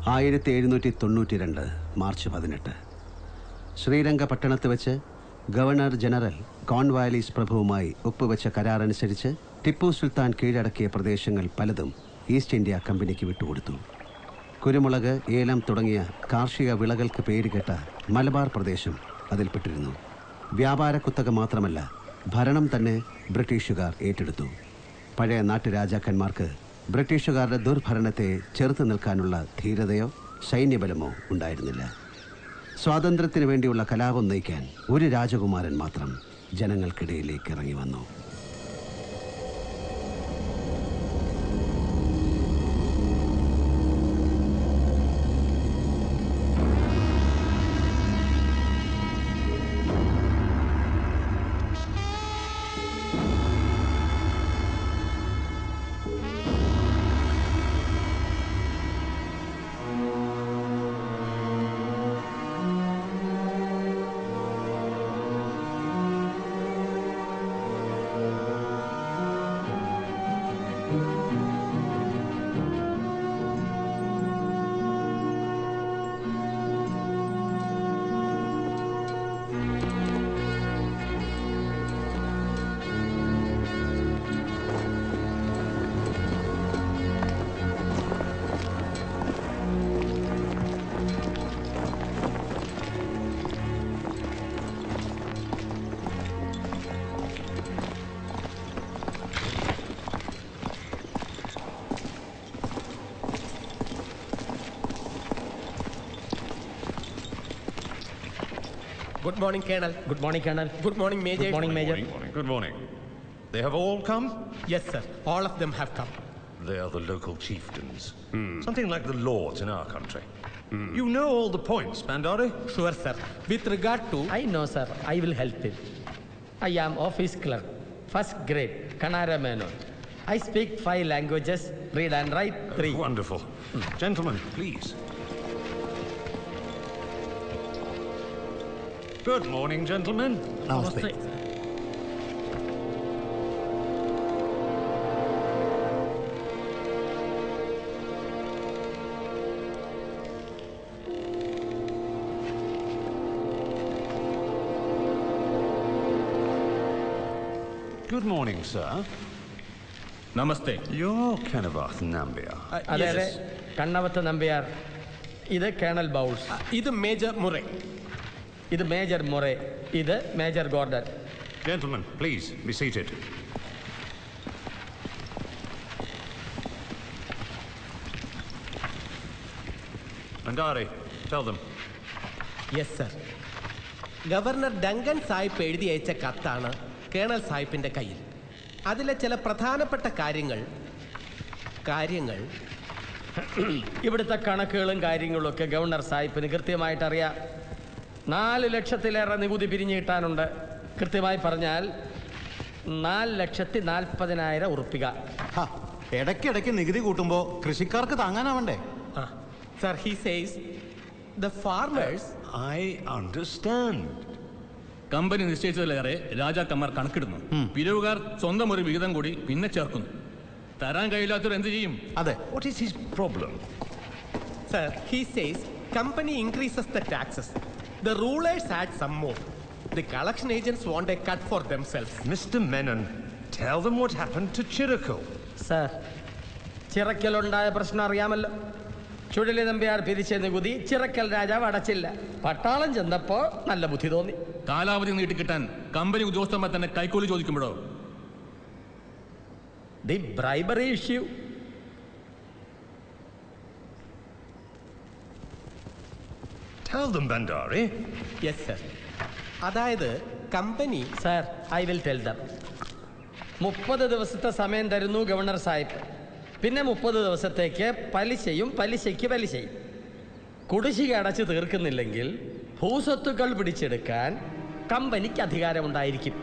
ആയിരത്തി എഴുന്നൂറ്റി തൊണ്ണൂറ്റി രണ്ട് മാർച്ച് പതിനെട്ട് ശ്രീരംഗപട്ടണത്ത് വെച്ച് ഗവർണർ ജനറൽ കോൺവാലീസ് പ്രഭുവുമായി ഒപ്പുവെച്ച കരാറനുസരിച്ച് ടിപ്പു സുൽത്താൻ കീഴടക്കിയ പ്രദേശങ്ങൾ പലതും ഈസ്റ്റ് ഇന്ത്യ കമ്പനിക്ക് വിട്ടുകൊടുത്തു കുരുമുളക് ഏലം തുടങ്ങിയ കാർഷിക വിളകൾക്ക് പേരുകേട്ട മലബാർ പ്രദേശം അതിൽപ്പെട്ടിരുന്നു വ്യാപാര കുത്തക മാത്രമല്ല ഭരണം തന്നെ ബ്രിട്ടീഷുകാർ ഏറ്റെടുത്തു പഴയ നാട്ടുരാജാക്കന്മാർക്ക് ബ്രിട്ടീഷുകാരുടെ ദുർഭരണത്തെ ചെറുത്തു നിൽക്കാനുള്ള ധീരതയോ സൈന്യബലമോ ഉണ്ടായിരുന്നില്ല സ്വാതന്ത്ര്യത്തിന് വേണ്ടിയുള്ള കലാപം നയിക്കാൻ ഒരു രാജകുമാരൻ മാത്രം ജനങ്ങൾക്കിടയിലേക്ക് ഇറങ്ങി വന്നു Good morning, Colonel. Good morning, Colonel. Good morning, Major. Good morning, Major. Morning, morning. Good morning. They have all come? Yes, sir. All of them have come. They are the local chieftains. Something like the lords in our country. You know all the points, Bandari? Sure, sir. With regard to I know, sir. I will help him. I am office clerk, first grade, Kanara Menon. I speak five languages, read and write three. Wonderful. Gentlemen, please. Good morning, gentlemen. Namaste. Good morning, sir. Namaste You're Kennebath Nambia. uh, അതെ yes, അതെ yes. Kannavath Nambiar ഇത് colonel Bowles ഇത് major Murray ഇത് major Moray ഇത് major Gordon Gentlemen, please be seated. Bandari, tell them. Yes sir governor Duncan സാഹിബ് എഴുതി അയച്ച കത്താണ് കേണൽ സാഹിബിന്റെ കയ്യിൽ അതിലെ ചില പ്രധാനപ്പെട്ട കാര്യങ്ങൾ കാര്യങ്ങൾ ഇവിടുത്തെ കണക്കുകളും കാര്യങ്ങളും ഒക്കെ ഗവർണർ സാഹിബിന് കൃത്യമായിട്ട് അറിയാം നാല് ലക്ഷത്തിലേറെ നികുതി പിരിഞ്ഞു കിട്ടാനുണ്ട് കൃത്യമായി പറഞ്ഞാൽ നാല് ലക്ഷത്തി നാൽപ്പതിനായിരം ഉറുപ്പിക ഹ, ഇടയ്ക്കിടയ്ക്ക് നികുതി കൂട്ടുമ്പോ കൃഷിക്കാർക്ക് താങ്ങാനാവണ്ടേ sir he says the farmers I understand. കമ്പനി നിശ്ചയിച്ചതിലേറെ രാജാക്കന്മാർ കണക്കിടുന്നു പിരിവുകാർ സ്വന്തം ഒരു വിഹിതം കൂടി പിന്നെ ചേർക്കുന്നു തരാൻ കഴിയില്ലാത്തവർ എന്ത് ചെയ്യും അതെ What is his problem? Sir, he says company increases the taxes. The rulers add some more. The collection agents want a cut for themselves. Mr. Menon, tell them what happened to Chirikul. Sir ചിറക്കലുണ്ടായ പ്രശ്നം അറിയാമല്ലോ ചുഴലി നമ്പ്യാർ പിരിച്ച നികുതി ചിറക്കൽ രാജാവ് അടച്ചില്ല പട്ടാളം ചെന്നപ്പോ നല്ല ബുദ്ധി തോന്നി കാലാവധി നീട്ടിക്കിട്ടാൻ കമ്പനി ഉദ്യോഗസ്ഥന്മാർ തന്നെ കൈക്കൂലി ചോദിക്കുമ്പോഴോ the bribery issue Tell them, Bandari. Yes, sir. അതായത് കമ്പനി sir I will tell them മുപ്പത് ദിവസത്തെ സമയം തരുന്നു ഗവർണർ സാഹിബ് പിന്നെ മുപ്പത് ദിവസത്തേക്ക് പലിശയും പലിശയ്ക്ക് പലിശയും കുടിശ്ശിക അടച്ചു തീർക്കുന്നില്ലെങ്കിൽ ഭൂസ്വത്തുക്കൾ പിടിച്ചെടുക്കാൻ കമ്പനിക്ക് അധികാരമുണ്ടായിരിക്കും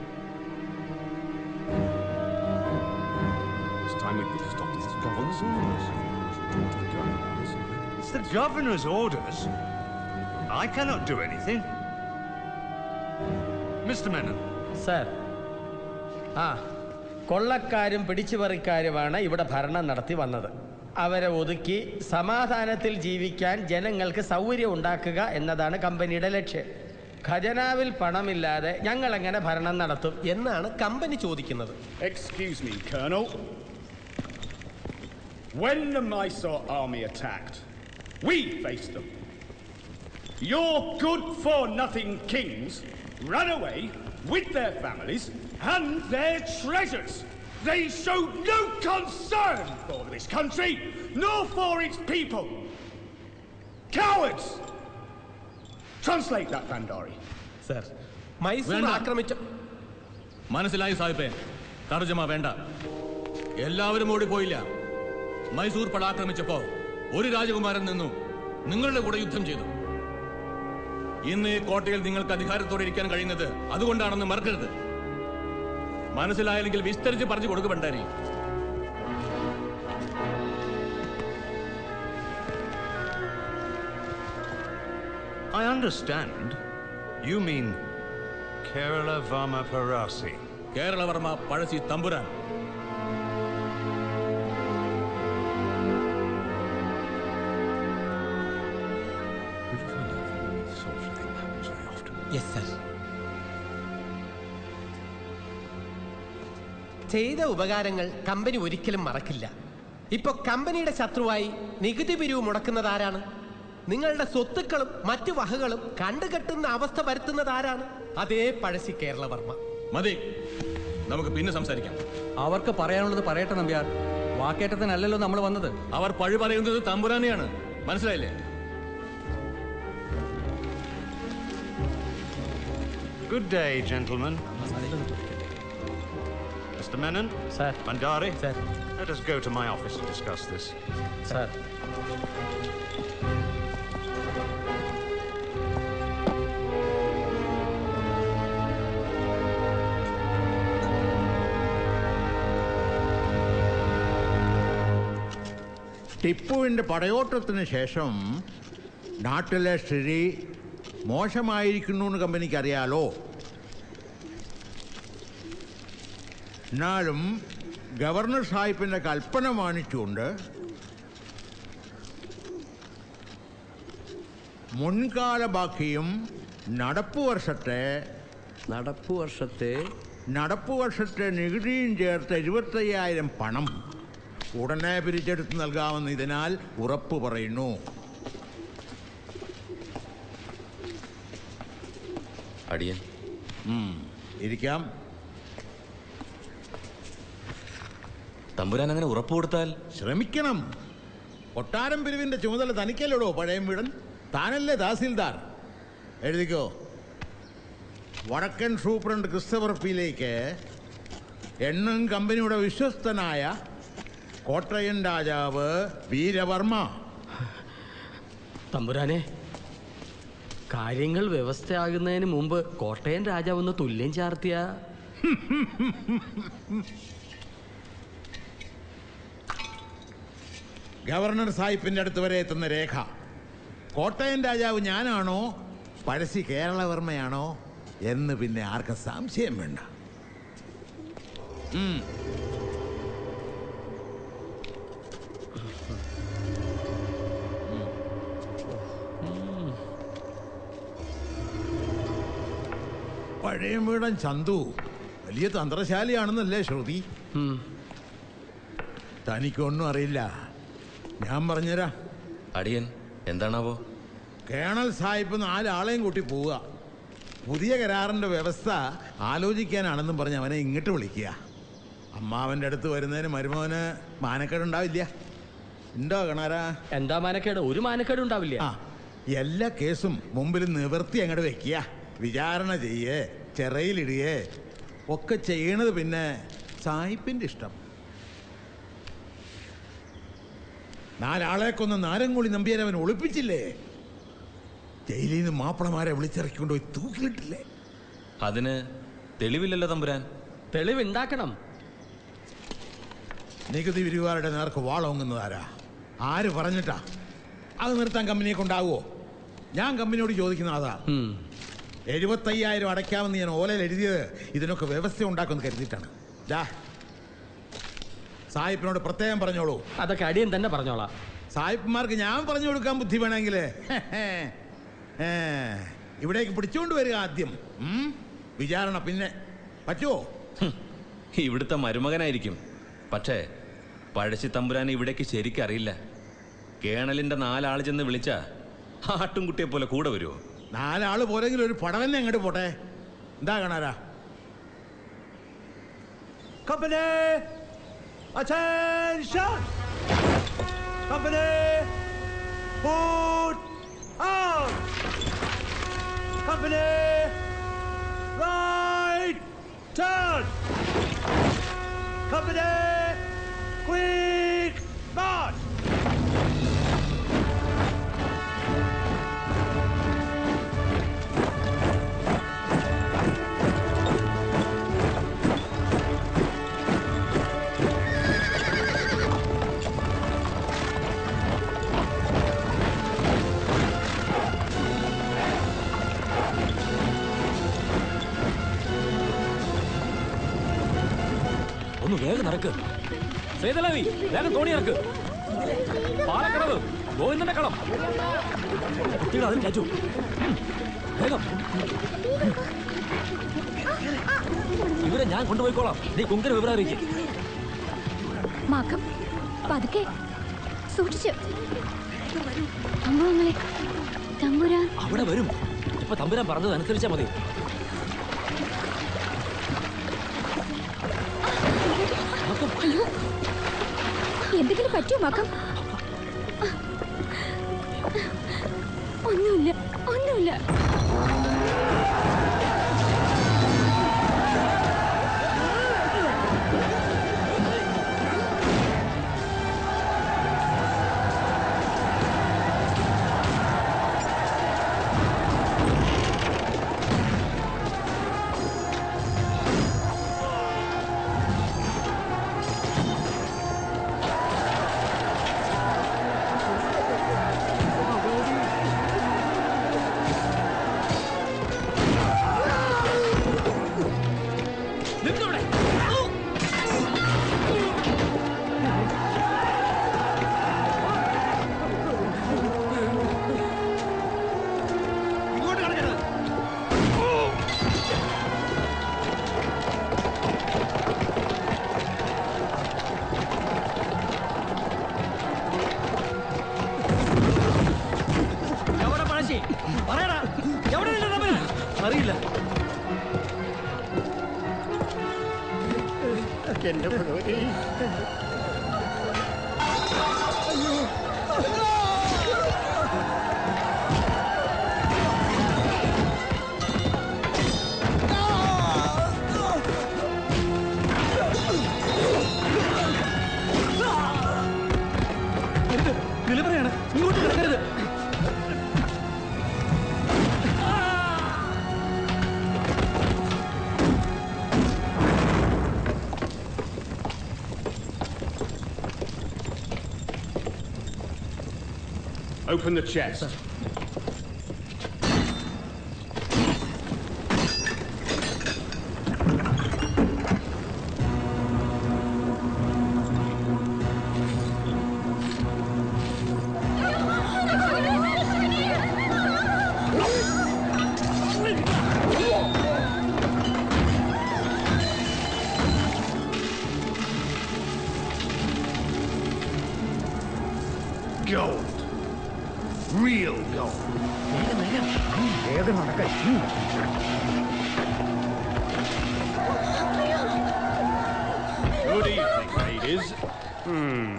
It's time we put a stop to this governor's orders. Talk to the governor. It's the governor's orders. I cannot do anything. Mr. Menon, sir ആ കൊള്ളക്കാരും പിടിച്ചുപറിക്കാരുമാണ് ഇവിടെ ഭരണം നടത്തി വന്നത് അവരെ ഒതുക്കി സമാധാനത്തിൽ ജീവിക്കാൻ ജനങ്ങൾക്ക് സൗകര്യം ഉണ്ടാക്കുക എന്നതാണ് കമ്പനിയുടെ ലക്ഷ്യം ഖജനാവിൽ പണമില്ലാതെ ഞങ്ങൾ എങ്ങനെ ഭരണം നടത്തും എന്നാണ് കമ്പനി ചോദിക്കുന്നത് Excuse me, Colonel. When the Mysore army attacked, we faced them. Your good for nothing kings ran away with their families and their treasures. They showed no concern for this country nor for its people. Cowards! Translate that, Bandari. Sir Mysore വേണ്ട. ആക്രമിച്ച മനസ്സിലായി സാഹിബേ തർജ്ജമ വേണ്ട എല്ലാവരും ഓടിപ്പോയില്ല മൈസൂർ പട ആക്രമിച്ചപ്പോ ഒരു രാജകുമാരൻ നിന്നു നിങ്ങളുടെ കൂടെ യുദ്ധം ചെയ്തു ഇന്ന് ഈ കോട്ടയിൽ നിങ്ങൾക്ക് അധികാരത്തോടെ ഇരിക്കാൻ കഴിയുന്നത് അതുകൊണ്ടാണെന്ന് മറക്കരുത് മനസ്സിലായില്ലെങ്കിൽ വിസ്തരിച്ച് പറഞ്ഞു കൊടുക്ക് Bhandari I understand. You mean Kerala Varma Parasi. Keralavarma പഴസി തമ്പുരാൻ Would you find out that this sort of thing happens very often? Yes sir ചെയ്ത ഉപകാരങ്ങൾ കമ്പനി ഒരിക്കലും മറക്കില്ല ഇപ്പൊ കമ്പനിയുടെ ശത്രുവായി നികുതി പിരിവ് മുടക്കുന്നത് ആരാണ് നിങ്ങളുടെ സ്വത്തുക്കളും മറ്റു വകകളും കണ്ടുകെട്ടുന്ന അവസ്ഥ വരുത്തുന്നത് ആരാണ് അതേ പഴസി കേരളവർമ്മ മതി നമുക്ക് പിന്നെ സംസാരിക്കാം അവർക്ക് പറയാനുള്ളത് പറയട്ടെ നമ്പ്യാർ വാക്കേറ്റത്തിനല്ലല്ലോ നമ്മൾ വന്നത് അവർ പഴി പറയുന്നത് തമ്പുരാനെയാണ് മനസ്സിലായില്ലേ Good day, gentlemen. Mr. Menon? Sir. Bandari? Sir. Let us go to my office to discuss this. Sir ടിപ്പുവിൻ്റെ പടയോട്ടത്തിന് ശേഷം നാട്ടിലെ സ്ഥിതി മോശമായിരിക്കുന്നു എന്ന് കമ്പനിക്ക് അറിയാലോ എന്നാലും ഗവർണർ സാഹിബിൻ്റെ കൽപ്പന മാനിച്ചുകൊണ്ട് മുൻകാല ബാക്കിയും നടപ്പ് വർഷത്തെ നടപ്പു വർഷത്തെ നടപ്പ് വർഷത്തെ നികുതിയും ചേർത്ത് എഴുപത്തയ്യായിരം പണം ഉടനെ പിരിച്ചെടുത്ത് നൽകാമെന്ന് ഇതിനാൽ ഉറപ്പ് പറയുന്നു അടിയൻ ഇരിക്കാം തമ്പുരാൻ അങ്ങനെ ഉറപ്പ് കൊടുത്താൽ ശ്രമിക്കണം കൊട്ടാരം പിരിവിന്റെ ചുമതല തനിക്കല്ലടോ പഴയ വീടൻ താനല്ലേ തഹസീൽദാർ എഴുതിക്കോ വടക്കൻ സൂപ്രണ്ട് ക്രിസ്തഫർ പിയിലേക്ക് എണ്ണും കമ്പനിയുടെ വിശ്വസ്തനായ കോട്ടയൻ രാജാവ് വീരവർമ്മ തമ്പുരാനെ കാര്യങ്ങൾ വ്യവസ്ഥയാകുന്നതിന് മുമ്പ് കോട്ടയം രാജാവെന്ന് തുല്യം ചാർത്തിയ ഗവർണർ സാഹിബിന്റെ അടുത്ത് വരെ എത്തുന്ന രേഖ കോട്ടയം രാജാവ് ഞാനാണോ പഴസി കേരളവർമ്മയാണോ എന്ന് പിന്നെ ആർക്കും സംശയം വേണ്ട ഉം. പഴയ വീടൻ ചന്തു വലിയ തന്ത്രശാലിയാണെന്നല്ലേ ശ്രുതി തനിക്കൊന്നും അറിയില്ല ഞാൻ പറഞ്ഞുതരാം അടിയൻ എന്താണാവോ കേണൽ സാഹിബ് നാലാളെയും കൂട്ടി പോവുക പുതിയ കരാറിന്റെ വ്യവസ്ഥ ആലോചിക്കാനാണെന്നും പറഞ്ഞ് അവനെ ഇങ്ങോട്ട് വിളിക്കുക അമ്മാവന്റെ അടുത്ത് വരുന്നതിന് മരുമോന് മാനക്കേടുണ്ടാവില്ല ഉണ്ടോ കണാരാ എന്താ മാനക്കേട് ഒരു മാനക്കേട് ഉണ്ടാവില്ല ആ എല്ലാ കേസും മുമ്പിൽ നിവർത്തി അങ്ങോട്ട് വെക്കുക വിചാരണ ചെയ്യേ ചെറയിലിടുകയെ ഒക്കെ ചെയ്യണത് പിന്നെ സാഹിബിന്റെ ഇഷ്ടം നാലാളെ കൊന്ന് നാരങ്ങോളി നമ്പിയാൻ അവൻ ഒളിപ്പിച്ചില്ലേ ജയിലിൽ നിന്ന് മാപ്പിളമാരെ വിളിച്ചിറക്കിക്കൊണ്ടുപോയി തൂക്കിലിട്ടില്ലേ അതിന് തെളിവില്ലല്ലോ തമ്പുരാൻ തെളിവുണ്ടാക്കണം നികുതി വിരിവാരുടെ നേർക്ക് വാളോങ്ങുന്നതാരാ ആര് പറഞ്ഞിട്ടാ അത് നിർത്താൻ കമ്പനിയെ കൊണ്ടാകുമോ ഞാൻ കമ്പനിയോട് ചോദിക്കുന്ന അതാ എഴുപത്തയ്യായിരം അടയ്ക്കാമെന്ന് ഞാൻ ഓലയിൽ എഴുതിയത് ഇതിനൊക്കെ വ്യവസ്ഥ ഉണ്ടാക്കുമെന്ന് കരുതിയിട്ടാണ് ദാ സായിപ്പിനോട് പ്രത്യേകം പറഞ്ഞോളൂ അതൊക്കെ അടിയൻ തന്നെ പറഞ്ഞോളാം സായിപ്പന്മാർക്ക് ഞാൻ പറഞ്ഞു കൊടുക്കാൻ ബുദ്ധി വേണമെങ്കിലേ ഏ, ഇവിടേക്ക് പിടിച്ചുകൊണ്ട് വരിക ആദ്യം ഉം? വിചാരണ പിന്നെ പറ്റുമോ ഇവിടുത്തെ മരുമകനായിരിക്കും പക്ഷേ പഴശ്ശി തമ്പുരാൻ ഇവിടേക്ക് ശരിക്കറിയില്ല കേണലിന്റെ നാലാൾ ചെന്ന് വിളിച്ച ആട്ടുംകുട്ടിയെ പോലെ കൂടെ വരുമോ നാലാള് പോരെങ്കിൽ ഒരു പടവന്നെ അങ്ങോട്ട് പോട്ടെ എന്താ കാണാരാ Company! Attention! Company! Put out! Company! Right turn! Company! Quick march! ഒന്ന് വേഗം നടക്ക് സേതലവി വേഗം തോണി ഇറക്ക് പാലക്കടവ് ഗോവിന്ദന്റെ കളം കുട്ടികൾ അതിൽ കയറ്റു ഉം, വേഗം ഇവരെ ഞാൻ കൊണ്ടുപോയിക്കോളാം നീ കുങ്കര വിവരം അറിയിക്കും മാക്കം പതുക്കെ സൂക്ഷിച്ചു സംഭവങ്ങളെ തമ്പുരാൻ അവിടെ വരും ഇപ്പൊ തമ്പുരാൻ പറഞ്ഞത് അനുസരിച്ചാ മതി അയ്യോ എന്തെങ്കിലും പറ്റുമോ മാക്കം ഒന്നുമില്ല ഒന്നുമില്ല എവിടെ പഴശ്ശി പറയടാ എവിടെ നിന്റെ തമ്പുരാൻ അറിയില്ല എന്റെ ഭഗവതി നിലപറയാണ് ഇങ്ങോട്ട് കിടക്കരുത് Open the chest. Gold. Real gold. വേഗം നടക്കാൻ Good evening, ladies. Hmm.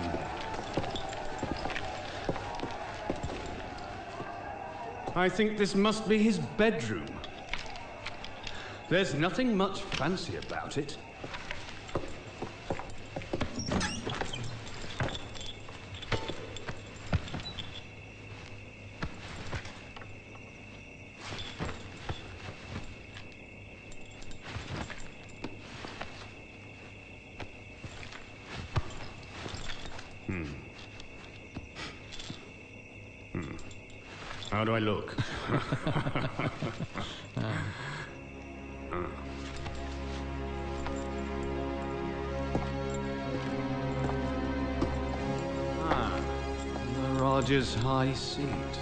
I think this must be his bedroom. There's nothing much fancy about it. Hmm. Hmm. How do I look? Ah. Rajah's high seat.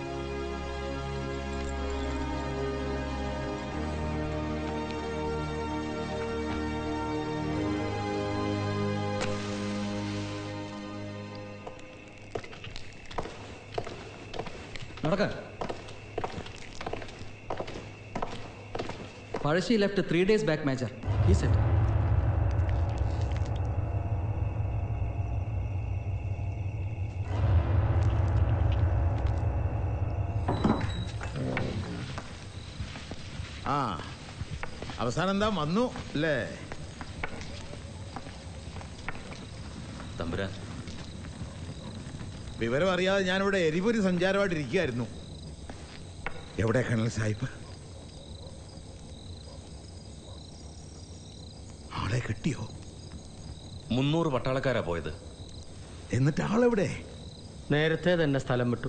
നടക്ക Pazhassi left three days back major ഈ set ആ അവസാനം എന്താ വന്നു അല്ലേ തമ്പുരാൻ വിവരം അറിയാതെ ഞാനിവിടെ എരിപൊരി സഞ്ചാരമായിട്ട് ഇരിക്കുകയായിരുന്നു എവിടെ കണൽ സാഹിബ് ആളെ കിട്ടിയോ മുന്നൂറ് പട്ടാളക്കാരാ പോയത് എന്നിട്ട് ആളെവിടെ നേരത്തെ തന്നെ സ്ഥലം വിട്ടു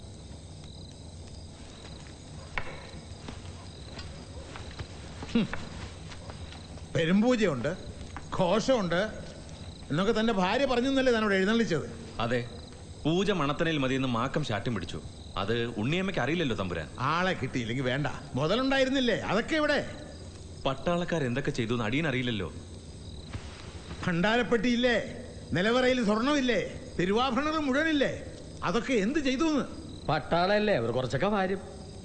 പെരുമ്പൂജയുണ്ട് ഘോഷമുണ്ട് എന്നൊക്കെ തന്റെ ഭാര്യ പറഞ്ഞെന്നല്ലേ തന്നോട് എഴുന്നള്ളിച്ചത് അതെ പൂജ മണത്തനയിൽ മതിയെന്ന് മാക്കം ശാഠ്യം പിടിച്ചു അത് ഉണ്ണിയമ്മയ്ക്ക് അറിയില്ലല്ലോ തമ്പുരാൻ ആളെ കിട്ടിയില്ലെങ്കിൽ വേണ്ട മുതലുണ്ടായിരുന്നില്ലേ അതൊക്കെ ഇവിടെ പട്ടാളക്കാർ എന്തൊക്കെ ചെയ്തു എന്ന് അടിയൻ അറിയില്ലല്ലോ ഭണ്ഡാരപ്പെട്ടിയില്ലേ നിലവറയിൽ സ്വർണമില്ലേ തിരുവാഭരണങ്ങൾ മുഴുവനില്ലേ അതൊക്കെ എന്ത് ചെയ്തു എന്ന് പട്ടാളല്ലേ അവർ കുറച്ചൊക്കെ വാരും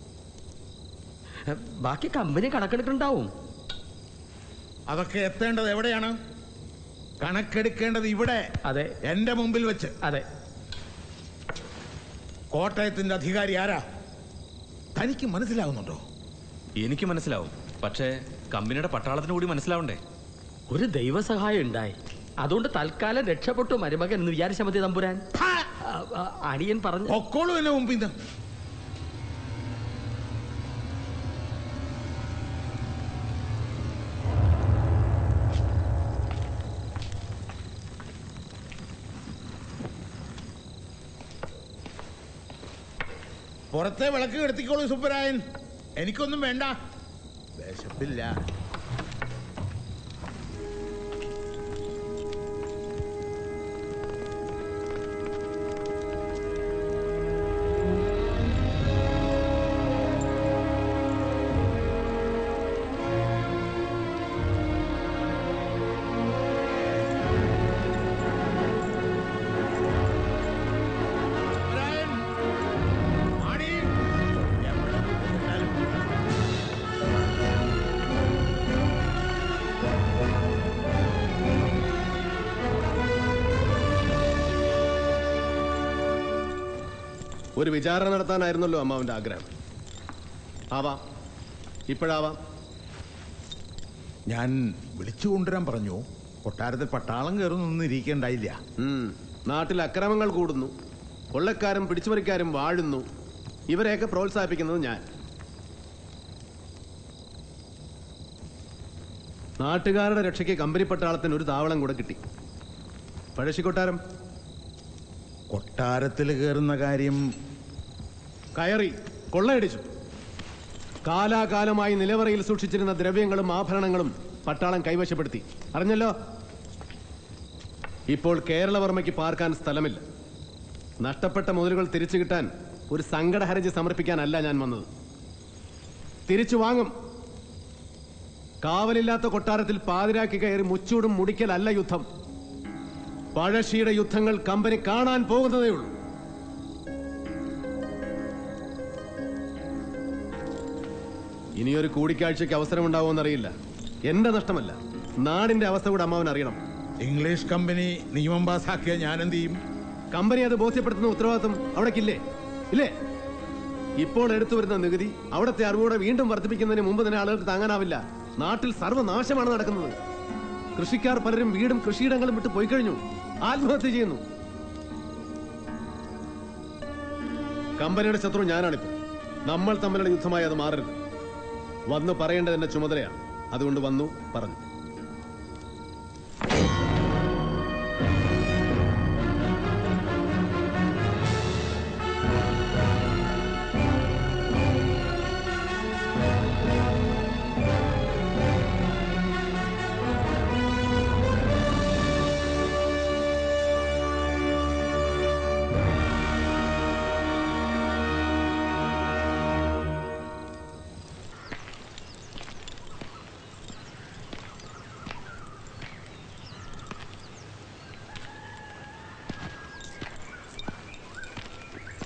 ബാക്കി കമ്പനി കണക്കെടുക്കുന്നുണ്ടാവും അതൊക്കെ എത്തേണ്ടത് എവിടെയാണ് കണക്കെടുക്കേണ്ടത് ഇവിടെ അതെ എന്റെ മുമ്പിൽ വെച്ച് അതെ കോട്ടയത്തിന്റെ അധികാരി ആരാ തനിക്ക് മനസ്സിലാവുന്നുണ്ടോ എനിക്ക് മനസ്സിലാവും പക്ഷേ കമ്പനിയുടെ പട്ടാളത്തിന് കൂടി മനസ്സിലാവണ്ടേ ഒരു ദൈവസഹായം ഉണ്ടായി അതുകൊണ്ട് തൽക്കാലം രക്ഷപ്പെട്ടു മരുമകൻ എന്ന് വിചാരിച്ച മതി തമ്പുരാൻ ആ, ആ, അടിയൻ പറഞ്ഞു പൊക്കോളൂ എന്നെ മുമ്പിൽ നിന്ന് പുറത്തെ വിളക്ക് കെടുത്തിക്കോളൂ സുബ്ബരായൻ എനിക്കൊന്നും വേണ്ട വിശപ്പില്ല സുബ്ബരായൻ, ആടി. എവിടെ പോയിരുന്നാലും ഒരു വിചാരണ നടത്താനായിരുന്നല്ലോ അമ്മാവന്റെ ആഗ്രഹം ആവാം ഇപ്പോഴാവാം ഞാൻ വിളിച്ചു കൊണ്ടുവരാൻ പറഞ്ഞു കൊട്ടാരത്തിൽ പട്ടാളം കയറുന്നൊന്നും ഇരിക്കേണ്ടായില്ല ഉം. നാട്ടിൽ അക്രമങ്ങൾ കൂടുന്നു കൊള്ളക്കാരും പിടിച്ചുപറിക്കാരും വാഴുന്നു ഇവരെയൊക്കെ പ്രോത്സാഹിപ്പിക്കുന്നത് ഞാൻ നാട്ടുകാരുടെ രക്ഷയ്ക്ക് കമ്പനി പട്ടാളത്തിന് ഒരു താവളം കൂടെ കിട്ടി പഴശ്ശിക്കൊട്ടാരം കൊട്ടാരത്തിൽ കയറുന്ന കാര്യം കയറി കൊള്ളയടിച്ചു കാലാകാലമായി നിലവറയിൽ സൂക്ഷിച്ചിരുന്ന ദ്രവ്യങ്ങളും ആഭരണങ്ങളും പട്ടാളം കൈവശപ്പെടുത്തി അറിഞ്ഞല്ലോ ഇപ്പോൾ കേരളവർമ്മയ്ക്ക് പാർക്കാൻ സ്ഥലമില്ല നഷ്ടപ്പെട്ട മുതലുകൾ തിരിച്ചു കിട്ടാൻ ഒരു സങ്കട ഹർജി സമർപ്പിക്കാനല്ല ഞാൻ വന്നത് തിരിച്ചു വാങ്ങും കാവലില്ലാത്ത കൊട്ടാരത്തിൽ പാതിരാക്കി കയറി മുച്ചൂടും മുടിക്കലല്ല യുദ്ധം പഴശ്ശിയുടെ യുദ്ധങ്ങൾ കമ്പനി കാണാൻ പോകുന്നതേ ഉള്ളൂ ഇനിയൊരു കൂടിക്കാഴ്ചയ്ക്ക് അവസരമുണ്ടാവുമെന്നറിയില്ല എന്റെ നഷ്ടമല്ല നാടിന്റെ അവസ്ഥ കൂടെ അമ്മാവൻ അറിയണം ഇംഗ്ലീഷ് കമ്പനി നിയമം പാസാക്കിയ ഞാൻ എന്ത് ചെയ്യും കമ്പനി അത് ബോധ്യപ്പെടുത്തുന്ന ഉത്തരവാദിത്വം അവിടേക്കില്ലേ ഇല്ലേ ഇപ്പോൾ എടുത്തു വരുന്ന നികുതി അവിടുത്തെ അറിവോടെ വീണ്ടും വർദ്ധിപ്പിക്കുന്നതിന് മുമ്പ് തന്നെ ആളുകൾക്ക് താങ്ങാനാവില്ല നാട്ടിൽ സർവ്വനാശമാണ് നടക്കുന്നത് കൃഷിക്കാർ പലരും വീടും കൃഷിയിടങ്ങളും വിട്ട് പോയി കഴിഞ്ഞു ആത്മഹത്യ ചെയ്യുന്നു കമ്പനിയുടെ ശത്രു ഞാനാണിപ്പോ നമ്മൾ തമ്മിലുള്ള യുദ്ധമായി അത് മാറരുത് വന്നു പറയേണ്ടത് എന്റെ ചുമതലയാണ് അതുകൊണ്ട് വന്നു പറഞ്ഞു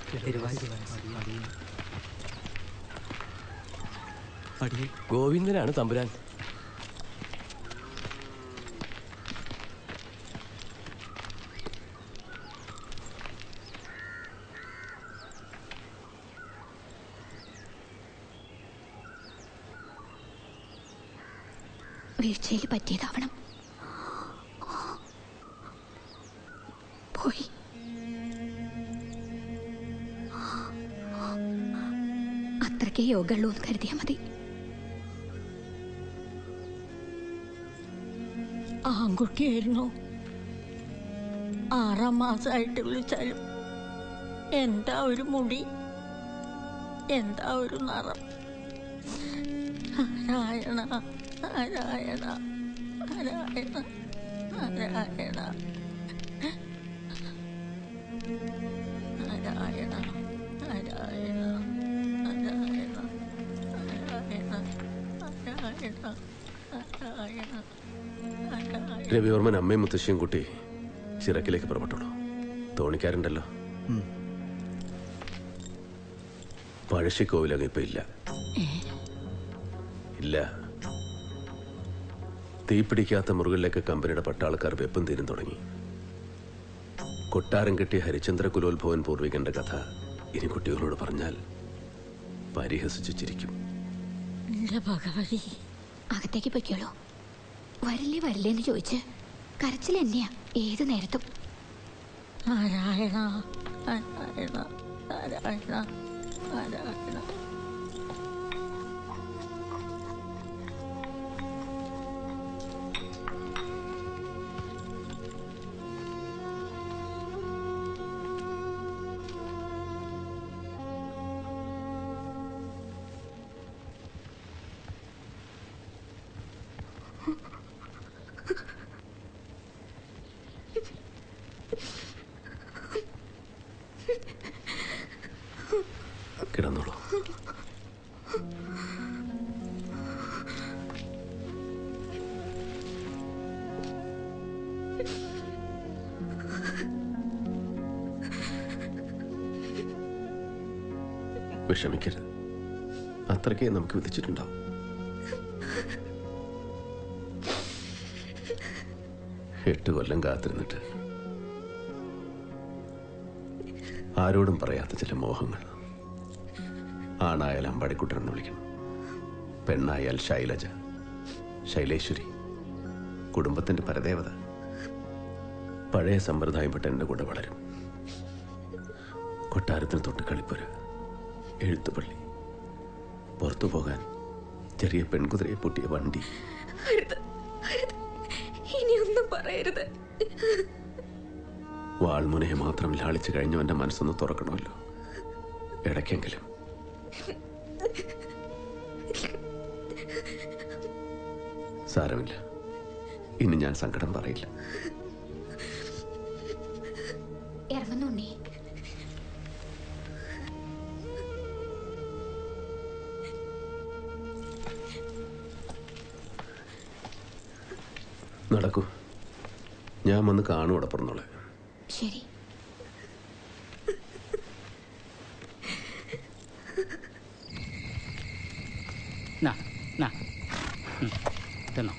ഗോവിന്ദനാണ് തമ്പുരാൻ വീഴ്ചയിൽ പറ്റിയതാവണം പോയി അത്രയ്ക്ക് യോഗമുള്ളൂ എന്ന് കരുതിയാ മതി ആൺകുട്ടിയായിരുന്നു ആറാം മാസമായിട്ട് വിളിച്ചാലും എന്താ ഒരു മുടി എന്താ ഒരു നിറം നാരായണ നാരായണ നാരായണ നാരായണ നാരായണ നാരായണ നാരായണ നാരായണ നാരായണ നാരായണ രവിവർമ്മൻ അമ്മയും മുത്തശ്ശിയും കുട്ടി ചിറക്കിലേക്ക് പുറപ്പെട്ടോളൂ തോണിക്കാരുണ്ടല്ലോ പഴശ്ശിക്കോവിലകം ഇപ്പൊ ഇല്ല ഇല്ല തീപിടിക്കാത്ത മുറികളിലേക്ക് കമ്പനിയുടെ പട്ടാളക്കാർ വെപ്പം തീരും തുടങ്ങി കൊട്ടാരം കെട്ടിയ ഹരിചന്ദ്ര കുലോത്ഭവൻ പൂർവികന്റെ കഥ ഇനി കുട്ടികളോട് പറഞ്ഞാൽ പരിഹസിച്ചു ചിരിക്കും എന്റെ ഭഗവതി അകത്തേക്ക് പൊയ്ക്കോളൂ വരില്ലേ വരില്ലേ എന്ന് ചോദിച്ച് കരച്ചിൽ എന്നെയാ ഏത് നേരത്തും നാരായണ നാരായണ നാരായണ നാരായണ കിടന്നോളൂ വിഷമിക്കരുത് അത്രയ്ക്കേ നമുക്ക് വിധിച്ചിട്ടുണ്ടാവും എട്ട് കൊല്ലം കാത്തിരുന്നിട്ട് ആരോടും പറയാത്ത ചില മോഹങ്ങൾ ആണായാൽ അമ്പാടിക്കുട്ടൻ എന്ന് വിളിക്കണം പെണ്ണായാൽ ശൈലജ ശൈലേശ്വരി കുടുംബത്തിന്റെ പരദേവത പഴയ സമ്പ്രദായംപ്പെട്ട എൻ്റെ കൂടെ വളരും കൊട്ടാരത്തിന് തൊട്ട് കളിപ്പുര എഴുത്തുപള്ളി പുറത്തു പോകാൻ ചെറിയ പെൺകുതിരയെ പൊട്ടിയ വണ്ടി അരുത് അരുത് ഇനിയൊന്നും പറയരുത് വാൾമുനയെ മാത്രം ലാളിച്ചു കഴിഞ്ഞവന്റെ മനസ്സൊന്ന് തുറക്കണമല്ലോ ഇടയ്ക്കെങ്കിലും സാരമില്ല ഇനി ഞാൻ സങ്കടം പറയില്ല ഇറങ്ങുന്നുണ്ണി നടക്കൂ ഞാൻ വന്ന് കാണും അവിടെ പറഞ്ഞോളെ ശരി നാ നാ ഉം, തിന്നോ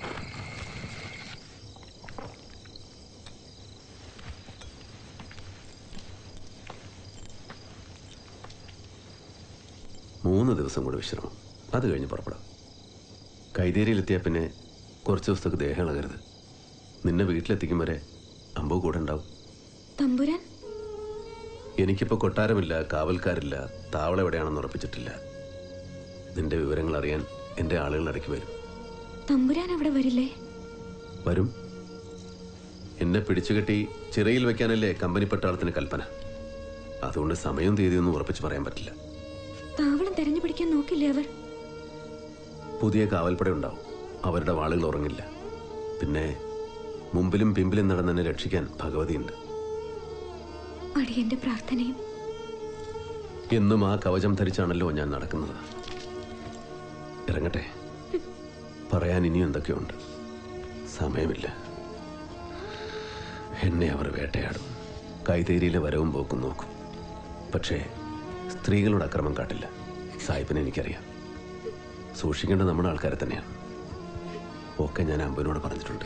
മൂന്ന് ദിവസം കൂടെ വിശ്രമം അത് കഴിഞ്ഞ് പുറപ്പെടാം കൈതേരിയിലെത്തിയ പിന്നെ കുറച്ച് ദിവസത്തേക്ക് ദേഹം ഇളകരുത് നിന്നെ വീട്ടിലെത്തിക്കും വരെ അമ്പോ കൂടെ ഉണ്ടാവും തമ്പുരാൻ എനിക്കിപ്പോൾ കൊട്ടാരമില്ല കാവൽക്കാരില്ല താവളം എവിടെയാണെന്ന് ഉറപ്പിച്ചിട്ടില്ല നിന്റെ വിവരങ്ങൾ അറിയാൻ എൻ്റെ ആളുകൾ ഇടയ്ക്ക് വരും തമ്പുരാൻ അവിടെ വരില്ലേ വരും എന്നെ പിടിച്ചുകെട്ടി ചിറയിൽ വെക്കാനല്ലേ കമ്പനി പട്ടാളത്തിന് കൽപ്പന അതുകൊണ്ട് സമയവും തീയതിയൊന്നും ഉറപ്പിച്ച് പറയാൻ പറ്റില്ല താവളം തെരഞ്ഞു പിടിക്കാൻ നോക്കില്ലേ അവർ പുതിയ കാവൽപ്പട ഉണ്ടാവും അവരുടെ വാളുകൾ ഉറങ്ങില്ല പിന്നെ മുമ്പിലും പിമ്പിലും നടന്നെന്നെ രക്ഷിക്കാൻ ഭഗവതിയുണ്ട് അടിയന്റെ പ്രാർത്ഥനയും എന്നും ആ കവചം ധരിച്ചാണല്ലോ ഞാൻ നടക്കുന്നത് ഇറങ്ങട്ടെ പറയാൻ ഇനിയും എന്തൊക്കെയുണ്ട് സമയമില്ല എന്നെ അവർ വേട്ടയാടും കൈതേരിയിലെ വരവും പോക്കും നോക്കും പക്ഷേ സ്ത്രീകളോട് അക്രമം കാട്ടില്ല സാഹിബിനെ എനിക്കറിയാം സൂക്ഷിക്കേണ്ടത് നമ്മുടെ ആൾക്കാരെ തന്നെയാണ് ഒക്കെ ഞാൻ അമ്പനോട് പറഞ്ഞിട്ടുണ്ട്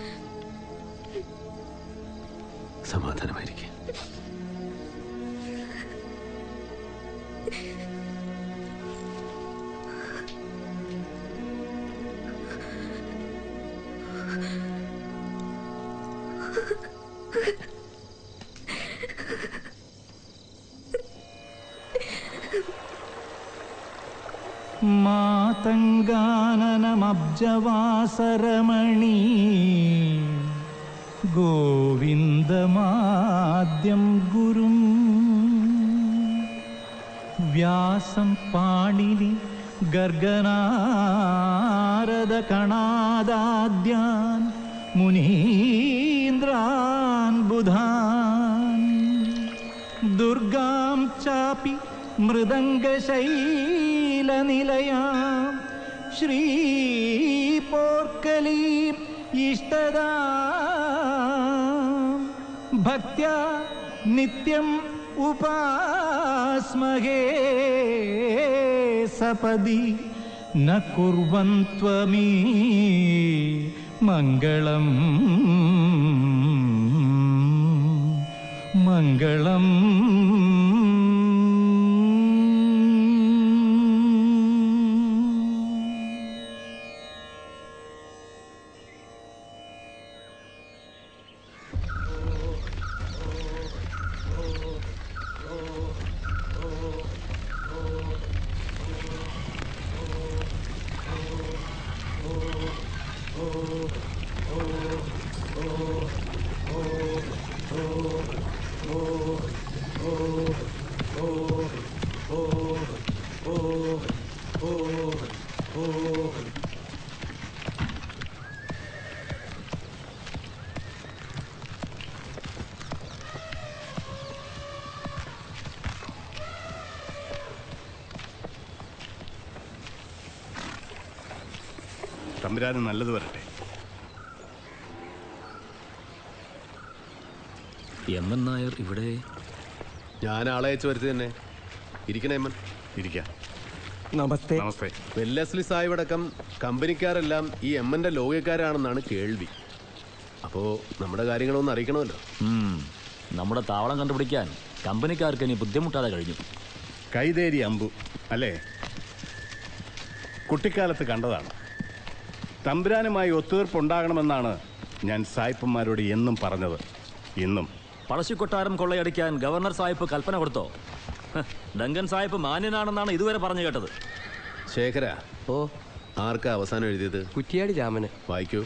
സമാധാനമായിരിക്കും മാതങ്കാനനമബ്ജവാസരമണി ഗോവിന്ദമാദ്യം ഗുരും വ്യാസം പാണിനി ഗർഗനാരദകണാദാദ്യാൻ മുനീന്ദ്രാൻ ബുധാൻ ദുർഗാം ചാപി മൃദംഗശൈലനിലയാം ശ്രീപോർക്കലീം ഇഷ്ടദാ ഭക്ത്യാ നിത്യം ഉപാസ്മഹേ സപദി ന കുർവന്ത്വമീ മംഗളം മംഗളം തമ്പുരാന് നല്ലത് വരട്ടെ എം എൻ നായർ ഇവിടെ ഞാൻ ആളെ അയച്ചു വരുത്തി തന്നെ ഇരിക്കണേ എമ്മൻ ഇരിക്കാം നമസ്തേ നമസ്തേ വെല്ലസ്ലി സാഹിബ് അടക്കം കമ്പനിക്കാരെല്ലാം ഈ എമ്മന്റെ ലോകക്കാരാണെന്നാണ് കേൾവി അപ്പോ നമ്മുടെ കാര്യങ്ങളൊന്നും അറിയിക്കണമല്ലോ ഉം, നമ്മുടെ താവളം കണ്ടുപിടിക്കാൻ കമ്പനിക്കാർക്ക് ഇനി ബുദ്ധിമുട്ടാതെ കഴിഞ്ഞു കൈതേരി അമ്പു അല്ലേ കുട്ടിക്കാലത്ത് കണ്ടതാണ് തമ്പുരാനുമായി ഒത്തുതീർപ്പുണ്ടാകണമെന്നാണ് ഞാൻ സായിപ്പന്മാരോട് എന്നും പറഞ്ഞത് ഇന്നും പഴശ്ശിക്കൊട്ടാരം കൊള്ളയടിക്കാൻ ഗവർണർ സാഹിബ് കൽപ്പന കൊടുത്തോ ഹ്, ഡങ്കൻ സാഹിബ് മാന്യനാണെന്നാണ് ഇതുവരെ പറഞ്ഞു കേട്ടത് ശേഖര ഓ ആർക്കാ അവസാനം എഴുതിയത് കുറ്റിയാടി രാമന് വായിക്കൂ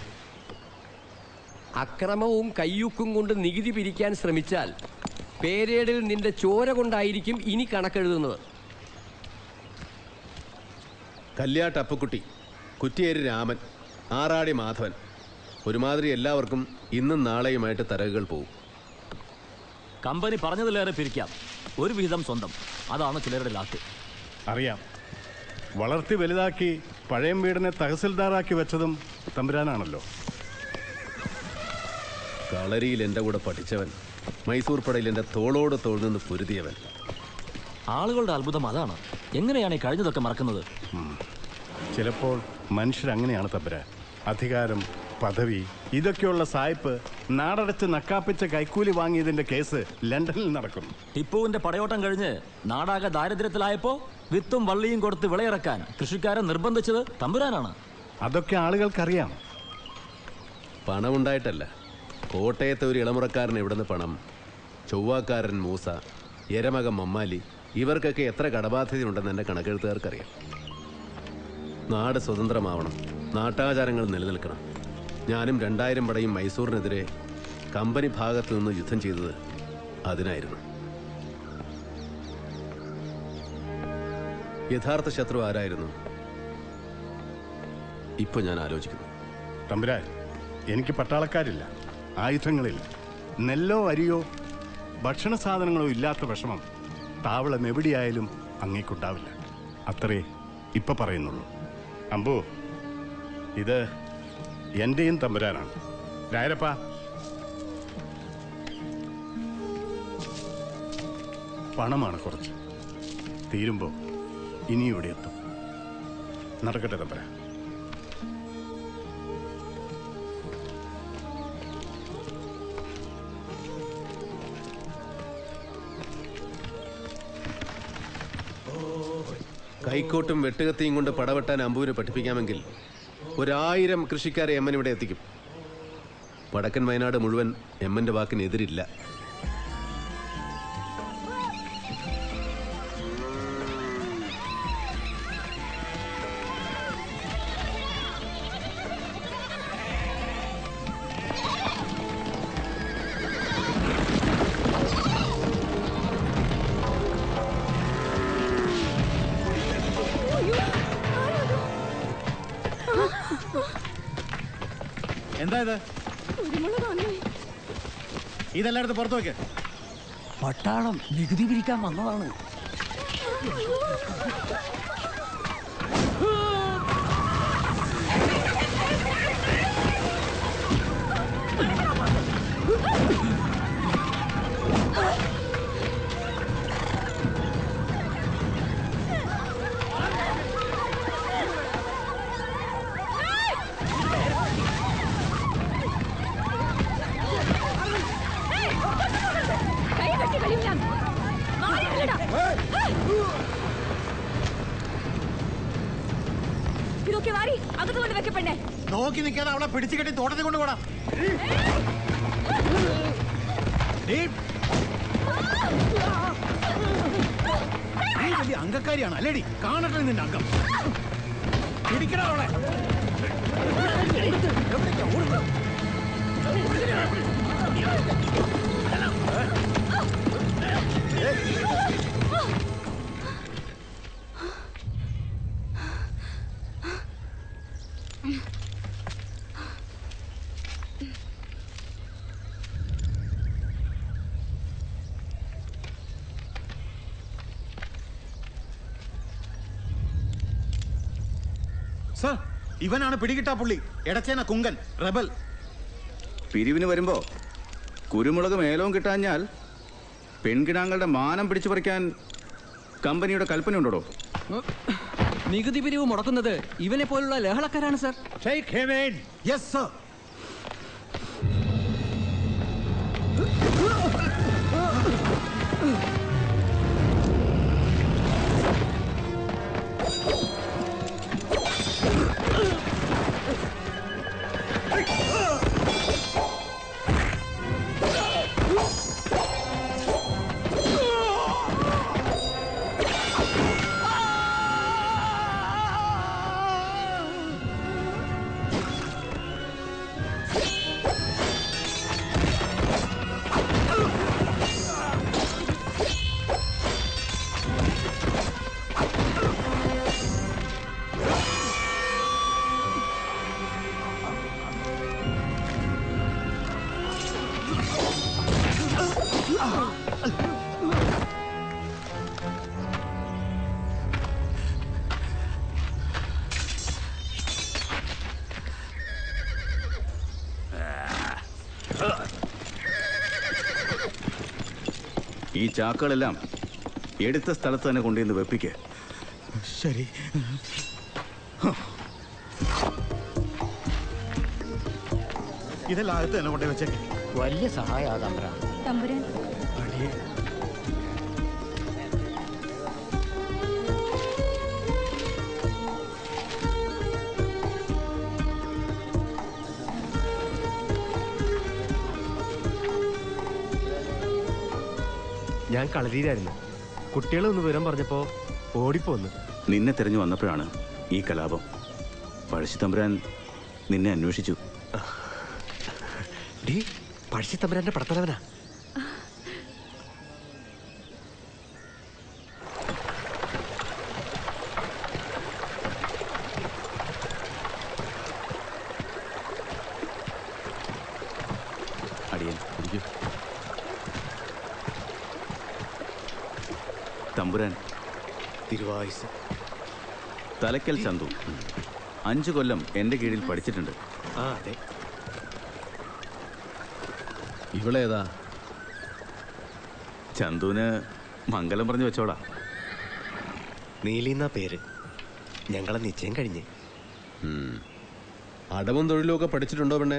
അക്രമവും കയ്യൂക്കും കൊണ്ട് നികുതി പിരിക്കാൻ ശ്രമിച്ചാൽ പേരേടിൽ നിന്റെ ചോര കൊണ്ടായിരിക്കും ഇനി കണക്കെഴുതുന്നത് കല്യാട്ട് അപ്പക്കുട്ടി കുറ്റിയേരി രാമൻ ആറാടി മാധവൻ ഒരുമാതിരി എല്ലാവർക്കും ഇന്നും നാളെയുമായിട്ട് തരകുകൾ പോകും കമ്പനി പറഞ്ഞതിലേറെ പിരിക്കാം ഒരു വിഹിതം സ്വന്തം അതാണ് ചിലരുടെ ലാക്ക് അറിയാം വളർത്തി വലുതാക്കി പഴയ വീടിനെ തഹസിൽദാറാക്കി വെച്ചതും തമ്പുരാനാണല്ലോ കളരിയിൽ എൻ്റെ കൂടെ പഠിച്ചവൻ മൈസൂർ പടയിൽ എൻ്റെ തോളോട് തോൾ നിന്ന് പൊരുതിയവൻ ആളുകളുടെ അത്ഭുതം അതാണ് എങ്ങനെയാണ് ഈ കഴിഞ്ഞതൊക്കെ മറക്കുന്നത് ചിലപ്പോൾ മനുഷ്യരങ്ങനെയാണ് തമ്പുരാൻ അധികാരം പദവി ഇതൊക്കെയുള്ള സായിപ്പ് നാടടച്ച് നക്കാപ്പിച്ച കൈക്കൂലി വാങ്ങിയതിന്റെ കേസ് ലണ്ടനിൽ നടക്കുന്നു ടിപ്പുവിന്റെ പടയോട്ടം കഴിഞ്ഞ് നാടാകെ ദാരിദ്ര്യത്തിലായപ്പോ വിത്തും വള്ളിയും കൊടുത്ത് വിളയിറക്കാൻ കൃഷിക്കാരെ നിർബന്ധിച്ചത് തമ്പുരാനാണ് അതൊക്കെ ആളുകൾക്കറിയാം പണമുണ്ടായിട്ടല്ല കോട്ടയത്തെ ഒരു ഇളമുറക്കാരൻ എവിടുന്ന് പണം ചൊവ്വാക്കാരൻ മൂസ എരമകം മമ്മാലി ഇവർക്കൊക്കെ എത്ര കടബാധ്യതയുണ്ടെന്ന് എൻ്റെ കണക്കെഴുത്തുകാർക്കറിയാം നാട് സ്വതന്ത്രമാവണം നാട്ടാചാരങ്ങൾ നിലനിൽക്കണം ഞാനും രണ്ടായിരം പടയും മൈസൂറിനെതിരെ കമ്പനി ഭാഗത്തു നിന്ന് യുദ്ധം ചെയ്തത് അതിനായിരുന്നു യഥാർത്ഥ ശത്രു ആരായിരുന്നു ഇപ്പൊ ഞാൻ ആലോചിക്കുന്നു തമ്പുരാൻ എനിക്ക് പട്ടാളക്കാരില്ല ആയുധങ്ങളില്ല നെല്ലോ അരിയോ ഭക്ഷണ സാധനങ്ങളോ ഇല്ലാത്ത വിഷമം താവളം എവിടെയായാലും അങ്ങേക്കുണ്ടാവില്ല അത്രേ ഇപ്പൊ പറയുന്നുള്ളൂ അമ്പു ഇത് എന്റെയും തമ്പുരാനാണ് രായരപ്പ പണമാണ് കുറച്ച് തീരുമ്പോൾ ഇനിയും ഇവിടെ എത്തും നടക്കട്ടെ തമ്പര കൈക്കോട്ടും വെട്ടുകത്തിയും കൊണ്ട് പടവെട്ടാൻ അമ്പുവിനെ പഠിപ്പിക്കാമെങ്കിൽ ഒരായിരം കൃഷിക്കാരെ എമ്മൻ ഇവിടെ എത്തിക്കും വടക്കൻ വയനാട് മുഴുവൻ എമ്മന്റെ വാക്കിനെതിരില്ല എന്താ ഇത് ഇതെല്ലാം എടുത്ത് പുറത്തു വെക്ക് പട്ടാളം നികുതി പിരിക്കാൻ വന്നതാണ് കൈ വെട്ടി കളിയില്ല മാറി നില്ലെടാ. ഇതൊക്കെ വാരി അകത്ത് കൊണ്ട് വെക്കപ്പെണ്ണേ നോക്കി നിൽക്കാതെ അവളെ പിടിച്ചു കെട്ടി തോട്ടത്തിൽ കൊണ്ടുപോടാ നീ വലിയ അംഗക്കാരിയാണ് അല്ലേടി കാണട്ടെ നിന്റെ അംഗം പിടിക്കണ അവളെ എവിടേക്കാ ഓടുന്നത്? സർ ഇവനാണ് പിടികിട്ടാ പുള്ളി എടച്ചേന കുങ്കൻ റബൽ പിരിവിന് വരുമ്പോ കുരുമുളക് മേലവും കിട്ടാഞ്ഞാൽ പെൺകിടാങ്ങളുടെ മാനം പിടിച്ചു പറിക്കാൻ കമ്പനിയുടെ കൽപ്പനയുണ്ടോ നികുതി പിരിവ് മുടക്കുന്നത് ഇവനെ പോലുള്ള ലഹളക്കാരാണ് സർ യെസ് സർ ഈ ചാക്കുകളെല്ലാം എടുത്ത സ്ഥലത്ത് തന്നെ കൊണ്ടുവന്ന് വെപ്പിക്ക് ശരി ഇതെല്ലാം അകത്ത് തന്നെ കൊണ്ടേ വെച്ചേക്കെ വലിയ സഹായ തമ്പ്ര തമ്പുരാൻ ഞാൻ കളരിയിലായിരുന്നു കുട്ടികളൊന്ന് വിവരം പറഞ്ഞപ്പോ ഓടിപ്പോന്ന് നിന്നെ തിരഞ്ഞു വന്നപ്പോഴാണ് ഈ കലാപം പഴശ്ശി തമ്പുരാൻ നിന്നെ അന്വേഷിച്ചു ഡീ പഴശ്ശി തമ്പുരാന്റെ പടത്തലവനാ അടിയൻ തമ്പുരാൻ തിരുവായുസ് തലക്കൽ ചന്തു അഞ്ചു കൊല്ലം എന്റെ കീഴിൽ പഠിച്ചിട്ടുണ്ട് ആ അതെ ഇവളേതാ ചന്തുവിന് മംഗലം പറഞ്ഞു വെച്ചോളാ നീലി എന്നാ പേര് ഞങ്ങളെ നിശ്ചയം കഴിഞ്ഞ് അടവും തൊഴിലും ഒക്കെ പഠിച്ചിട്ടുണ്ടോ പെണ്ണേ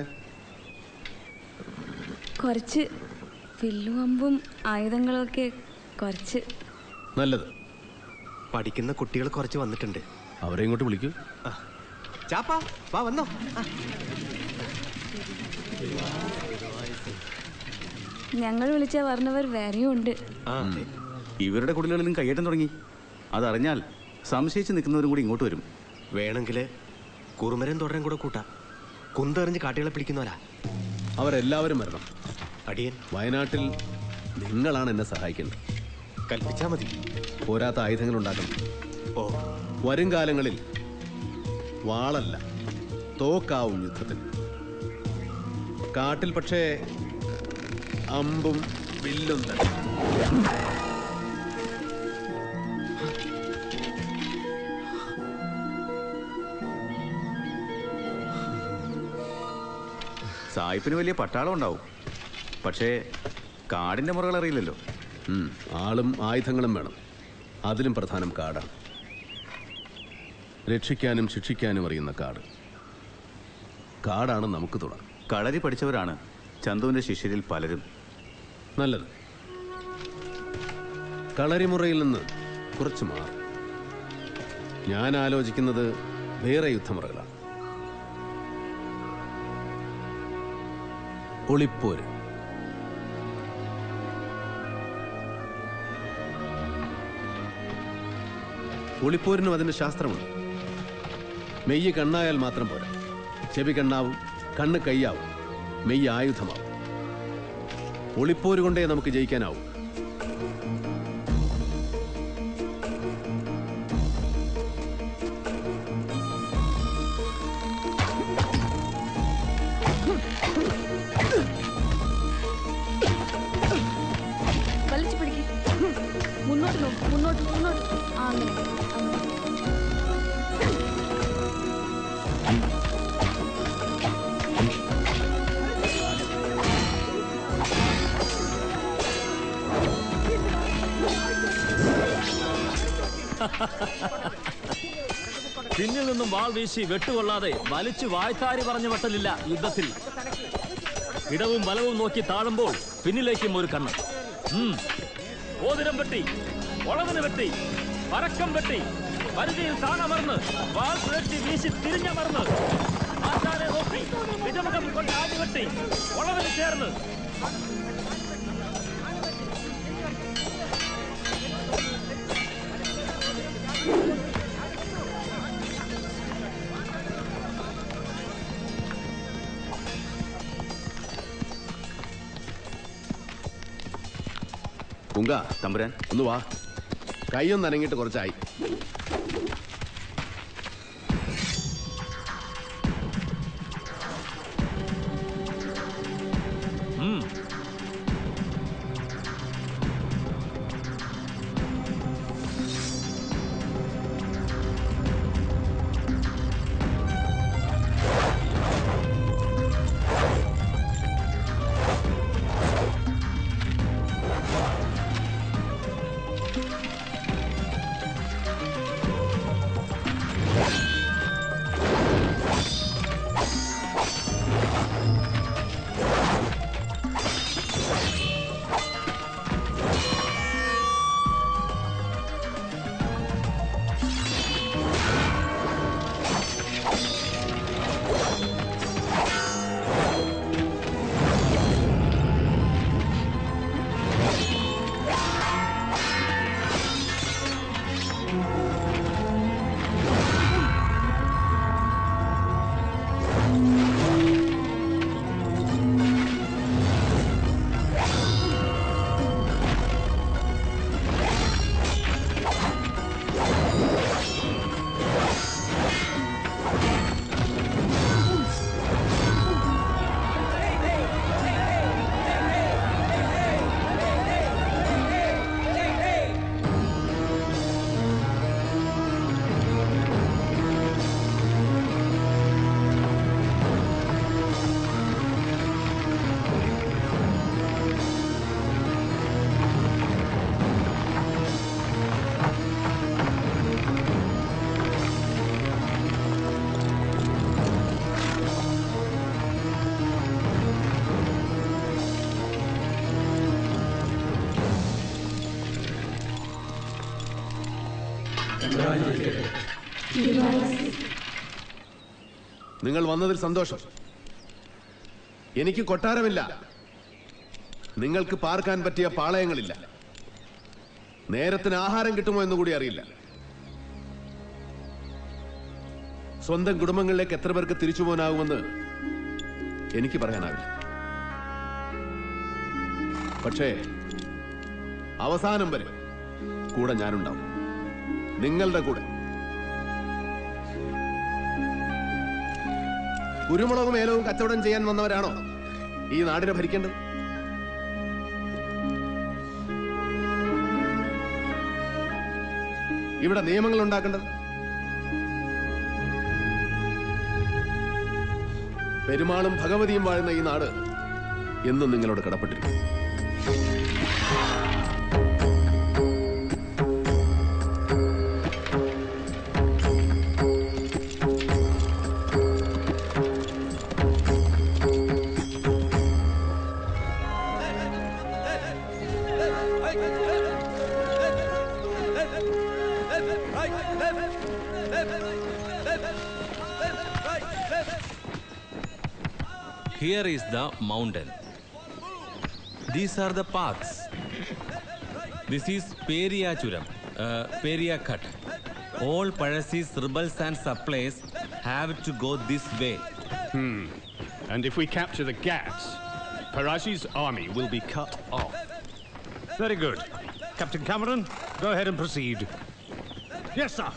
കുറച്ച് വില്ലുവമ്പും ആയുധങ്ങളൊക്കെ കുറച്ച് നല്ലത് പഠിക്കുന്ന കുട്ടികൾ കുറച്ച് വന്നിട്ടുണ്ട് അവരെ ഇങ്ങോട്ട് വിളിക്കൂ ചാപ്പാ വാ വന്നോ ആ. ഞങ്ങൾ വിളിച്ച പറഞ്ഞവർ വേറെയും ഉണ്ട് ഇവരുടെ കുടിലുകളിലും കയ്യേറ്റം തുടങ്ങി അതറിഞ്ഞാൽ സംശയിച്ച് നിൽക്കുന്നവരും കൂടി ഇങ്ങോട്ട് വരും വേണമെങ്കിൽ കുറുമരൻ തുടരാൻ കൂടെ കൂട്ടാ കുന്തെറിഞ്ഞ് കാട്ടികളെ പിടിക്കുന്നവരാ അവരെല്ലാവരും വരണം അടിയൻ വയനാട്ടിൽ നിങ്ങളാണ് എന്നെ സഹായിക്കേണ്ടത് കൽപ്പിച്ചാ മതി പോരാത്ത ആയുധങ്ങൾ ഉണ്ടാക്കണം ഓ വരും കാലങ്ങളിൽ വാളല്ല തോക്കാവും യുദ്ധത്തിൽ കാട്ടിൽ പക്ഷേ അമ്പും വില്ലും തന്നെ സായിപ്പിന് വലിയ പട്ടാളം ഉണ്ടാവും പക്ഷേ കാടിന്റെ മുറകൾ അറിയില്ലല്ലോ ഉം, ആളും ആയുധങ്ങളും വേണം അതിലും പ്രധാനം കാടാണ് രക്ഷിക്കാനും ശിക്ഷിക്കാനും അറിയുന്ന കാട് കാടാണ് നമുക്ക് തുണ കളരി പഠിച്ചവരാണ് ചന്തുവിന്റെ ശിഷ്യരിൽ പലരും നല്ലത് കളരിമുറയിൽ നിന്ന് കുറച്ച് മാറും ഞാൻ ആലോചിക്കുന്നത് വേറെ യുദ്ധമുറകളാണ് ഒളിപ്പോര് ഒളിപ്പോരിനും അതിന്റെ ശാസ്ത്രമുണ്ട് മെയ്യ് കണ്ണായാൽ മാത്രം പോരാ ചെവി കണ്ണാവും കണ്ണ് കയ്യാവും മെയ്യ് ആയുധമാവും ഒളിപ്പോര് കൊണ്ടേ നമുക്ക് ജയിക്കാനാവും വലിച്ചു പിടിക്ക് മുന്നോട്ട് നോക്ക് മുന്നോട്ട് മുന്നോട്ട് ആ അങ്ങനെ അങ്ങനെ. പിന്നിൽ നിന്നും വാൾ വീശി വെട്ടുകൊള്ളാതെ വലിച്ചു വായ്ത്താരി പറഞ്ഞു വെട്ടലില്ല യുദ്ധത്തിൽ ഇടവും വലവും നോക്കി താഴുമ്പോൾ പിന്നിലേക്കും ഒരു കണ്ണ് ഉം. ഓതിരം വെട്ടി ഒളവിന് വെട്ടി പരക്കം വെട്ടി പരിധിയിൽ താണമർന്ന് വാൾ പുരട്ടി വീശി തിരിഞ്ഞമർന്ന് ആശാനെ നോക്കി നിജമുഖം കൊണ്ട് ആദ്യ വെട്ടി ഒളവിന് ചേർന്ന് കുങ്ക തമ്പുരാൻ ഒന്ന് വാ കൈയൊന്ന് അനങ്ങിയിട്ട് കുറച്ചായി ഉം. നിങ്ങൾ വന്നതിൽ സന്തോഷം എനിക്ക് കൊട്ടാരമില്ല നിങ്ങൾക്ക് പാർക്കാൻ പറ്റിയ പാളയങ്ങളില്ല നേരത്തിന് ആഹാരം കിട്ടുമോ എന്ന് കൂടി അറിയില്ല സ്വന്തം കുടുംബങ്ങളിലേക്ക് എത്ര പേർക്ക് തിരിച്ചു പോകാനാകുമെന്ന് എനിക്ക് പറയാനാവില്ല പക്ഷേ അവസാനം വരെ കൂടെ ഞാനുണ്ടാവും നിങ്ങളുടെ കൂടെ കുരുമുളകും ഏലവും കച്ചവടം ചെയ്യാൻ വന്നവരാണോ ഈ നാടിനെ ഭരിക്കേണ്ടത് ഇവിടെ നിയമങ്ങൾ ഉണ്ടാക്കേണ്ടത് പെരുമാളും ഭഗവതിയും വാഴുന്ന ഈ നാട് എന്നും നിങ്ങളോട് കടപ്പെട്ടിരിക്കും Here is the mountain. These are the paths. This is Periyachuram, uh, Periyakat. All Parasis, rebels and supplies have to go this way. Hmm. And if we capture the Ghats, Parashi's army will be cut off. Very good. Captain Cameron, go ahead and proceed. Yes, sir.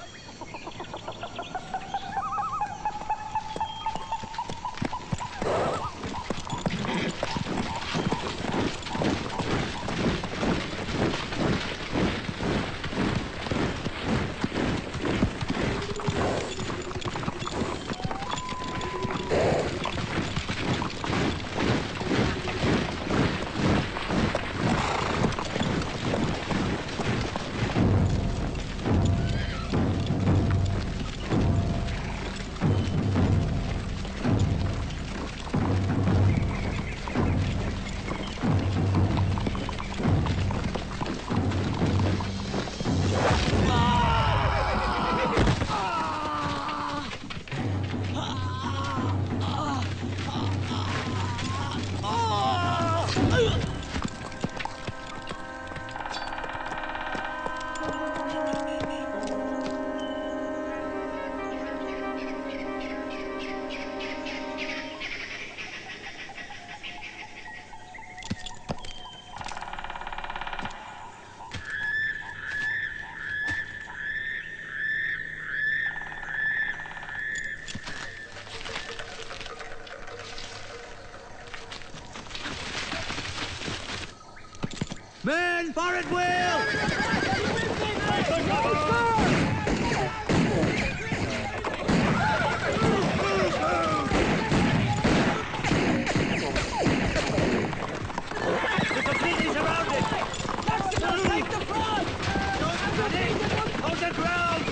Men, forward wheel! completely surrounded! That's gonna take the front! Hold the ground!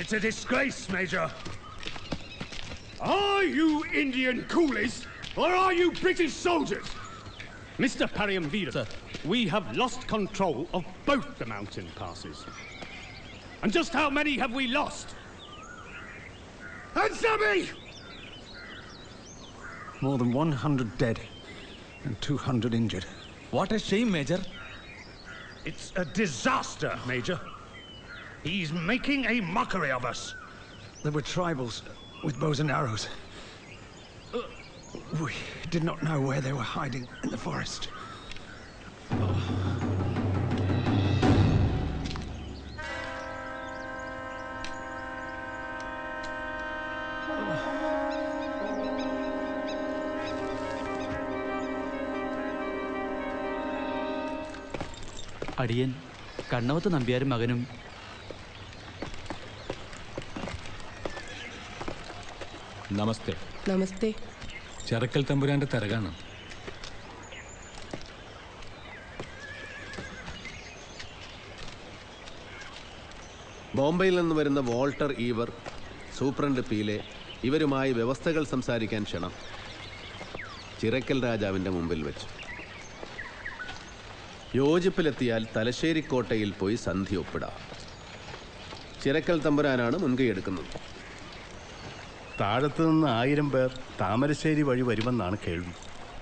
It's a disgrace, Major. Are you Indian coolies or are you British soldiers? Mr. Pariamvira, we have lost control of both the mountain passes. And just how many have we lost? Answer me! More than 100 dead and 200 injured. What a shame, Major. It's a disaster, Major. He's making a mockery of us. There were tribals with bows and arrows. We did not know where they were hiding in the forest. അടിയൻ കണ്ണവത്ത് നമ്പ്യാരും മകനും നമസ്തേ നമസ്തേ ചെറക്കൽ തമ്പുരാന്റെ തരകാണ് ബോംബെയിൽ നിന്ന് വരുന്ന Walter ഈവർ superintendent പീലെ ഇവരുമായി വ്യവസ്ഥകൾ സംസാരിക്കാൻ ക്ഷണം ചിറക്കൽ രാജാവിൻ്റെ മുമ്പിൽ വെച്ച് യോജിപ്പിലെത്തിയാൽ തലശ്ശേരി കോട്ടയിൽ പോയി സന്ധി ഒപ്പിടാം ചിറക്കൽ തമ്പുരാനാണ് മുൻകൈയെടുക്കുന്നത് താഴത്തു നിന്ന് ആയിരം പേർ താമരശ്ശേരി വഴി വരുമെന്നാണ് കേൾവി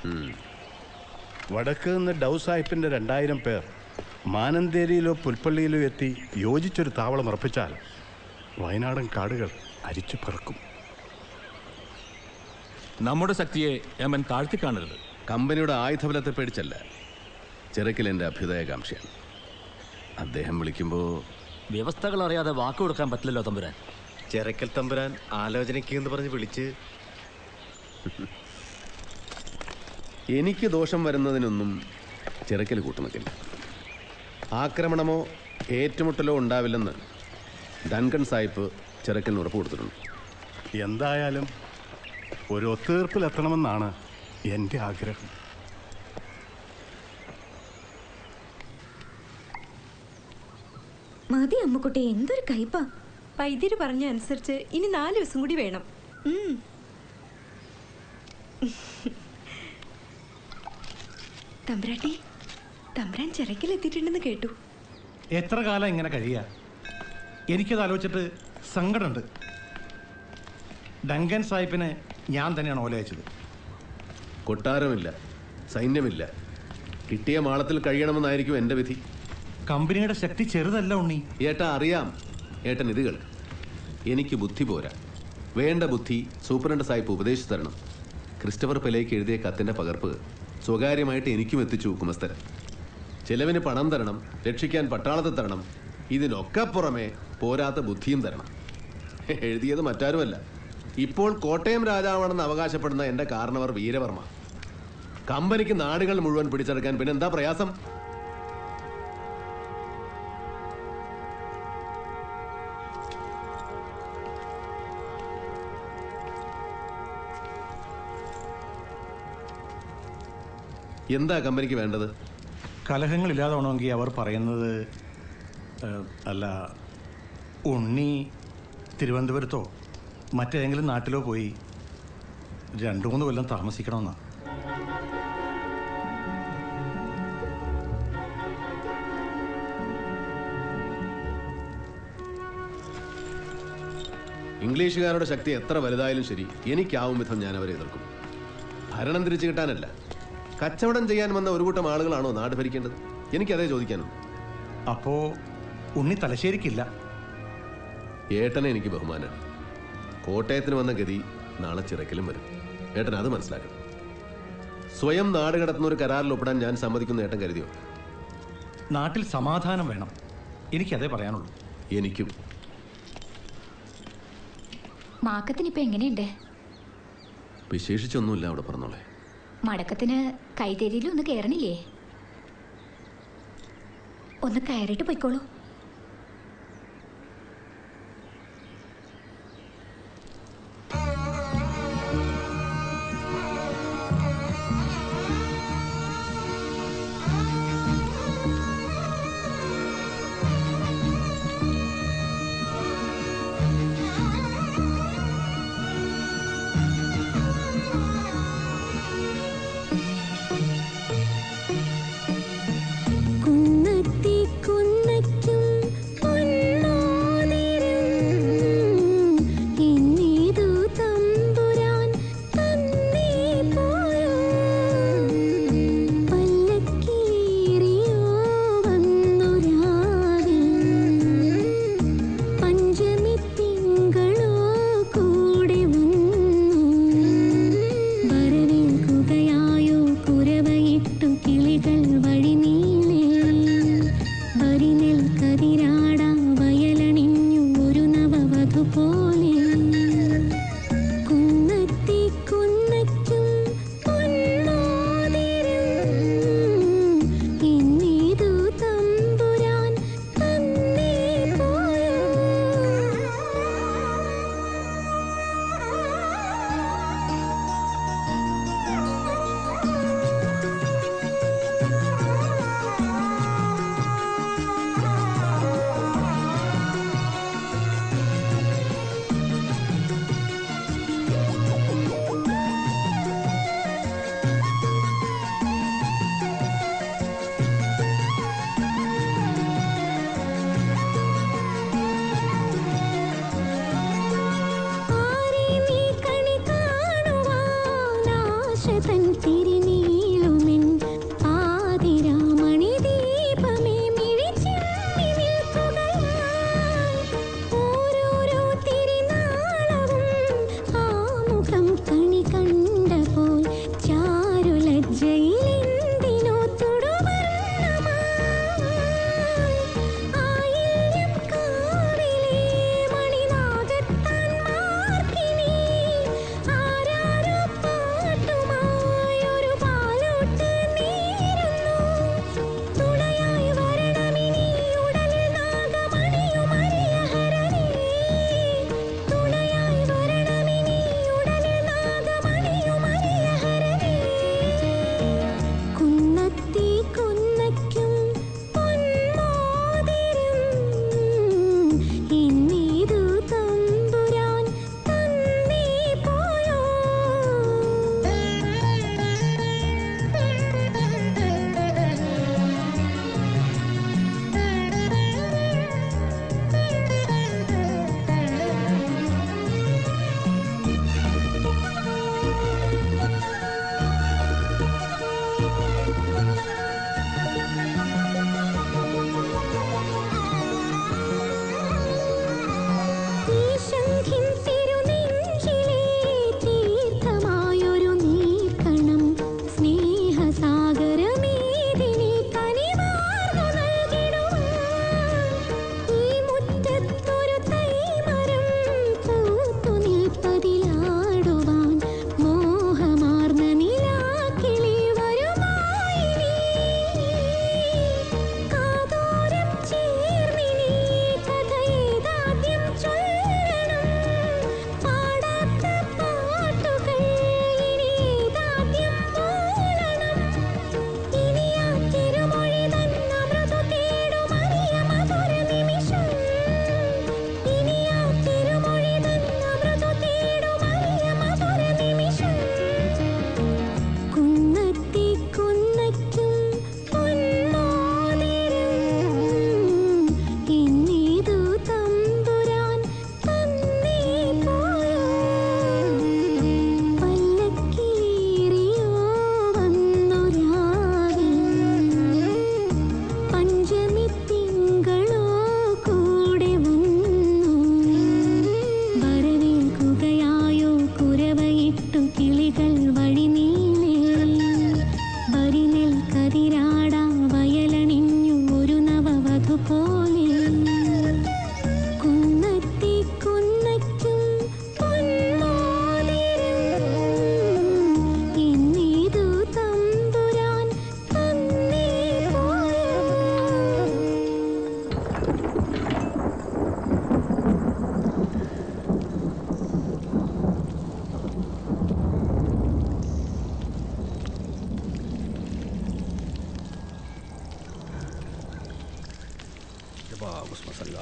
വടക്ക് നിന്ന് ഡൗ സാഹിബിന്റെ രണ്ടായിരം പേർ മാനന്തേരിയിലോ പുൽപ്പള്ളിയിലോ എത്തി യോജിച്ചൊരു താവളം ഉറപ്പിച്ചാൽ വയനാടൻ കാടുകൾ അരിച്ചു പറക്കും നമ്മുടെ ശക്തിയെ യമൻ താഴ്ത്തി കാണരുത് കമ്പനിയുടെ ആയുധബലത്തെ പേടിച്ചല്ല ചിറക്കലിൻ്റെ അഭ്യുദയകാംക്ഷയാണ് അദ്ദേഹം വിളിക്കുമ്പോൾ വ്യവസ്ഥകൾ അറിയാതെ വാക്ക് കൊടുക്കാൻ പറ്റില്ലല്ലോ തമ്പുരാൻ ചിറക്കൽ തമ്പുരാൻ ആലോചനയ്ക്ക് എന്ന് പറഞ്ഞ് വിളിച്ച് എനിക്ക് ദോഷം വരുന്നതിനൊന്നും ചിറക്കൽ കൂട്ടുനിൽക്കില്ല ആക്രമണമോ ഏറ്റുമുട്ടലോ ഉണ്ടാവില്ലെന്ന് ഡൻകൺ സാഹിബ് ചിറക്കലിന് ഉറപ്പ് കൊടുത്തിട്ടുണ്ട് എന്തായാലും ഒരു ഒത്തുതീർപ്പിലെത്തണമെന്നാണ് എൻ്റെ ആഗ്രഹം മതി അമ്മുക്കുട്ടി എന്തൊരു കയ്പാ വൈദ്യര് പറഞ്ഞ അനുസരിച്ച് ഇനി നാല് ദിവസം കൂടി വേണം ഉം. തമ്പ്രാട്ടി തമ്പ്രാൻ ചിറക്കിലെത്തിയിട്ടുണ്ടെന്ന് കേട്ടു എത്ര കാലം ഇങ്ങനെ കഴിയാ എനിക്കത് ആലോചിച്ചിട്ട് സങ്കടമുണ്ട് ഡങ്കൻ സാഹിബിനെ ഞാൻ തന്നെയാണ് ഓലയച്ചത് കൊട്ടാരമില്ല സൈന്യമില്ല കിട്ടിയ മാളത്തിൽ കഴിയണമെന്നായിരിക്കും എൻ്റെ വിധി കമ്പനിയുടെ ശക്തി ചെറുതല്ല ഉണ്ണി ഏട്ടാ അറിയാം ഏട്ടൻ ഇത് കേൾക്ക് എനിക്ക് ബുദ്ധി പോരാ വേണ്ട ബുദ്ധി സൂപ്രണ്ട് സാഹിബ് ഉപദേശിച്ചു തരണം ക്രിസ്റ്റഫർ പെലേക്ക് എഴുതിയ കത്തിന്റെ പകർപ്പ് സ്വകാര്യമായിട്ട് എനിക്കും എത്തിച്ചു കുമസ്തരൻ ചെലവിന് പണം തരണം രക്ഷിക്കാൻ പട്ടാളത്തെ തരണം ഇതിനൊക്കെ പുറമെ പോരാത്ത ബുദ്ധിയും തരണം എഴുതിയത് മറ്റാരുമല്ല ഇപ്പോൾ കോട്ടയം രാജാവാണെന്ന് അവകാശപ്പെടുന്ന എൻ്റെ കാരണവർ വീരവർമ്മ കമ്പനിക്ക് നാടുകൾ മുഴുവൻ പിടിച്ചെടുക്കാൻ പിന്നെ എന്താ പ്രയാസം എന്താ കമ്പനിക്ക് വേണ്ടത് കലഹങ്ങൾ ഇല്ലാതാവണമെങ്കിൽ അവർ പറയുന്നത് ഏഹ്, അല്ല ഉണ്ണി തിരുവനന്തപുരത്തോ മറ്റേതെങ്കിലും നാട്ടിലോ പോയി രണ്ടു മൂന്ന് കൊല്ലം താമസിക്കണമെന്നാ ഇംഗ്ലീഷുകാരുടെ ശക്തി എത്ര വലുതായാലും ശരി എനിക്കാവും വിധം ഞാൻ അവരെ എതിർക്കും ഭരണം തിരിച്ചു കിട്ടാനല്ല കച്ചവടം ചെയ്യാൻ വന്ന ഒരു കൂട്ടം ആളുകളാണോ നാട് ഭരിക്കേണ്ടത് എനിക്കതേ ചോദിക്കാനുള്ളൂ അപ്പോ ഉണ്ണി തലശ്ശേരിക്കില്ല ഏട്ടനെ എനിക്ക് ബഹുമാനമാണ് കോട്ടയത്തിന് വന്ന ഗതി നാളെ ചിറക്കലും വരും ഏട്ടൻ അത് മനസ്സിലാക്കണം സ്വയം നാട് കടത്തുന്ന ഒരു കരാറിൽ ഒപ്പിടാൻ ഞാൻ സമ്മതിക്കുന്ന ഏട്ടൻ കരുതിയോ നാട്ടിൽ സമാധാനം വേണം എനിക്കതേ പറയാനുള്ളൂ എനിക്കും മാക്കത്തിനിപ്പോ എങ്ങനെയുണ്ട് വിശേഷിച്ചൊന്നുമില്ല അവിടെ പറഞ്ഞോളെ മടക്കത്തിന് കൈതേരിയിൽ ഒന്ന് കയറണില്ലേ ഒന്ന് കയറിയിട്ട് പൊയ്ക്കോളൂ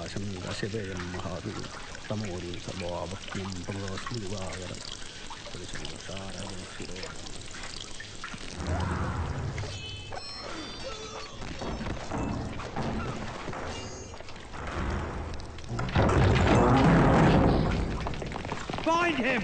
പ്രകാശം ദശഭയം മഹാവിൽ തമോരി സർവാവക്യം പ്രദോസ്മിവാകരം Find him!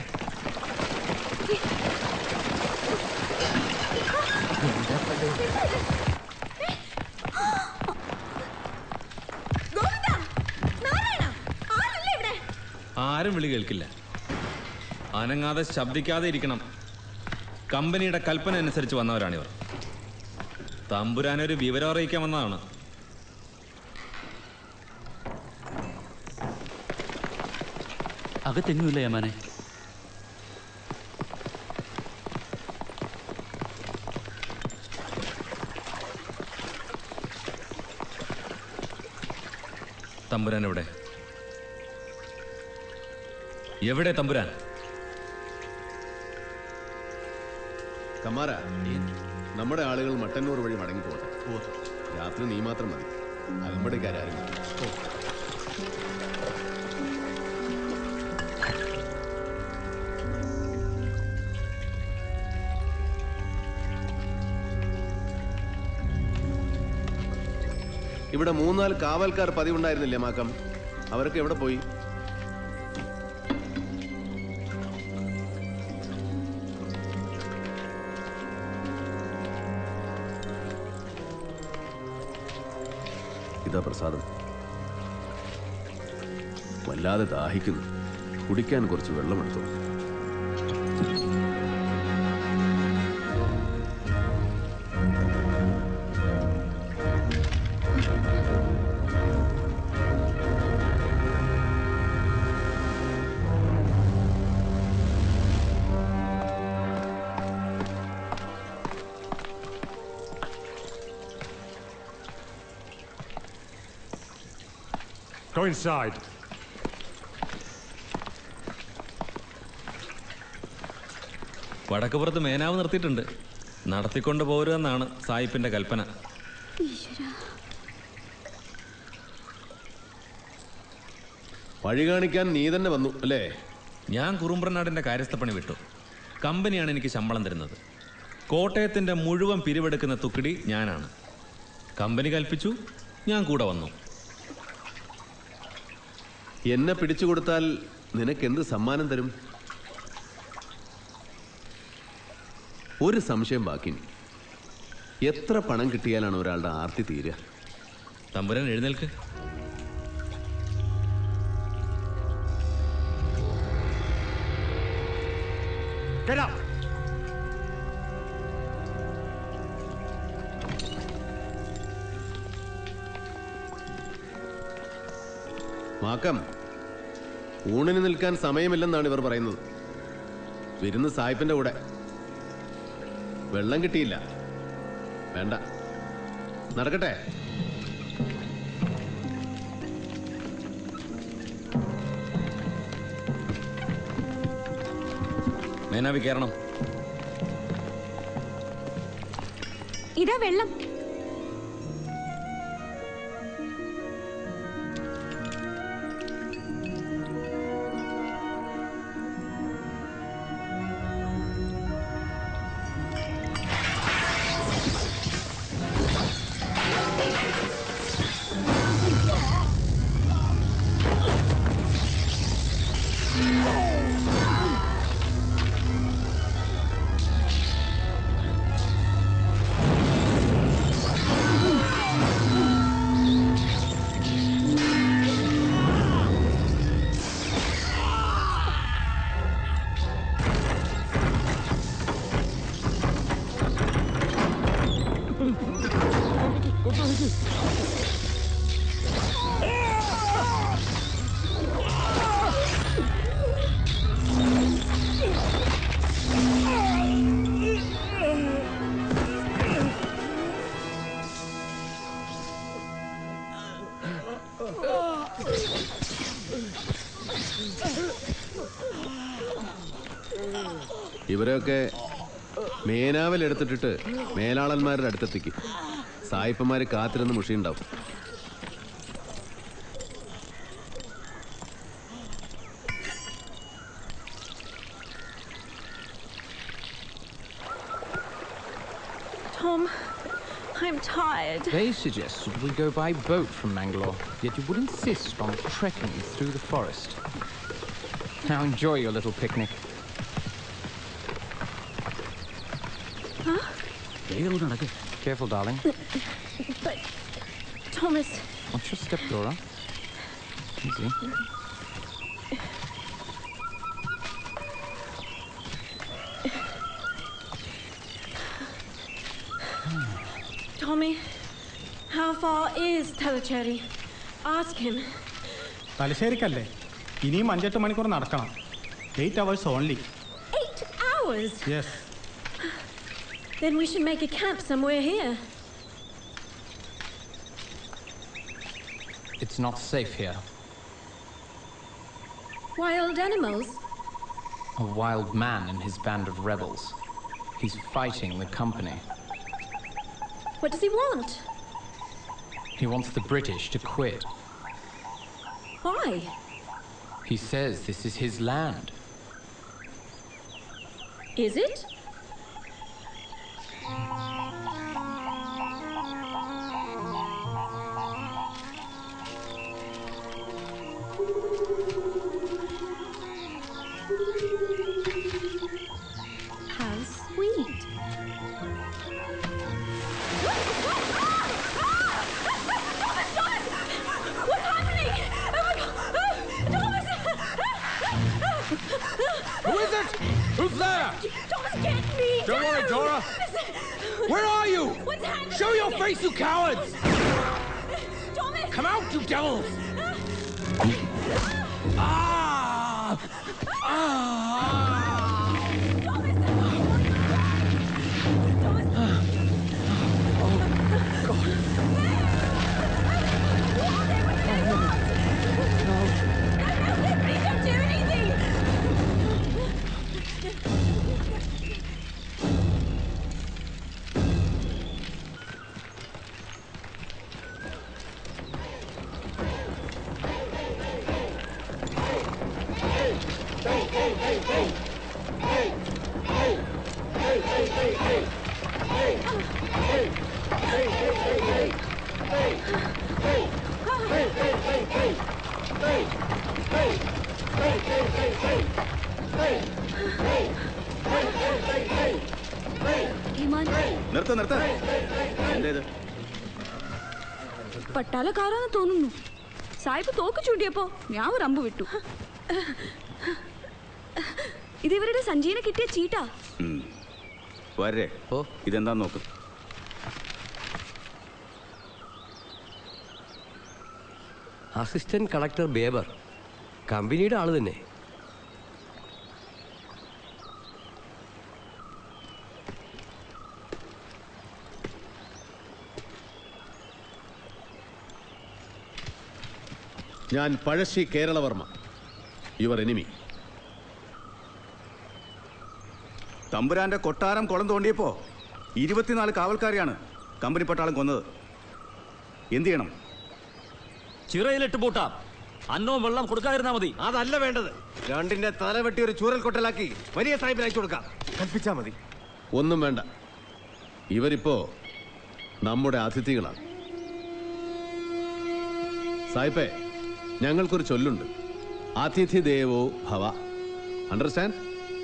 ആരും വിളി കേൾക്കില്ല അനങ്ങാതെ ശബ്ദിക്കാതെ ഇരിക്കണം കമ്പനിയുടെ കൽപ്പന അനുസരിച്ച് വന്നവരാണിവർ തമ്പുരാനൊരു വിവരം അറിയിക്കാൻ വന്നതാണ് അകത്തെങ്ങുമില്ല യമാനെ തമ്പുരാൻ എവിടെ എവിടെ തമ്പുരാൻ കമാര നമ്മുടെ ആളുകൾ മട്ടന്നൂർ വഴി മടങ്ങിപ്പോട്ടെ രാത്രി നീ മാത്രം മതി അൽമ്പടിക്കാരും ഇവിടെ മൂന്നാല് കാവൽക്കാർ പതിവുണ്ടായിരുന്നില്ലേ മാക്കം അവരൊക്കെ എവിടെ പോയി ഇതാ പ്രസാദം വല്ലാതെ ദാഹിക്കുന്നു കുടിക്കാൻ കുറച്ച് വെള്ളമെടുത്തു Go inside. വടക്കുപുറത്ത് മേനാവ് നിർത്തിയിട്ടുണ്ട് നടത്തിക്കൊണ്ട് പോരുമെന്നാണ് സായിപ്പിന്റെ കൽപ്പന വഴി കാണിക്കാൻ നീ തന്നെ വന്നു അല്ലേ ഞാൻ കുറുമ്പ്രനാടിന്റെ കാര്യസ്ഥപ്പണി വിട്ടു കമ്പനിയാണ് എനിക്ക് ശമ്പളം തരുന്നത് കോട്ടയത്തിന്റെ മുഴുവൻ പിരിവെടുക്കുന്ന തുക്കിടി ഞാനാണ് കമ്പനി കൽപ്പിച്ചു ഞാൻ കൂടെ വന്നു എന്നെ പിടിച്ചു കൊടുത്താൽ നിനക്ക് എന്ത് സമ്മാനം തരും ഒരു സംശയം ബാക്കി എത്ര പണം കിട്ടിയാലാണ് ഒരാളുടെ ആർത്തി തീരുക തമ്പുരാൻ എഴുന്നേൽക്ക് Get up! മാക്കം ഊണിന് നിൽക്കാൻ സമയമില്ലെന്നാണ് ഇവർ പറയുന്നത് വിരുന്ന് സായിപ്പിന്റെ കൂടെ വെള്ളം കിട്ടിയില്ല വേണ്ട നടക്കട്ടെ മേനാവി കയറണം ഇതാ വെള്ളം ഇവരെയൊക്കെ മേനാവൽ എടുത്തിട്ടിട്ട് മേലാളന്മാരുടെ അടുത്തെത്തിക്കും സായിപ്പന്മാര് കാത്തിരുന്ന് മുഷിയുണ്ടാവും Tom. I'm tired. They suggested we go by boat from Mangalore, yet you would insist on trekking through the forest. Now enjoy your little picnic. Huh? Careful, darling. But, Thomas, Watch your step, Dora. Easy. Tommy, how far is Telacheri? Ask him. തലശ്ശേരിക്കല്ലേ ഇനിയും അഞ്ചെട്ട് മണിക്കൂർ നടക്കണം eight hours only Eight hours? Yes Then we should make a camp somewhere here. It's not safe here. Wild animals? A wild man and his band of rebels. He's fighting the company. What does he want? He wants the British to quit. Why? He says this is his land. Is it? How sweet. What's happening? Oh my God! Thomas! Who is it? Who's there? Thomas, get me! Don't worry, down! Dora. Where are you? What's happening? Show your face, you cowards! Thomas! Come out, you devils! Ah! Ah! Please don't do anything! നിർത്ത നിർത്ത എന്തേത് പട്ടാളക്കാരാന്ന് തോന്നുന്നു സായിപ്പ് തോക്ക് ചൂണ്ടിയപ്പോ ഞാൻ ഒരു അമ്പ് വിട്ടു ഇത് ഇവരുടെ സഞ്ജീനെ കിട്ടിയ ചീട്ടാ ഉം. വരേ ഓ ഇതെന്താ നോക്ക് അസിസ്റ്റന്റ് കളക്ടർ ബേബർ കമ്പനിയുടെ ആള് തന്നെ ഞാൻ പഴശ്ശി കേരളവർമ്മ യുവർ എനിമി തമ്പുരാന്റെ കൊട്ടാരം കുളം തോണ്ടിയപ്പോ ഇരുപത്തിനാല് കാവൽക്കാരെയാണ് കമ്പനി പട്ടാളം കൊന്നത് എന്ത് ചെയ്യണം ചിറയിലിട്ട് പൂട്ടാം അന്നവും വെള്ളം കൊടുക്കാതിരുന്നാ മതി അതല്ല വേണ്ടത് രണ്ടിന്റെ തല വെട്ടി ഒരു ചൂരൽ കൊട്ടലാക്കി വലിയ സാഹിബിന് അയച്ചു കൊടുക്കാം കൽപ്പിച്ചാ മതി ഒന്നും വേണ്ട ഇവരിപ്പോ നമ്മുടെ അതിഥികളാണ് സായിപ്പേ ഞങ്ങൾക്കൊരു ചൊല്ലുണ്ട് അതിഥി ദേവോ ഭവ understand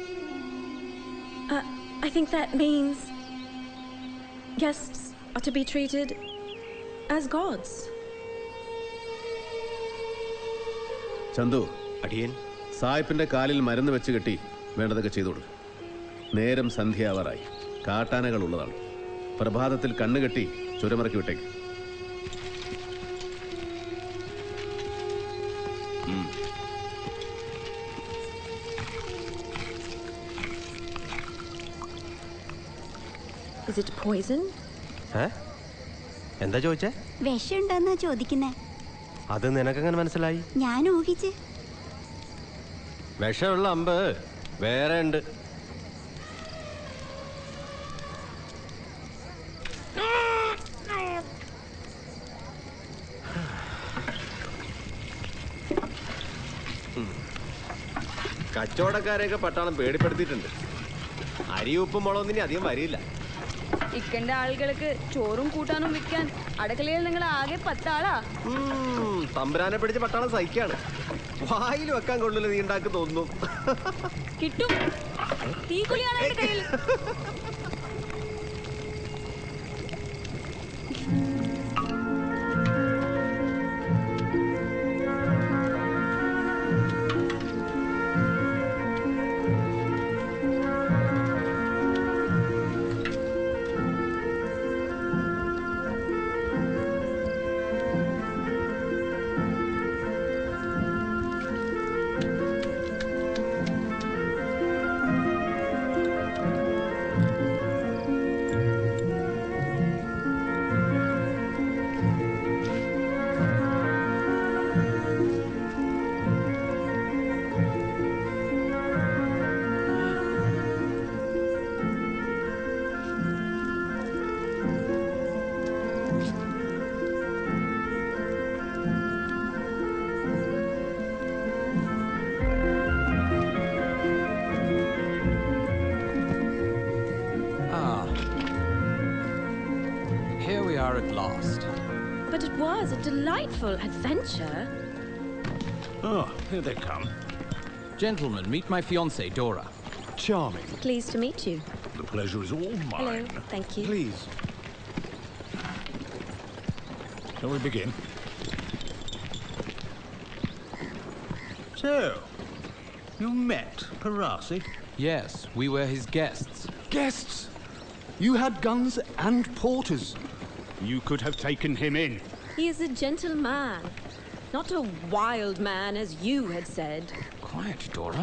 Uh, I think that means guests are to be treated as gods. Chandu അടിയൻ സായിപ്പിന്റെ കാലിൽ മരുന്ന് വെച്ച് കെട്ടി വേണ്ടതൊക്കെ ചെയ്തു കൊടുക്കും നേരം സന്ധ്യാവാറായി കാട്ടാനകൾ ഉള്ളതാണ് പ്രഭാതത്തിൽ കണ്ണുകെട്ടി ചുരമിറക്കി വിട്ടേക്ക് Is it poison? ഏ എന്താ ചോദിച്ചേ വിഷമുണ്ടെന്നാ ചോദിക്കുന്നേ അത് നിനക്കെങ്ങനെ മനസ്സിലായി ഞാൻ ഊഹിച്ച് വിഷമുള്ള അമ്പ് വേറെ ഉണ്ട് കച്ചവടക്കാരെയൊക്കെ പട്ടാളം പേടിപ്പെടുത്തിയിട്ടുണ്ട് അരി ഉപ്പും മുളകൊന്നും ഇനി അധികം വരില്ല ഇക്കന്റെ ആളുകൾക്ക് ചോറും കൂട്ടാനും വിൽക്കാൻ അടുക്കളയിൽ നിങ്ങൾ ആകെ പത്താളാ ഉം, തമ്പുരാനെ പിടിച്ച് പട്ടാളം സഹിക്കാണ് വായിൽ വെക്കാൻ കൊള്ളില്ല നീ ഉണ്ടാക്കി തോന്നുന്നു കിട്ടും തീക്കുലിയാണ് എന്റെ കയ്യിൽ Ah. Here we are at last. But it was a delightful adventure. Oh, here they come. Gentlemen, meet my fiancée, Dora. Charming. Pleased to meet you. The pleasure is all Hello, thank you. Please. Shall we begin? So, you met Parasi? Yes, we were his guests. Guests! You had guns and porters. You could have taken him in. He is a gentleman, not a wild man as you had said. Quiet, Dora.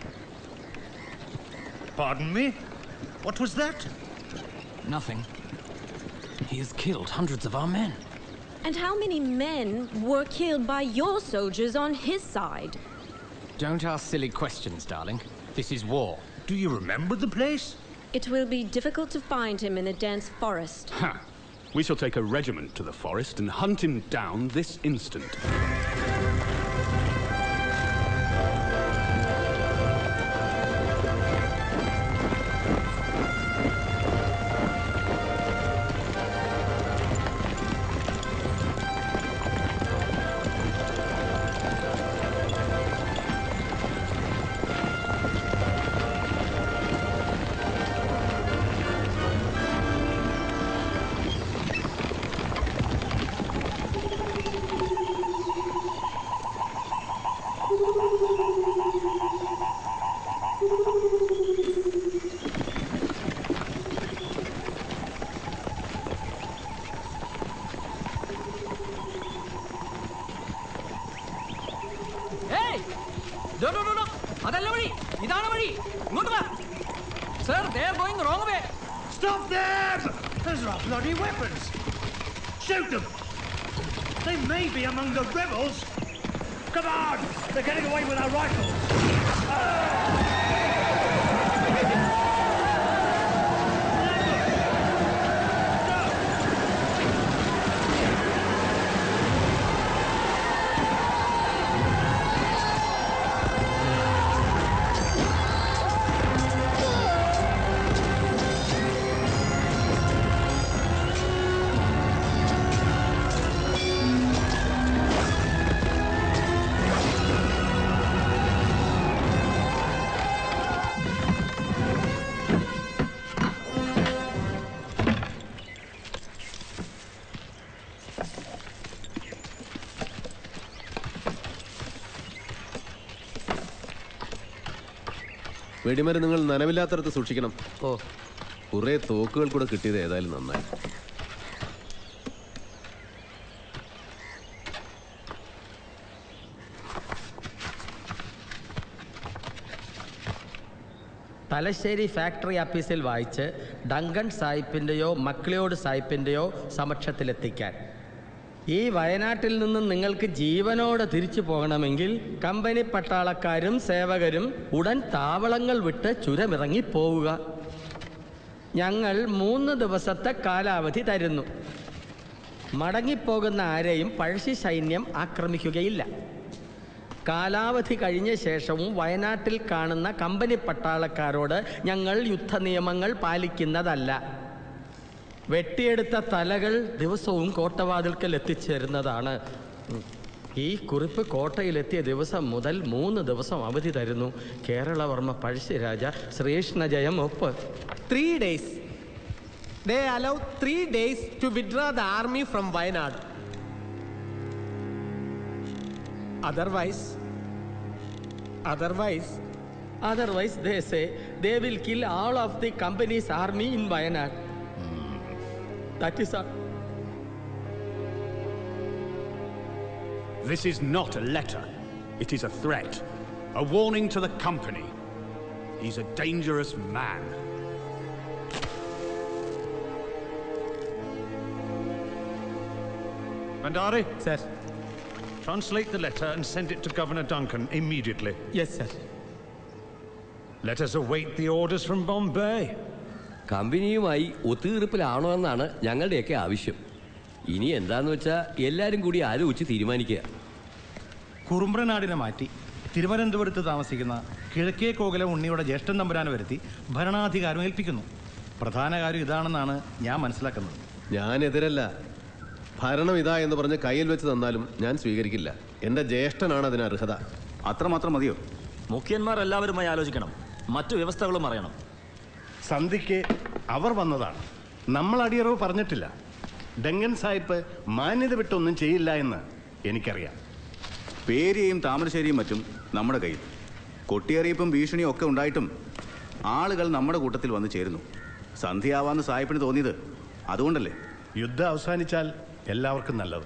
Pardon me? What was that? Nothing. He has killed hundreds of our men. And how many men were killed by your soldiers on his side? Don't ask silly questions, darling. This is war. Do you remember the place? It will be difficult to find him in a dense forest. Ha! We shall take a regiment to the forest and hunt him down this instant. ഏയ് ഡോ ഡോ ഡോ ഡോ അതല്ല വഴി ഇതാണ് വഴി ഇങ്ങോട്ട് വാ sir they are going wrong way Stop them! Those are our bloody weapons! Shoot them! They may be among the rebels! Come on! They're getting away with our rifles! വെടിമരുന്നുകൾ നനവില്ലാത്തടത്ത് സൂക്ഷിക്കണം ഓ കുറെ തോക്കുകൾ കൂടെ കിട്ടിയത് ഏതായാലും നന്നായി തലശ്ശേരി ഫാക്ടറി ഓഫീസിൽ വായിച്ച് ഡങ്കൺ സാഹിബിൻ്റെയോ മക്ലിയോട് സാഹിബിൻ്റെയോ സമക്ഷത്തിലെത്തിക്കാൻ ഈ വയനാട്ടിൽ നിന്നും നിങ്ങൾക്ക് ജീവനോടെ തിരിച്ചു പോകണമെങ്കിൽ കമ്പനി പട്ടാളക്കാരും സേവകരും ഉടൻ താവളങ്ങൾ വിട്ട് ചുരമിറങ്ങി പോവുക ഞങ്ങൾ മൂന്ന് ദിവസത്തെ കാലാവധി തരുന്നു മടങ്ങിപ്പോകുന്ന ആരെയും പഴശ്ശി സൈന്യം ആക്രമിക്കുകയില്ല കാലാവധി കഴിഞ്ഞ ശേഷവും വയനാട്ടിൽ കാണുന്ന കമ്പനി പട്ടാളക്കാരോട് ഞങ്ങൾ യുദ്ധനിയമങ്ങൾ പാലിക്കുന്നതല്ല വെട്ടിയെടുത്ത തലകൾ ദിവസവും കോട്ടവാതിൽക്കൽ എത്തിച്ചേരുന്നതാണ് ഉം. ഈ കുറിപ്പ് കോട്ടയിലെത്തിയ ദിവസം മുതൽ മൂന്ന് ദിവസം അവധി തരുന്നു കേരളവർമ്മ പഴശ്ശിരാജ ശ്രീകൃഷ്ണജയം ഒപ്പ് three days they allow three days to withdraw the army from Wayanad otherwise otherwise Otherwise, they say they will kill all of the company's army in Wayanad. That is all. This is not a letter. It is a threat. A warning to the company. He's a dangerous man. Bandari? Sir. Translate the letter and send it to Governor Duncan immediately. Yes, sir. Let us await the orders from Bombay. കമ്പനിയുമായി ഒത്തുതീർപ്പിലാണോ എന്നാണ് ഞങ്ങളുടെയൊക്കെ ആവശ്യം ഇനി എന്താന്ന് വെച്ചാൽ എല്ലാവരും കൂടി ആലോചിച്ച് തീരുമാനിക്കുക കുറുമ്പ്രനാടിനെ മാറ്റി തിരുവനന്തപുരത്ത് താമസിക്കുന്ന കിഴക്കേ കോകില ഉണ്ണിയുടെ ജ്യേഷ്ഠൻ തമ്പുരാനെ വരുത്തി ഭരണാധികാരം ഏൽപ്പിക്കുന്നു പ്രധാന കാര്യം ഇതാണെന്നാണ് ഞാൻ മനസ്സിലാക്കുന്നത് ഞാൻ എതിരല്ല ഭരണം ഇതാ എന്ന് പറഞ്ഞ് കയ്യിൽ വെച്ച് തന്നാലും ഞാൻ സ്വീകരിക്കില്ല എന്റെ ജ്യേഷ്ഠനാണ് അതിന് അർഹത അത്രമാത്രം മതിയോ മുഖ്യന്മാർ എല്ലാവരുമായി ആലോചിക്കണം മറ്റു വ്യവസ്ഥകളും അറിയണം സന്ധിക്ക് അവർ വന്നതാണ് നമ്മൾ അടിയറവ് പറഞ്ഞിട്ടില്ല ഡെങ്കൻ സാഹിബ് മാന്യത വിട്ടൊന്നും ചെയ്യില്ല എന്ന് എനിക്കറിയാം പേരിയെയും താമരശ്ശേരിയും മറ്റും നമ്മുടെ കയ്യിൽ കൊട്ടിയറിയിപ്പും ഭീഷണിയും ഒക്കെ ഉണ്ടായിട്ടും ആളുകൾ നമ്മുടെ കൂട്ടത്തിൽ വന്നു ചേരുന്നു സന്ധ്യയാവാന്ന് സാഹിബിന് തോന്നിയത് അതുകൊണ്ടല്ലേ യുദ്ധം അവസാനിച്ചാൽ എല്ലാവർക്കും നല്ലത്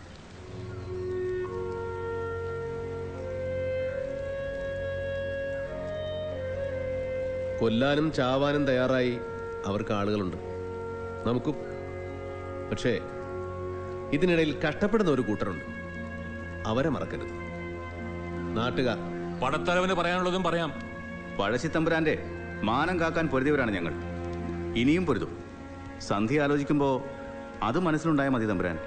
കൊല്ലാനും ചാവാനും തയ്യാറായി അവർക്ക് ആളുകളുണ്ട് നമുക്കും പക്ഷേ ഇതിനിടയിൽ കഷ്ടപ്പെടുന്ന ഒരു കൂട്ടരുണ്ട് അവരെ മറക്കരുത് നാട്ടുകാർ പടത്തലവന് പറയാനുള്ളതും പറയാം പഴശ്ശിത്തമ്പുരാന്റെ മാനം കാക്കാൻ പൊരുതിയവരാണ് ഞങ്ങൾ ഇനിയും പൊരുതും സന്ധ്യ ആലോചിക്കുമ്പോൾ അത് മനസ്സിലുണ്ടായ മതി തമ്പുരാൻ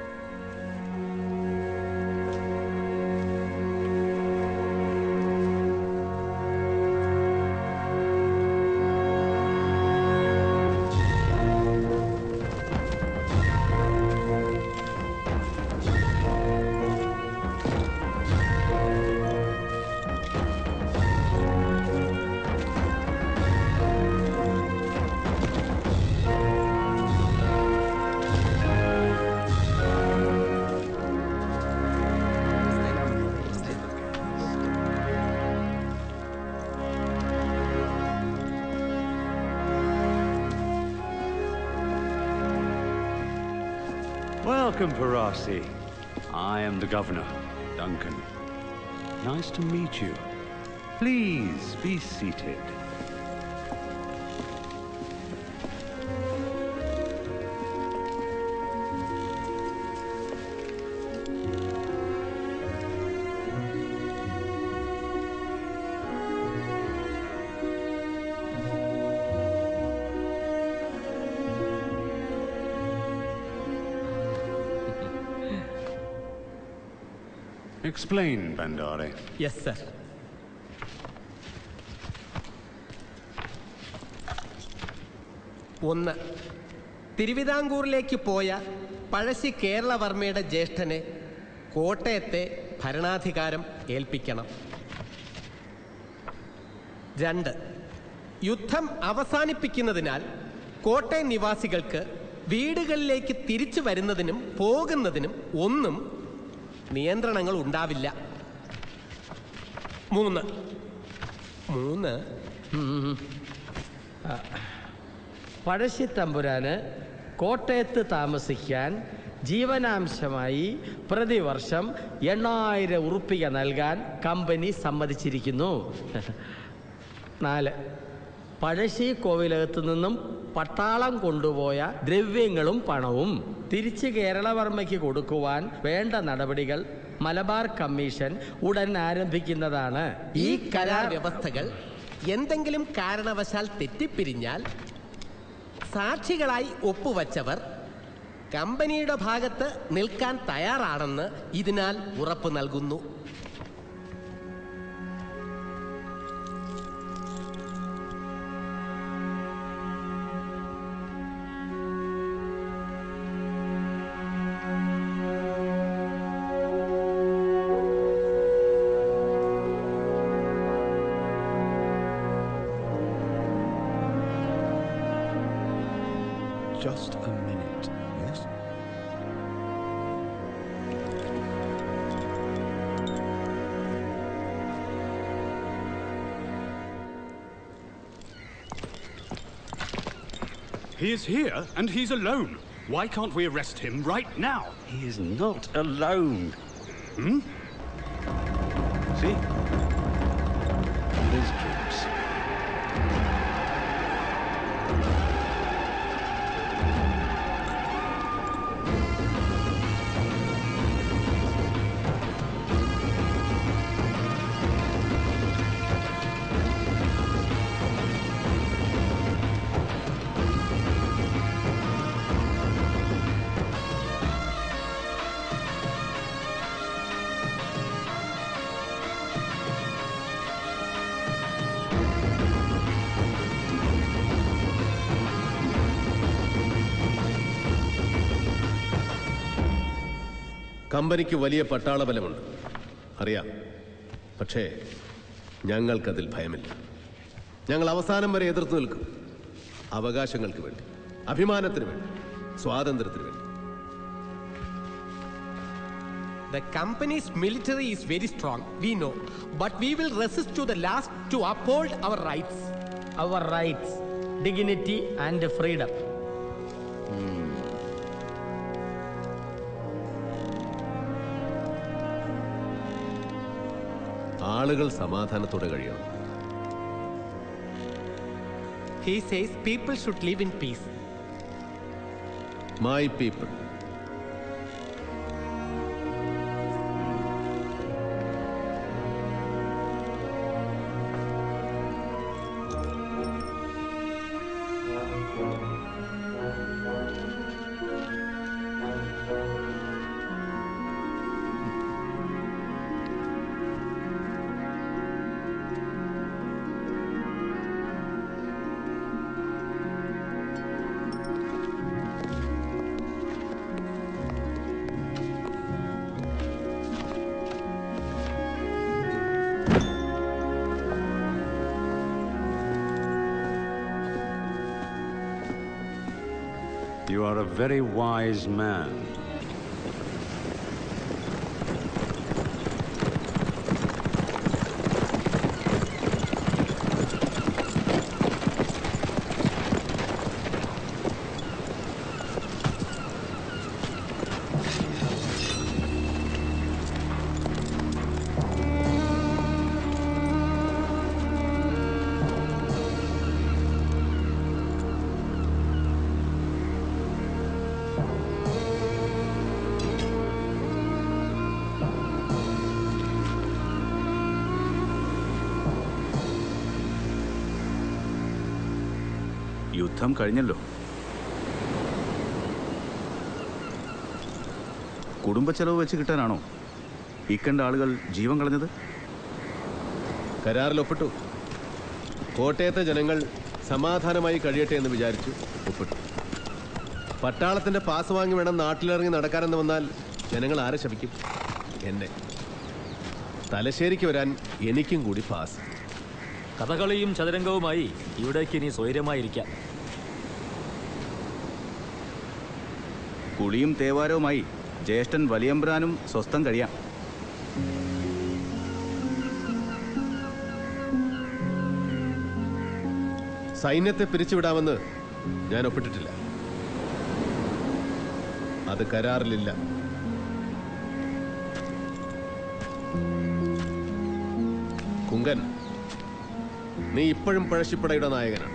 Welcome, Parasi. I am the governor, Duncan. Nice to meet you. Please be seated. Explain, Bandari. Yes sir ഒന്ന് തിരുവിതാംകൂറിലേക്ക് പോയ പഴശ്ശി കേരളവർമ്മയുടെ ജ്യേഷ്ഠനെ കോട്ടയത്തെ ഭരണാധികാരം ഏൽപ്പിക്കണം രണ്ട് യുദ്ധം അവസാനിപ്പിക്കുന്നതിനാൽ കോട്ടയം നിവാസികൾക്ക് വീടുകളിലേക്ക് തിരിച്ചു വരുന്നതിനും പോകുന്നതിനും ഒന്നും നിയന്ത്രണങ്ങൾ ഉണ്ടാവില്ല മൂന്ന് മൂന്ന് ഉം. ആ, പഴശ്ശി തമ്പുരാന് കോട്ടയത്ത് താമസിക്കാൻ ജീവനാംശമായി പ്രതിവർഷം എണ്ണായിരം ഉറുപ്പിക നൽകാൻ കമ്പനി സമ്മതിച്ചിരിക്കുന്നു നാല് പഴശ്ശി കോവിലകത്ത് നിന്നും പട്ടാളം കൊണ്ടുപോയ ദ്രവ്യങ്ങളും പണവും തിരിച്ച് കേരളവർമ്മയ്ക്ക് കൊടുക്കുവാൻ വേണ്ട നടപടികൾ മലബാർ കമ്മീഷൻ ഉടൻ ആരംഭിക്കുന്നതാണ് ഈ കരാർ വ്യവസ്ഥകൾ എന്തെങ്കിലും കാരണവശാൽ തെറ്റിപ്പിരിഞ്ഞാൽ സാക്ഷികളായി ഒപ്പുവച്ചവർ കമ്പനിയുടെ ഭാഗത്ത് നിൽക്കാൻ തയ്യാറാണെന്ന് ഇതിനാൽ ഉറപ്പ് നൽകുന്നു Just a minute, yes? He is here, and he's alone. Why can't we arrest him right now? He is not alone. Hmm? See? His troops. കമ്പനിക്ക് വലിയ പട്ടാള ബലമുണ്ട് അറിയാം പക്ഷേ ഞങ്ങൾക്കതിൽ ഭയമില്ല ഞങ്ങൾ അവസാനം വരെ എതിർത്ത് നിൽക്കും അവകാശങ്ങൾക്ക് വേണ്ടി അഭിമാനത്തിന് വേണ്ടി സ്വാതന്ത്ര്യത്തിന് വേണ്ടി The company's military is very strong, we know. But we will resist to the last to uphold our rights. Our rights, dignity and freedom. ആളുകൾ സമാധാനത്തോടെ കഴിയണം He says people should live in peace. My people You are a very wise man. യുദ്ധം കഴിഞ്ഞല്ലോ കുടുംബ ചെലവ് വെച്ച് കിട്ടാനാണോ ഇക്കണ്ട ആളുകൾ ജീവൻ കളഞ്ഞത് കരാറിൽ ഒപ്പിട്ടു കോട്ടയത്തെ ജനങ്ങൾ സമാധാനമായി കഴിയട്ടെ എന്ന് വിചാരിച്ചു ഒപ്പിട്ടു പട്ടാളത്തിന്റെ പാസ് വാങ്ങി വേണം നാട്ടിലിറങ്ങി നടക്കാനെന്ന് വന്നാൽ ജനങ്ങൾ ആരെ ശപിക്കും എന്നെ തലശ്ശേരിക്ക് വരാൻ എനിക്കും കൂടി പാസ് കഥകളിയും ചതുരംഗവുമായി ഇവിടേക്ക് ഇനി സ്വൈര്യമായിരിക്കാം കുളിയും തേവാരവുമായി ജ്യേഷ്ഠൻ വലിയമ്പ്രാനും സ്വസ്ഥം കഴിയാം സൈന്യത്തെ പിരിച്ചുവിടാമെന്ന് ഞാൻ ഒപ്പിട്ടിട്ടില്ല അത് കരാറിലില്ല കുങ്കൻ നീ ഇപ്പോഴും പഴശ്ശിപ്പടയുടെ നായകനാണ്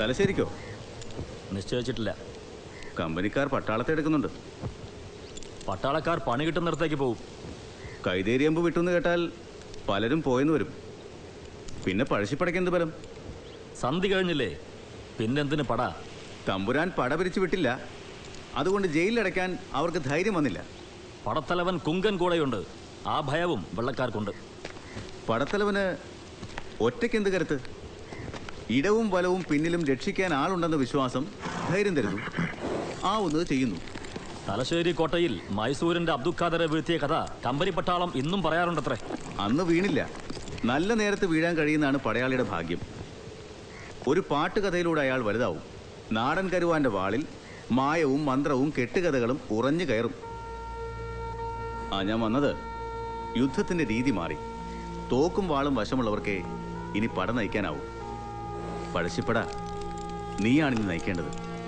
തലശ്ശേരിക്കോ നിശ്ചയിച്ചിട്ടില്ല കമ്പനിക്കാർ പട്ടാളത്തെ എടുക്കുന്നുണ്ട് പട്ടാളക്കാർ പണി കിട്ടുന്നിടത്തേക്ക് പോകും കൈതേരിയമ്പ് വിട്ടുന്ന് കേട്ടാൽ പലരും പോയെന്ന് വരും പിന്നെ പഴശ്ശിപ്പടയ്ക്ക് എന്ത് ബലം സന്ധി കഴിഞ്ഞില്ലേ പിന്നെന്തിന് പട തമ്പുരാൻ പട പിരിച്ചു വിട്ടില്ല അതുകൊണ്ട് ജയിലിലടയ്ക്കാൻ അവർക്ക് ധൈര്യം വന്നില്ല പടത്തലവൻ കുങ്കൻ കൂടെയുണ്ട് ആ ഭയവും വെള്ളക്കാർക്കുണ്ട് പടത്തലവന് ഒറ്റയ്ക്ക് എന്ത് കരുത്ത് ഇടവും വലവും പിന്നിലും രക്ഷിക്കാൻ ആളുണ്ടെന്ന വിശ്വാസം ധൈര്യം തരുന്നു ആവുന്നത് ചെയ്യുന്നു തലശ്ശേരി കോട്ടയിൽ മൈസൂരിന്റെ അബ്ദുൽ ഖാദറെ വീഴ്ത്തിയ കഥ കമ്പനി പട്ടാളം ഇന്നും പറയാറുണ്ടത്രേ അന്ന് വീണില്ല നല്ല നേരത്ത് വീഴാൻ കഴിയുന്നതാണ് പടയാളിയുടെ ഭാഗ്യം ഒരു പാട്ടുകഥയിലൂടെ അയാൾ വലുതാവും നാടൻ കരുവാന്റെ വാളിൽ മായവും മന്ത്രവും കെട്ടുകഥകളും ഉറഞ്ഞു കയറും ആ ഞാൻ വന്നത് യുദ്ധത്തിന്റെ രീതി മാറി തോക്കും വാളും വശമുള്ളവർക്കേ ഇനി പട നയിക്കാനാവും പഴശ്ശിപ്പട നീയാണിനി നയിക്കേണ്ടത്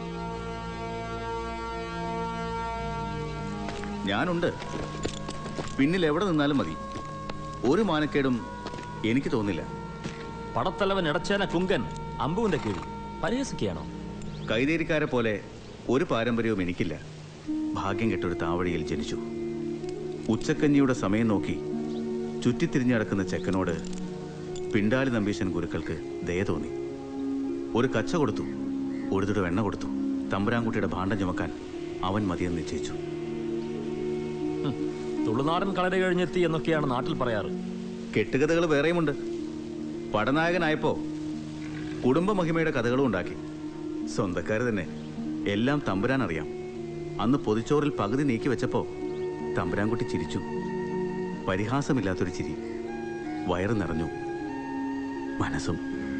ഞാനുണ്ട് പിന്നിൽ എവിടെ നിന്നാലും മതി ഒരു മാനക്കേടും എനിക്ക് തോന്നില്ല പടത്തലവൻ ഇടച്ചേന കുങ്കൻ അമ്പുവിന്റെ കീഴിൽ പരിഹസിക്കുകയാണോ കൈതേരിക്കാരെ പോലെ ഒരു പാരമ്പര്യവും എനിക്കില്ല ഭാഗ്യം കെട്ടൊരു താവഴിയിൽ ജനിച്ചു ഉച്ചക്കഞ്ഞിയുടെ സമയം നോക്കി ചുറ്റിത്തിരിഞ്ഞു നടക്കുന്ന ചെക്കനോട് പിണ്ടാലി നമ്പീശൻ ഗുരുക്കൾക്ക് ദയ തോന്നി ഒരു കച്ച കൊടുത്തു ഒരു വെണ്ണ കൊടുത്തു തമ്പുരാൻകുട്ടിയുടെ ഭാണ്ഡം ചുമക്കാൻ അവൻ മതിയെന്ന് നിശ്ചയിച്ചു തുളുനാടൻ കളര കഴിഞ്ഞെത്തി എന്നൊക്കെയാണ് നാട്ടിൽ പറയാറ് കെട്ടുകഥകൾ വേറെയുമുണ്ട് പടനായകനായപ്പോ കുടുംബമഹിമയുടെ കഥകളും ഉണ്ടാക്കി സ്വന്തക്കാർ തന്നെ എല്ലാം തമ്പുരാൻ അറിയാം അന്ന് പൊതിച്ചോറിൽ പകുതി നീക്കി വെച്ചപ്പോ തമ്പുരാൻകുട്ടി ചിരിച്ചു പരിഹാസമില്ലാത്തൊരു ചിരി വയറ് നിറഞ്ഞു മനസ്സും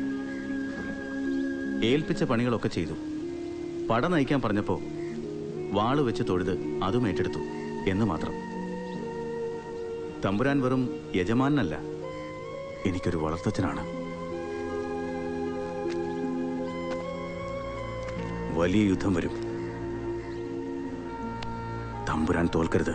ഏൽപ്പിച്ച പണികളൊക്കെ ചെയ്തു പട നയിക്കാൻ പറഞ്ഞപ്പോ വാള് വെച്ച് തൊഴുത് അതും ഏറ്റെടുത്തു എന്ന് മാത്രം തമ്പുരാൻ വെറും യജമാനല്ല എനിക്കൊരു വളർത്തച്ഛനാണ് വലിയ യുദ്ധം വരും തമ്പുരാൻ തോൽക്കരുത്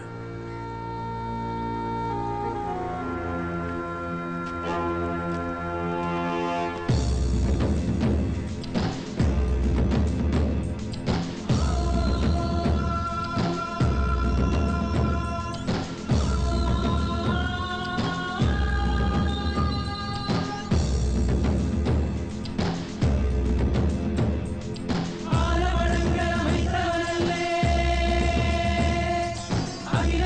ആലവടങ്കര മൈത്രവനല്ലേ അഖില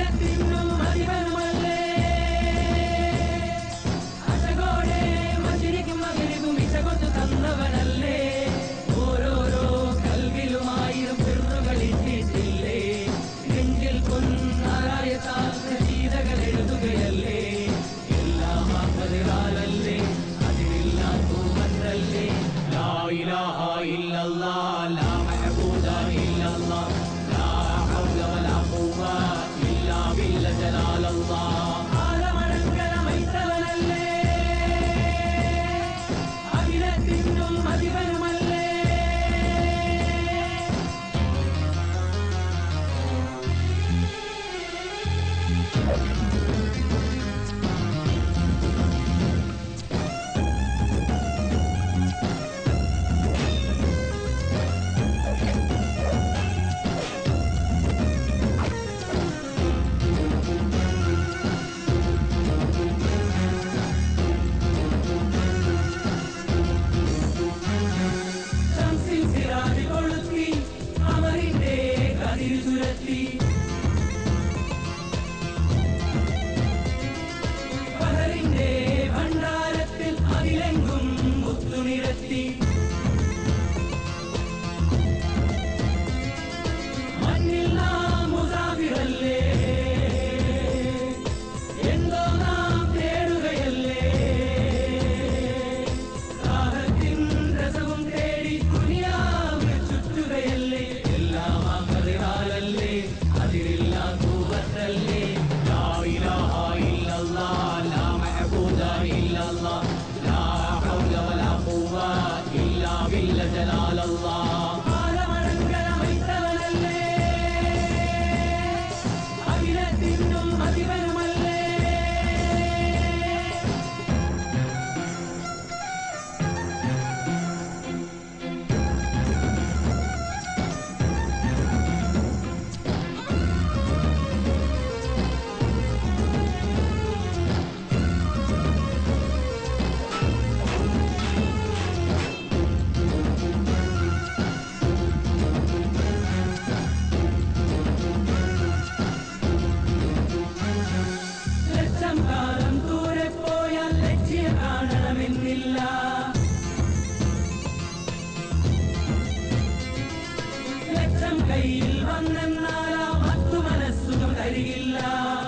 കയ്യിൽ വന്നെന്നാലാ മറ്റു മനസ്സുകൾ തരികില്ല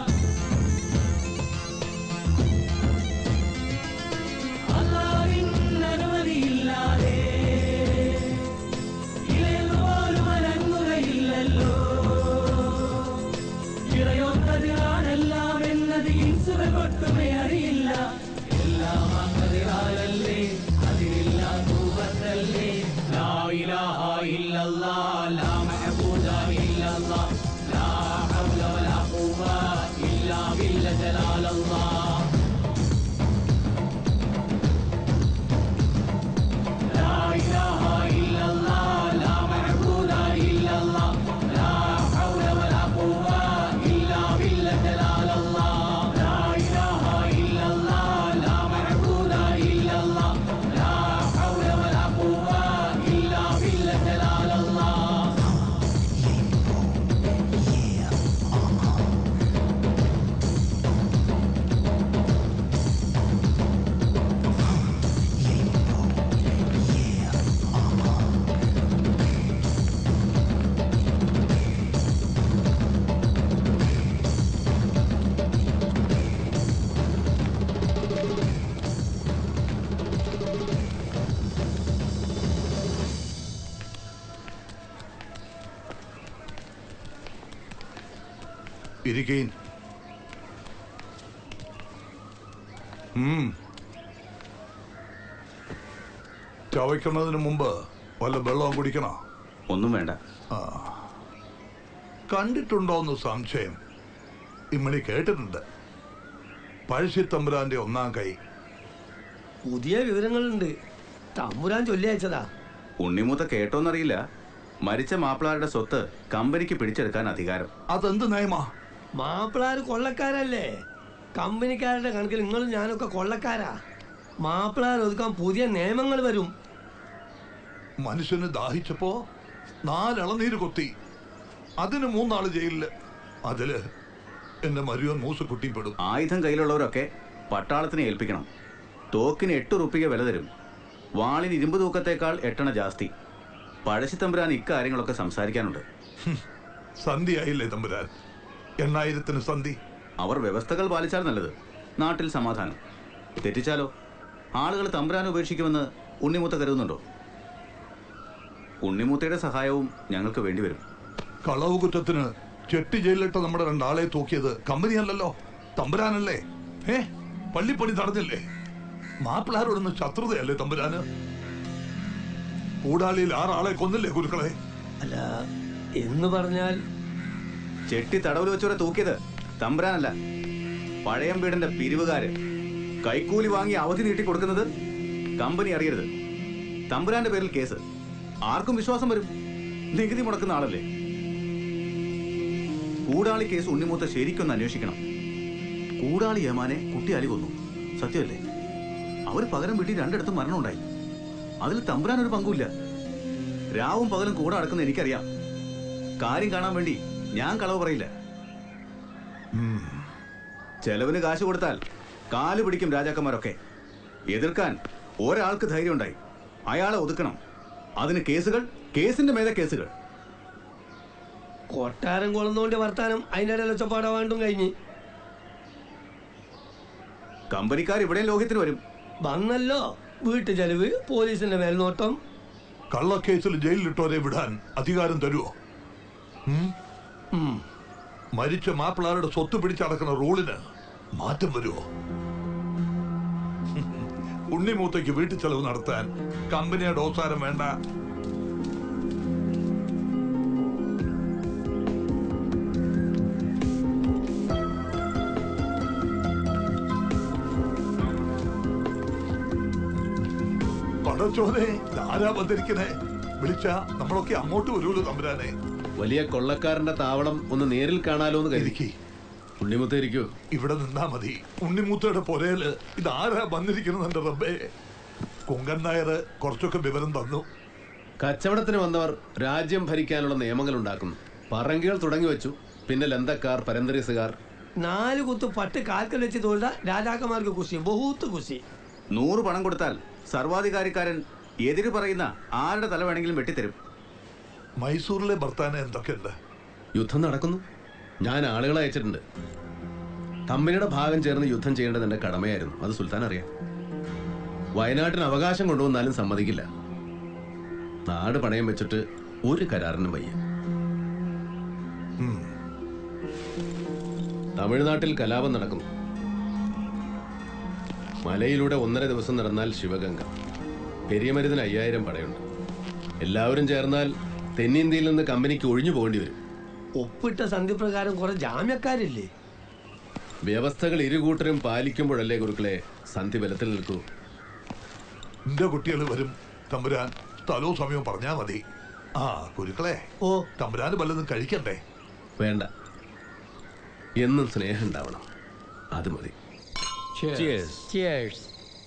അല്ലാവിൻ അനുമതിയില്ലാതെ ഇലയുപോലും അനങ്ങുകയില്ലല്ലോ ഇറയൊന്നതിലാണെല്ലാം എന്നത് ഇൻസുകൾ കൊട്ടുമേ അറിയില്ല എല്ലാം അങ്ങതിലാലല്ലേ അതിലില്ല തൂവത്തല്ലേ ലാ ഇലാഹ ഇല്ലല്ലാ ലാ മഅബൂദ ഇല്ലല്ലാ ലാ ഹൗല വലാ ഖുവ ഇല്ലാ ബില്ല ജലാലല്ലാ لا إله إلا الله لا معبود إلا الله لا حول ولا قوة إلا بالله جلال الله لا إله إلا الله لا معبود إلا الله لا حول ولا قوة إلا بالله جلال الله ഇരിക്കീൻ ഉം. ചവയ്ക്കുന്നതിന് മുമ്പ് വല്ല വെള്ളവും കുടിക്കണോ ഒന്നും വേണ്ട ആ കണ്ടിട്ടുണ്ടോന്ന് സംശയം ഇമ്മണി കേട്ടിട്ടുണ്ട് പഴശ്ശിത്തമ്പുരാന്റെ ഒന്നാം കൈ പുതിയ വിവരങ്ങളുണ്ട് തമ്പുരാൻ ചൊല്ലി അയച്ചതാ ഉണ്ണിമൂത്ത കേട്ടോന്നറിയില്ല മരിച്ച മാപ്പിളാരുടെ സ്വത്ത് കമ്പനിക്ക് പിടിച്ചെടുക്കാൻ അധികാരം അതെന്ത് നയമാ മാപ്പിളാര് കൊള്ളക്കാരല്ലേ കമ്പനിക്കാരുടെ കണക്കിൽ നിങ്ങളും ഞാനൊക്കെ കൊള്ളക്കാരാ മാപ്പിളാർ ഒതുക്കാൻ പുതിയ നിയമങ്ങൾ വരും മനുഷ്യന് ദാഹിച്ചപ്പോ നാലിളനീര് കൊത്തി അതിന് മൂന്നാള് ജയിലില് അതില് എന്റെ മരുവൻ മൂസക്കുട്ടി പെടും ആയുധം കയ്യിലുള്ളവരൊക്കെ പട്ടാളത്തിനെ ഏൽപ്പിക്കണം തോക്കിന് എട്ട് റുപ്പിക വില തരും വാളിന് ഇരുമ്പ് തൂക്കത്തേക്കാൾ എട്ടണ ജാസ്തി പഴശ്ശിത്തമ്പുരാൻ ഇക്കാര്യങ്ങളൊക്കെ സംസാരിക്കാനുണ്ട് സന്ധിയായില്ലേ തമ്പുരാൻ എണ്ണായിരത്തിന് സന്ധി അവർ വ്യവസ്ഥകൾ പാലിച്ചാൽ നല്ലത് നാട്ടിൽ സമാധാനം തെറ്റിച്ചാലോ ആളുകൾ തമ്പുരാൻ ഉപേക്ഷിക്കുമെന്ന് ഉണ്ണിമൂത്ത കരുതുന്നുണ്ടോ ഉണ്ണിമൂത്തയുടെ സഹായവും ഞങ്ങൾക്ക് വേണ്ടിവരും കളവ് കുറ്റത്തിന് ചെട്ടി ജയിലിലിട്ട് നമ്മുടെ രണ്ടാളെ തൂക്കിയത് കമ്പനിയല്ലല്ലോ തമ്പുരാനല്ലേ ഏ പള്ളിപ്പണി നടന്നില്ലേ മാപ്പിളാരോടൊന്ന് ശത്രുതയല്ലേ തമ്പുരാന് കൂടാളിയിൽ ആറാളെ കൊന്നില്ലേ ഗുരുക്കളെ അല്ല എന്ന് പറഞ്ഞാൽ ചെട്ടി തടവിൽ വെച്ചവരെ തൂക്കിയത് തമ്പുരാനല്ല പഴയം വീടിന്റെ പിരിവുകാര് കൈക്കൂലി വാങ്ങി അവധി നീട്ടി കൊടുക്കുന്നത് കമ്പനി അറിയരുത് തമ്പുരാന്റെ പേരിൽ കേസ് ആർക്കും വിശ്വാസം വരും നികുതി മുടക്കുന്ന ആളല്ലേ കൂടാളി കേസ് ഉണ്ണിമൂത്ത ശരിക്കൊന്ന് അന്വേഷിക്കണം കൂടാളി യമാനെ കുട്ടി അലി കൊന്നു സത്യമല്ലേ അവർ പകരം വീട്ടി രണ്ടിടത്തും മരണമുണ്ടായി അതിൽ തമ്പുരാൻ ഒരു പങ്കുമില്ല രാവും പകലും കൂടെ അടക്കുന്ന എനിക്കറിയാം കാര്യം കാണാൻ വേണ്ടി ഞാൻ കളവ് പറയില്ല ചെലവിന് കാശ് കൊടുത്താൽ കാല് പിടിക്കും രാജാക്കന്മാരൊക്കെ എതിർക്കാൻ ഒരാൾക്ക് ധൈര്യം ഉണ്ടായി അയാളെ ഒതുക്കണം അതിന് കേസുകൾ കേസിന്റെ മേലെ കേസുകൾ കൊട്ടാരം കൊളന്നോണ്ട് വർത്താനം അതിൻ്റെ ഇടയിൽ ഒച്ചപ്പാടാ വേണ്ടും കഴിഞ്ഞ് കമ്പനിക്കാർ ഇവിടെയും ലോഹ്യത്തിന് വരും വന്നല്ലോ വീട്ടു ചെലവ് പോലീസിന്റെ മേൽനോട്ടം കള്ളക്കേസിൽ ജയിലിലിട്ടോരെ വിടാൻ അധികാരം തരുമോ ഉം? മരിച്ച മാപ്പിളാരുടെ സ്വത്ത് പിടിച്ചടക്കുന്ന റൂളിന് മാറ്റം വരുമോ ഉണ്ണിമൂത്തയ്ക്ക് വീട്ടു ചെലവ് നടത്താൻ കമ്പനിയുടെ ഓസാരം വേണ്ട പടച്ചോനെ ആരാ വന്നിരിക്കണേ വിളിച്ച നമ്മളൊക്കെ അങ്ങോട്ട് വരുമല്ലോ തമ്പുരാനെ വലിയ കൊള്ളക്കാരന്റെ താവളം ഒന്ന് നേരിൽ കാണാലോ എന്ന് കരുതി ഉണ്ണിമുത്ത ഇരിക്കൂ ഇവിടെ നിന്നാ മതി ഉണ്ണിമൂത്തയുടെ പുരയില് ഇതാരാ വന്നിരിക്കുന്നത് എന്റെ റബ്ബേ കുങ്കൻ നായർ കുറച്ചൊക്കെ വിവരം തന്നു കച്ചവടത്തിന് വന്നവർ രാജ്യം ഭരിക്കാനുള്ള നിയമങ്ങൾ ഉണ്ടാക്കുന്നു പറങ്കികൾ തുടങ്ങി വെച്ചു പിന്നെ ലന്തക്കാർ പരന്തരീസുകാർ നാല് കുത്ത് പട്ട് കാൽക്കൽ വെച്ച് തൊഴുത രാജാക്കന്മാർക്ക് കുശി ബഹൂത്ത് കുശി നൂറ് പണം കൊടുത്താൽ സർവാധികാരിക്കാരൻ എതിര് പറയുന്ന ആരുടെ തല വേണമെങ്കിലും വെട്ടിത്തരും മൈസൂരിലെ ഭർത്താന് എന്തൊക്കെയുണ്ട് യുദ്ധം നടക്കുന്നു ഞാൻ ആളുകളെ അയച്ചിട്ടുണ്ട് കമ്പനിയുടെ ഭാഗം ചേർന്ന് യുദ്ധം ചെയ്യേണ്ടത് എന്റെ കടമയായിരുന്നു അത് സുൽത്താൻ അറിയാം വയനാട്ടിന് അവകാശം കൊണ്ടുവന്നാലും സമ്മതിക്കില്ല നാട് പണയം വെച്ചിട്ട് ഒരു കരാറിനും വയ്യ തമിഴ്നാട്ടിൽ കലാപം നടക്കുന്നു മലയിലൂടെ ഒന്നര ദിവസം നടന്നാൽ ശിവഗംഗ പെരിയമരുതിന് അയ്യായിരം പടയുണ്ട് എല്ലാവരും ചേർന്നാൽ തെന്നിന്ത്യയിൽ നിന്ന് കമ്പനിക്ക് ഒഴിഞ്ഞു പോകേണ്ടി വരും ഒപ്പിട്ട സന്ധിപ്രകാരം കുറെ ജാമ്യക്കാരില്ലേ വ്യവസ്ഥകൾ ഇരുകൂട്ടരും പാലിക്കുമ്പോഴല്ലേ ഗുരുക്കളെ സന്ധി ബലത്തിൽ നിൽക്കൂ എന്റെ കുട്ടികൾ വരും തമ്പുരാൻ തലോ സമയവും പറഞ്ഞാ മതി ആ കുരുക്കളെ ഓ തമ്പുരാന് വല്ലതും കഴിക്കണ്ടേ വേണ്ട എന്നും സ്നേഹം ഉണ്ടാവണം അത് മതി Cheers. Cheers.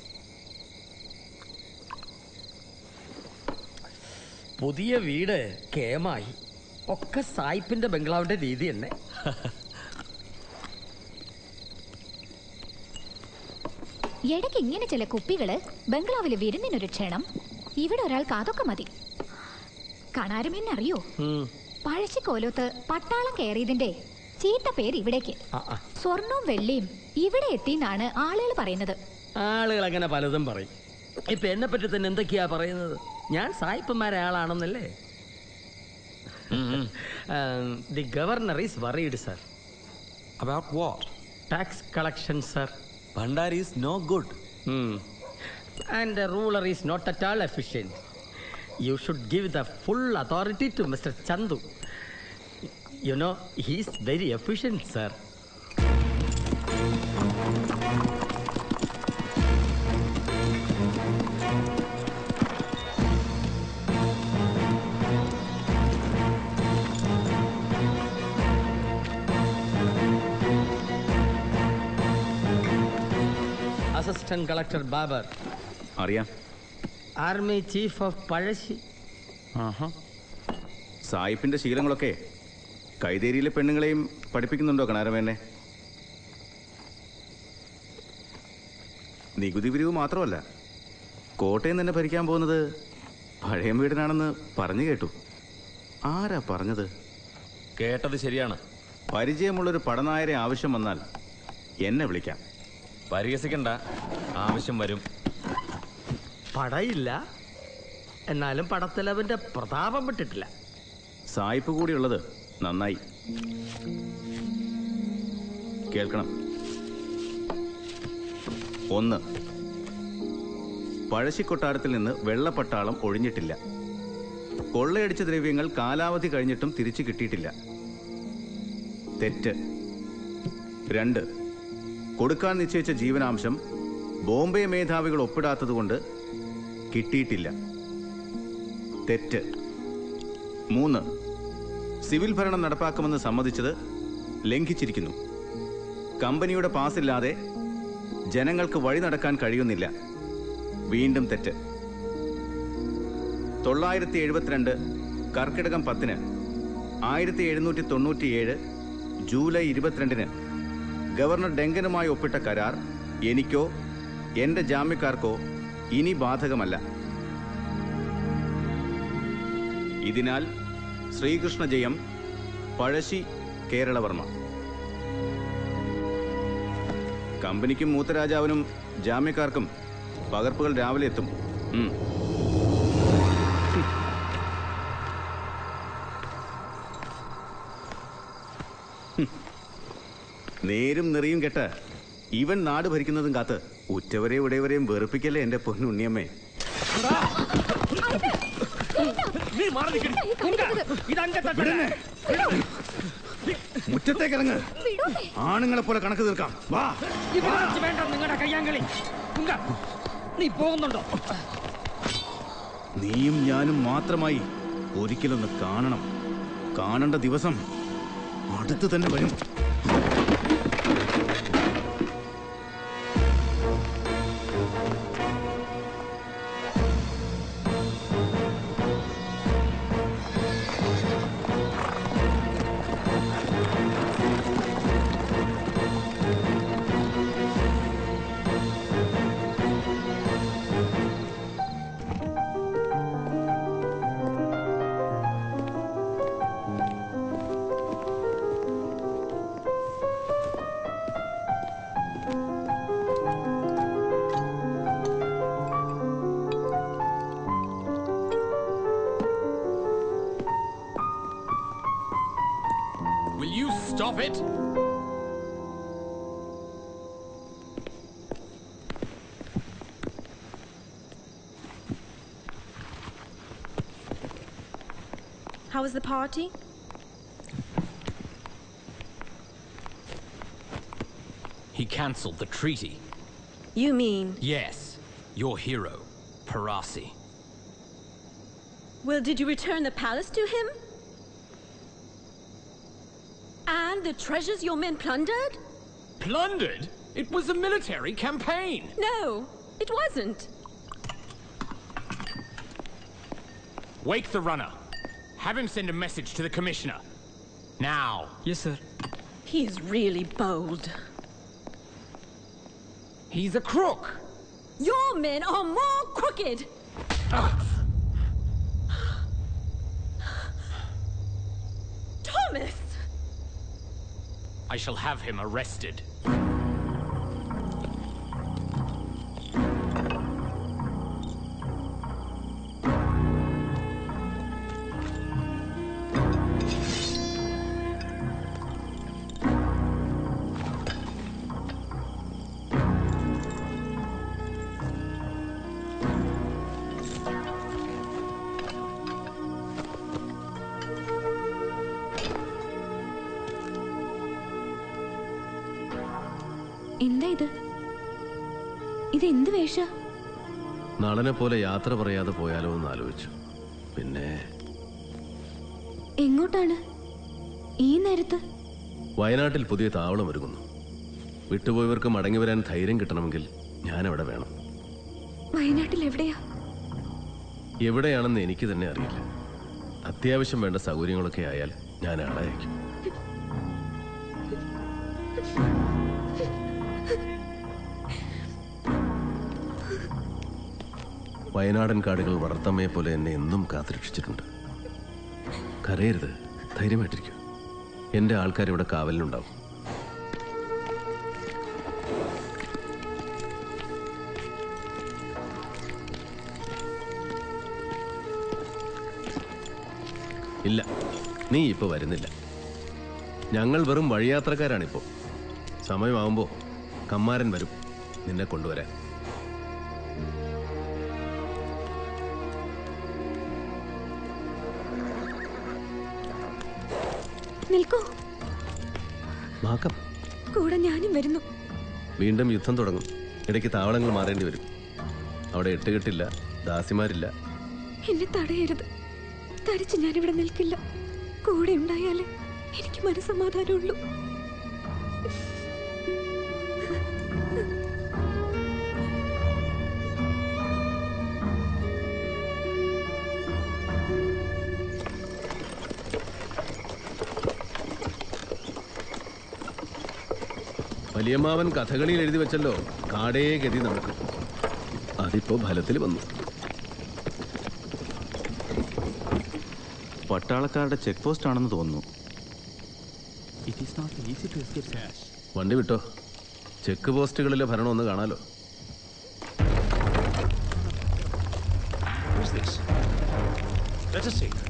പുതിയ വീട് കേമായി ഒക്കെ സായിപ്പിന്റെ ബംഗ്ലാവിന്റെ രീതി തന്നെ ഇടയ്ക്ക് ഇങ്ങനെ ചില കുപ്പികള് ബംഗ്ലാവിലെ വിരുന്നിനൊരു ക്ഷണം ഇവിടെ ഒരാൾക്ക് അതൊക്കെ മതി കാണാരും എന്നെ അറിയോ പഴശ്ശിക്കോലത്ത് പട്ടാളം കയറിയതിന്റെ ചീത്ത പേര് ഇവിടേക്ക് സ്വർണവും വെള്ളിയും ഇവിടെ എത്തിന്നാണ് ആളുകൾ പറയുന്നത് ആളുകൾ അങ്ങനെ പലതും പറയും ഇപ്പൊ എന്നെ പറ്റി തന്നെ എന്തൊക്കെയാ പറയുന്നത് ഞാൻ സായിപ്പന്മാരെ ആളാണെന്നല്ലേ the governor is worried sir About what? Tax collection sir Bhandari is no good. And the ruler is not at all efficient. You should give the full authority to Mr. Chandu. You know, he is very efficient, sir. Assistant Collector Babar, അറിയാം Army Chief of Palashi. സായിപ്പിന്റെ ശീലങ്ങളൊക്കെ കൈതേരിയിലെ പെണ്ണുങ്ങളെയും പഠിപ്പിക്കുന്നുണ്ടോ കണാരമേനെ നികുതി പിരിവ് മാത്രമല്ല കോട്ടയം തന്നെ ഭരിക്കാൻ പോകുന്നത് പഴയ വീടനാണെന്ന് പറഞ്ഞു കേട്ടു ആരാ പറഞ്ഞത് കേട്ടത് ശരിയാണ് പരിചയമുള്ളൊരു പടനായരെ ആവശ്യം വന്നാൽ എന്നെ വിളിക്കാം പരിഹസിക്കണ്ട ആവശ്യം വരും പടയില്ല എന്നാലും പടത്തലവന്റെ പ്രതാപം വിട്ടിട്ടില്ല സായിപ്പ് കൂടിയുള്ളത് നന്നായി കേൾക്കണം ഒന്ന് പഴശ്ശിക്കൊട്ടാരത്തിൽ നിന്ന് വെള്ളപ്പട്ടാളം ഒഴിഞ്ഞിട്ടില്ല കൊള്ളയടിച്ച ദ്രവ്യങ്ങൾ കാലാവധി കഴിഞ്ഞിട്ടും തിരിച്ചു കിട്ടിയിട്ടില്ല തെറ്റ് രണ്ട് കൊടുക്കാൻ നിശ്ചയിച്ച ജീവനാംശം ബോംബെ മേധാവികൾ ഒപ്പിടാത്തതുകൊണ്ട് കിട്ടിയിട്ടില്ല തെറ്റ് മൂന്ന് സിവിൽ ഭരണം നടപ്പാക്കുമെന്ന് സമ്മതിച്ചത് ലംഘിച്ചിരിക്കുന്നു കമ്പനിയുടെ പാസില്ലാതെ ജനങ്ങൾക്ക് വഴി നടക്കാൻ കഴിയുന്നില്ല വീണ്ടും തെറ്റ് തൊള്ളായിരത്തി എഴുപത്തിരണ്ട് കർക്കിടകം പത്തിന് ആയിരത്തി എഴുന്നൂറ്റി തൊണ്ണൂറ്റിയേഴ് ജൂലൈ ഇരുപത്തിരണ്ടിന് ഗവർണർ ഡെങ്കനുമായി ഒപ്പിട്ട കരാർ എനിക്കോ എൻ്റെ ജാമ്യക്കാർക്കോ ഇനി ബാധകമല്ല ഇതിനാൽ ശ്രീകൃഷ്ണ ജയം പഴശ്ശി കേരളവർമ്മ കമ്പനിക്കും മൂത്തരാജാവിനും ജാമ്യക്കാർക്കും പകർപ്പുകൾ രാവിലെ എത്തും ഉം. ഹും. നേരും നെറിയും കെട്ട് ഇവൻ നാട് ഭരിക്കുന്നതും കാത്ത് ഉറ്റവരെ ഉടയവരെയും വെറുപ്പിക്കല്ലേ എന്റെ പൊന്നുണ്ണിയമ്മേ നീ മാറി നിൽക്കടി. ഉങ്ക. ഇത് അങ്കത്തട്ടല്ല. മുറ്റത്തേക്ക് ഇറങ്ങ് ആണുങ്ങളെ പോലെ കണക്ക് തീർക്കാം വാ ഇവിടെ വെച്ച് വേണ്ട നിങ്ങളുടെ കയ്യാങ്കളി ഉങ്ക, നീ പോകുന്നുണ്ടോ നീയും ഞാനും മാത്രമായി ഒരിക്കലൊന്ന് കാണണം കാണേണ്ട ദിവസം അടുത്ത് തന്നെ വരും Will you stop it? How was the party? He cancelled the treaty. You mean? Yes, your hero, Parasi. Well, did you return the palace to him? And the treasures your men plundered? Plundered? It was a military campaign. No, it wasn't. Wake the runner. Have him send a message to the commissioner. Now. Yes, sir. He is really bold. He's a crook. Your men are more crooked. Thomas! I shall have him arrested. എന്താ ഇത് ഇത് എന്ത് വേഷ നടനെ പോലെ യാത്ര പറയാതെ പോയാലോ എന്ന് ആലോചിച്ചു പിന്നെ എങ്ങോട്ടാണ് ഈ നേരത്ത് വയനാട്ടിൽ പുതിയ താവളം ഒരുങ്ങുന്നു വിട്ടുപോയവർക്ക് മടങ്ങി വരാൻ ധൈര്യം കിട്ടണമെങ്കിൽ ഞാൻ അവിടെ വേണം വയനാട്ടിൽ എവിടെയാ എവിടെയാണെന്ന് എനിക്ക് തന്നെ അറിയില്ല അത്യാവശ്യം വേണ്ട സൗകര്യങ്ങളൊക്കെ ആയാൽ ഞാൻ ആളെ അയക്കും വയനാടൻ കാടുകൾ വളർത്തമ്മയെ പോലെ എന്നെ എന്നും കാത്തുരക്ഷിച്ചിട്ടുണ്ട് കരയരുത് ധൈര്യമായിട്ടിരിക്കും എൻ്റെ ആൾക്കാർ ഇവിടെ കാവലിനുണ്ടാവും ഇല്ല നീ ഇപ്പൊ വരുന്നില്ല ഞങ്ങൾ വെറും വഴിയാത്രക്കാരാണിപ്പോ സമയമാവുമ്പോ കമ്മാരൻ വരും നിന്നെ കൊണ്ടുവരാൻ നിൽക്കൂ മാക്കം കൂടെ ഞാനും വരുന്നു വീണ്ടും യുദ്ധം തുടങ്ങും ഇടയ്ക്ക് താവളങ്ങൾ മാറേണ്ടി വരും അവിടെ എട്ടുകെട്ടില്ല ദാസിമാരില്ല എന്നെ തടയരുത് തരിച്ച് ഞാനിവിടെ നിൽക്കില്ല കൂടെ ഉണ്ടായാലേ എനിക്ക് മനസ്സമാധാനമുള്ളൂ വലിയമ്മാവൻ കഥകളിയിൽ എഴുതി വെച്ചല്ലോ കാടേ ഗതി നമുക്ക് അതിപ്പോ ഫലത്തിൽ വന്നു പട്ടാളക്കാരുടെ ചെക്ക് പോസ്റ്റ് ആണെന്ന് തോന്നുന്നു വണ്ടി വിട്ടോ ചെക്ക് പോസ്റ്റുകളിലെ ഭരണം ഒന്ന് കാണാലോ Who's this? Let us see.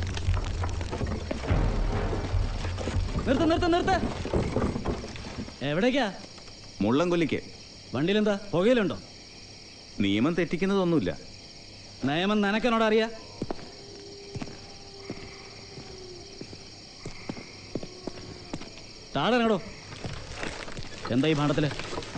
നിർത്ത നിർത്ത നിർത്ത എവിടേക്കാ മുള്ളംകൊല്ലിക്ക് വണ്ടിയിലെന്താ പുകയിലുണ്ടോ നിയമം തെറ്റിക്കുന്നതൊന്നുമില്ല നിയമം നിനക്കെന്നോട് അറിയാ താഴെടോ എന്താ ഈ പാടത്തില്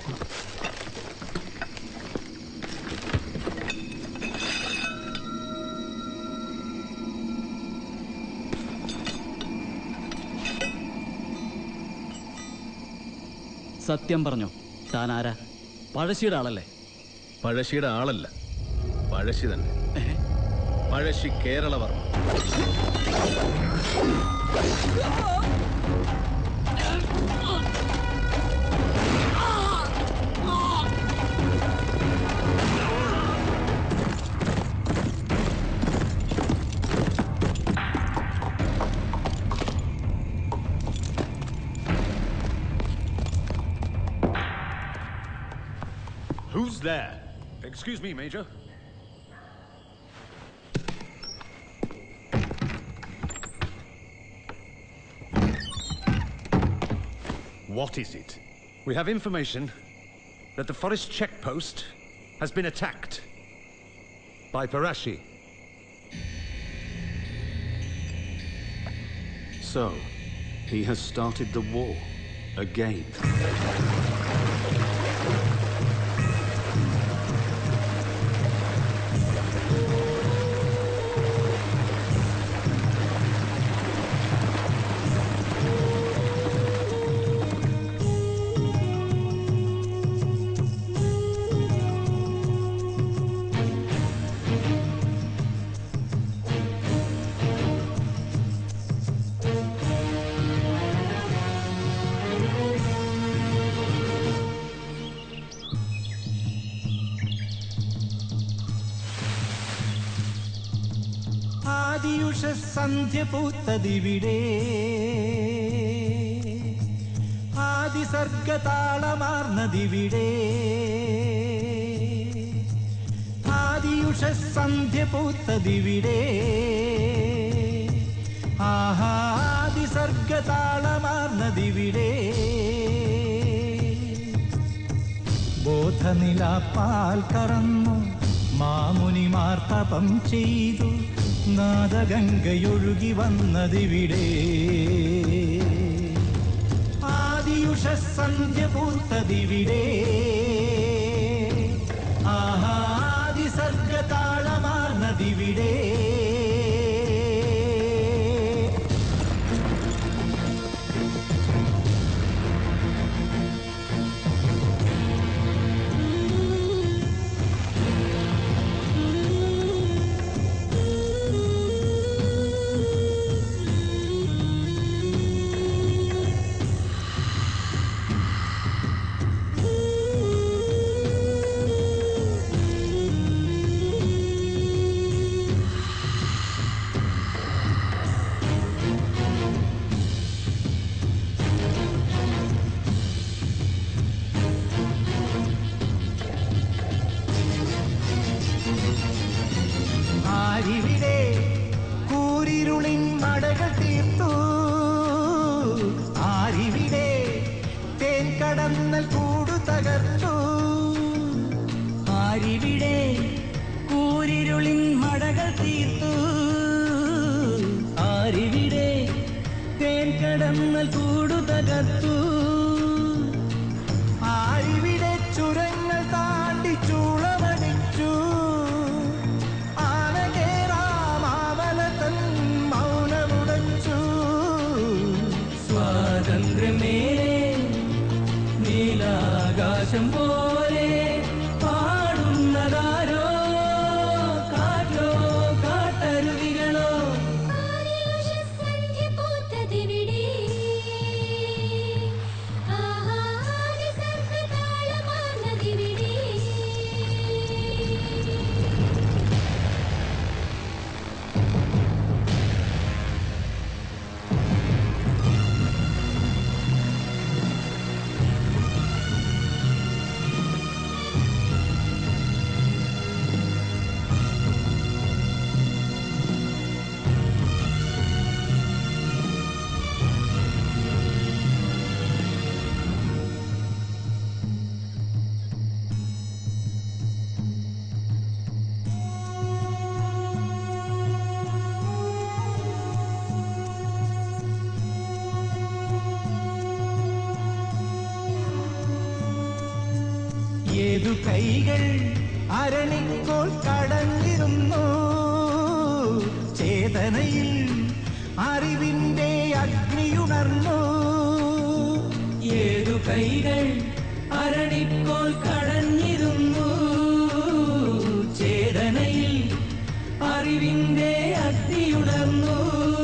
സത്യം പറഞ്ഞോ താൻ ആരാ പഴശ്ശിയുടെ ആളല്ലേ പഴശ്ശിയുടെ ആളല്ല പഴശ്ശി തന്നെ Pazhassi Keralavarma Who's there? Excuse me, Major. What is it? We have information that the forest checkpost has been attacked by Parashi. So, he has started the war again. ആദിയുഷ സന്ധ്യ പൂത്തതിവിടെ ആദിസർഗതാളമാർന്നതിവിടെ ആദിയുഷ സന്ധ്യ പൂത്തതിവിടെ ആഹാദിസർഗതാളമാർന്നതിവിടെ ബോധനിലാപ്പാൽ കറന്നു മാമുനിമാർ തപം ചെയ്തു നാദഗംഗയൊഴുകി വന്നതിവിടെ ആദിയുഷ സന്ധ്യ പൂത്തതിവിടെ ആഹാദിസർഗതാളമാർന്നതിവിടെ ആരിവിടെ കൂരിരുളിൻ മടകൾ തീർത്തു ആരിവിടെ തേൻ കടന്നൽ കൂടു തകർത്തു ആരിവിടെ കൂരിരുളിൻ മടകൾ തീർത്തു ആരിവിടെ തേൻ കടന്നൽ കൂടു തകർത്തു ആരിവിടെ ചുരങ്ങൾ താണ്ടി ചൂളമടിച്ചു ആനകേറാമാവലതൻ മൗനമുടച്ചു സ്വാതന്ത്ര്യമേലെ നീലാകാശം പോലെ പാടുന്നതാരോ കാറ്റോ കാട്ടരുവികളോ ഏതു കൈകൾ അരണിക്കോൾ കടഞ്ഞിരുന്നു ചേതനയിൽ അറിവിന്റെ അഗ്നിയുണർന്നു ഏതു കൈകൾ അരണിക്കോൾ കടഞ്ഞിരുന്നു ചേതനയിൽ അറിവിന്റെ അഗ്നിയുണർന്നു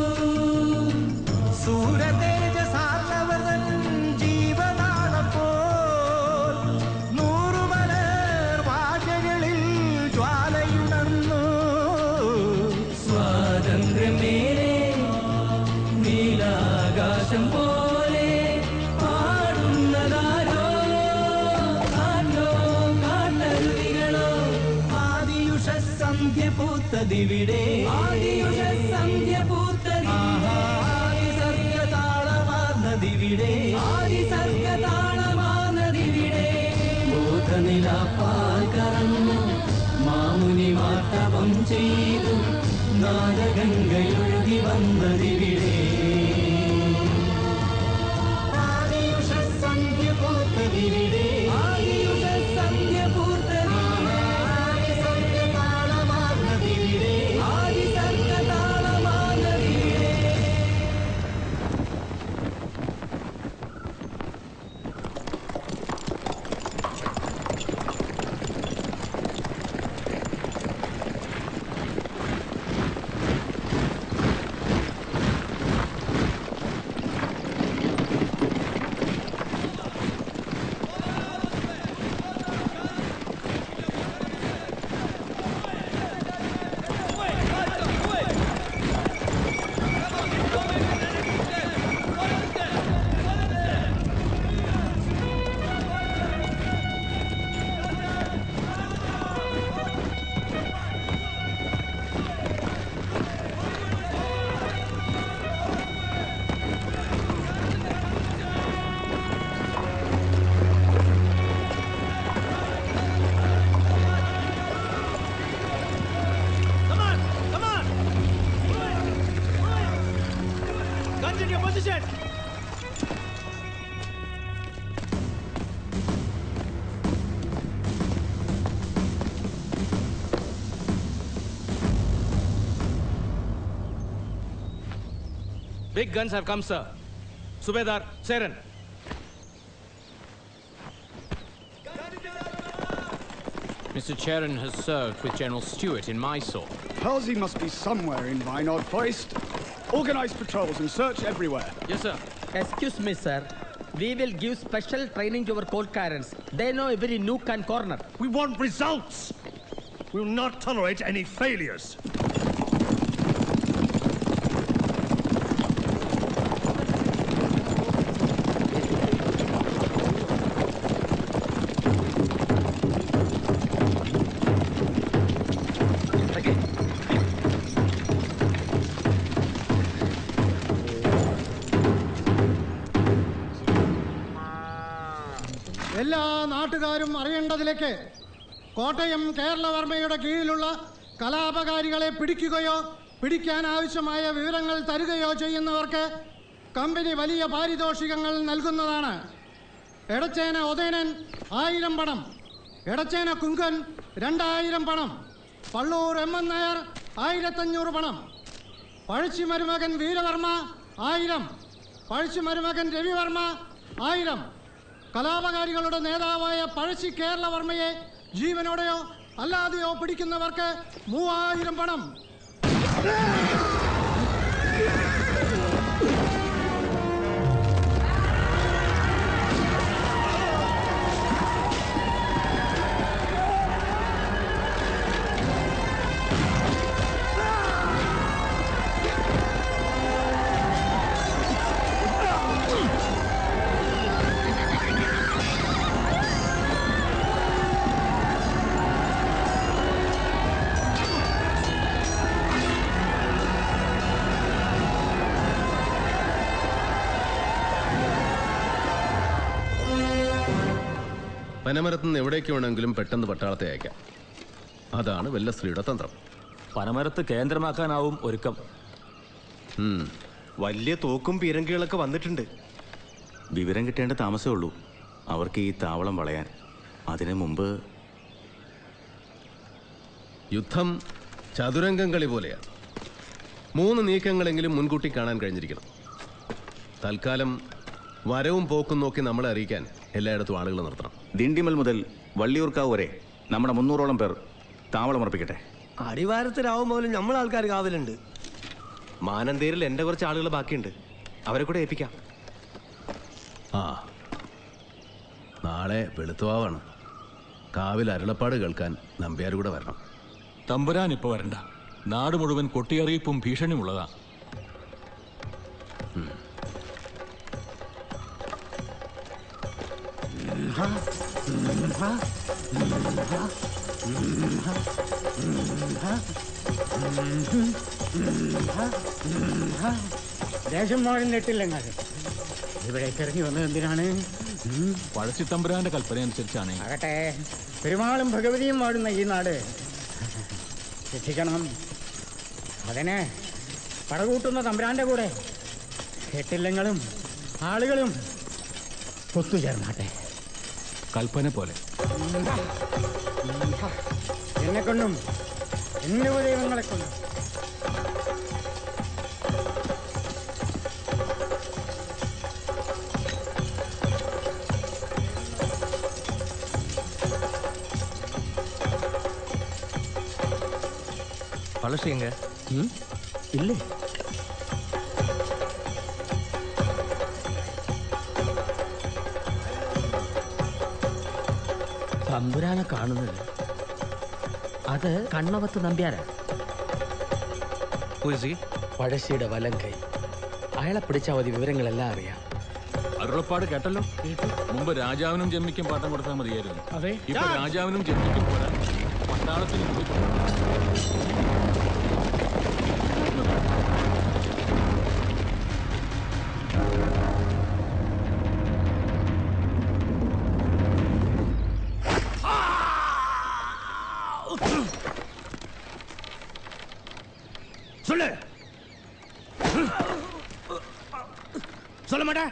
സൂരതേജസാർന്നവൻ ജീവനാളപ്പോ നൂറുമലർ വാഴകളിൽ ജ്വാലയുണർന്നു സ്വാതന്ത്ര്യമേലെ നീലാകാശം പോലെ പാടുന്നതാരോ കാറ്റോ കാട്ടരുവികളോ ആദിയുഷ സന്ധ്യ പൂത്തതിവിടെ ആദിയുഷ സന്ധ്യ പൂത്തതി ആദിസർഗതാളമാർന്നതിവിടെ ആദിസർഗ ചെയ്തു നാദഗംഗയൊഴുകി വന്നതിവിടെ ആദിയുഷസന്ധ്യ പൂത്തതിവിടെ ആദിയുഷസന്ധ്യ പൂത്തതിവിടെ ആദിസർഗതാളമാർന്നതിവിടെ ആദിസർഗതാളമാർന്നതിവിടെ Come on! Come on! Guns in your position! Big guns have come, sir. Subedar, Seren. Mr. Charon has served with General Stewart in Mysore. Halsey must be somewhere in Vinod Forest. Organize patrols and search everywhere. Yes, sir. Excuse me, sir. We will give special training to our Kolkarans. They know every nook and corner. We want results! We will not tolerate any failures. എല്ലാ നാട്ടുകാരും അറിയേണ്ടതിലേക്ക് കോട്ടയം കേരളവർമ്മയുടെ കീഴിലുള്ള കലാപകാരികളെ പിടിക്കുകയോ പിടിക്കാൻ ആവശ്യമായ വിവരങ്ങൾ തരുകയോ ചെയ്യുന്നവർക്ക് company വലിയ പാരിതോഷികങ്ങൾ നൽകുന്നതാണ് എടച്ചേന ഉദയനൻ ആയിരം പണം എടച്ചേന കുങ്കൻ രണ്ടായിരം പണം പള്ളൂർ എം എൻ നായർ ആയിരത്തഞ്ഞൂറ് പണം പഴച്ചി മരുമകൻ വീരവർമ്മ ആയിരം പഴച്ചി മരുമകൻ രവിവർമ്മ ആയിരം കലാപകാരികളുടെ നേതാവായ പഴശ്ശി കേരളവർമ്മയെ ജീവനോടെയോ അല്ലാതെയോ പിടിക്കുന്നവർക്ക് മൂവായിരം പണം പനമരത്ത് നിന്ന് എവിടേക്ക് വേണമെങ്കിലും പെട്ടെന്ന് പട്ടാളത്തെ അയക്കാം അതാണ് വെല്ലശ്രീയുടെ തന്ത്രം പനമരത്ത് കേന്ദ്രമാക്കാനാവും ഒരുക്കം വലിയ തോക്കും പീരങ്കികളൊക്കെ വന്നിട്ടുണ്ട് വിവരം കിട്ടേണ്ട താമസമേ ഉള്ളൂ അവർക്ക് ഈ താവളം വളയാൻ അതിനു മുമ്പ് യുദ്ധം ചതുരംഗം കളി പോലെയാണ് മൂന്ന് നീക്കങ്ങളെങ്കിലും മുൻകൂട്ടി കാണാൻ കഴിഞ്ഞിരിക്കണം തൽക്കാലം വരവും പോക്കും നോക്കി നമ്മളെ അറിയിക്കാൻ എല്ലായിടത്തും ആളുകൾ നിർത്തണം ദിണ്ടിമൽ മുതൽ വള്ളിയൂർക്കാവ് വരെ നമ്മുടെ മുന്നൂറോളം പേർ താവളമർപ്പിക്കട്ടെ അടിവാരത്തിലാവും പോലും നമ്മൾ ആൾക്കാർ കാവലുണ്ട് മാനന്തേരിൽ എന്റെ കുറച്ച് ആളുകൾ ബാക്കിയുണ്ട് അവരെ കൂടെ ഏൽപ്പിക്കാം ആ നാളെ വെളുത്തുവാവാണ് കാവിൽ അരുളപ്പാട് കേൾക്കാൻ നമ്പ്യാർ കൂടെ വരണം തമ്പുരാൻ ഇപ്പൊ വരണ്ട നാട് മുഴുവൻ കൊട്ടിയറിയിപ്പും ഭീഷണിയും ഉള്ളതാ ദേശം മാറുന്നിട്ടില്ലെങ്കിൽ ഇവിടേക്ക് ഇറങ്ങി വന്നത് എന്തിനാണ് പഴശ്ശി തമ്പുരാന്റെ കൽപ്പന അനുസരിച്ചാണ് ആകട്ടെ പെരുമാളും ഭഗവതിയും വാടുന്ന ഈ നാട് രക്ഷിക്കണം അതിനെ പടകൂട്ടുന്ന തമ്പുരാന്റെ കൂടെ കെട്ടില്ലങ്ങളും ആളുകളും ഒത്തുചേർന്നാട്ടെ കൽപ്പന പോലെ എന്നെ കൊണ്ടും എന്റെ ദൈവങ്ങളെ കൊണ്ടും பழசு எங்க ഇല്ലേ തമ്പുരാനെ കാണുന്നില്ല അത് കണ്ണവത്ത് നമ്പ്യാരാ പഴശ്ശിയുടെ വലം കൈ അയാളെ പിടിച്ചാൽ മതി വിവരങ്ങളെല്ലാം അറിയാം അരുളപ്പാട് കേട്ടല്ലോ മുമ്പ് രാജാവിനും ജമ്മിക്കും പാട്ടം കൊടുത്താൽ മതിയായിരുന്നു അതെ ഇപ്പൊ രാജാവിനും ജമ്മിക്കും പോരാ പട്ടാളത്തിനും കൂടി சொல்லு சொல்ல மாட்டேன்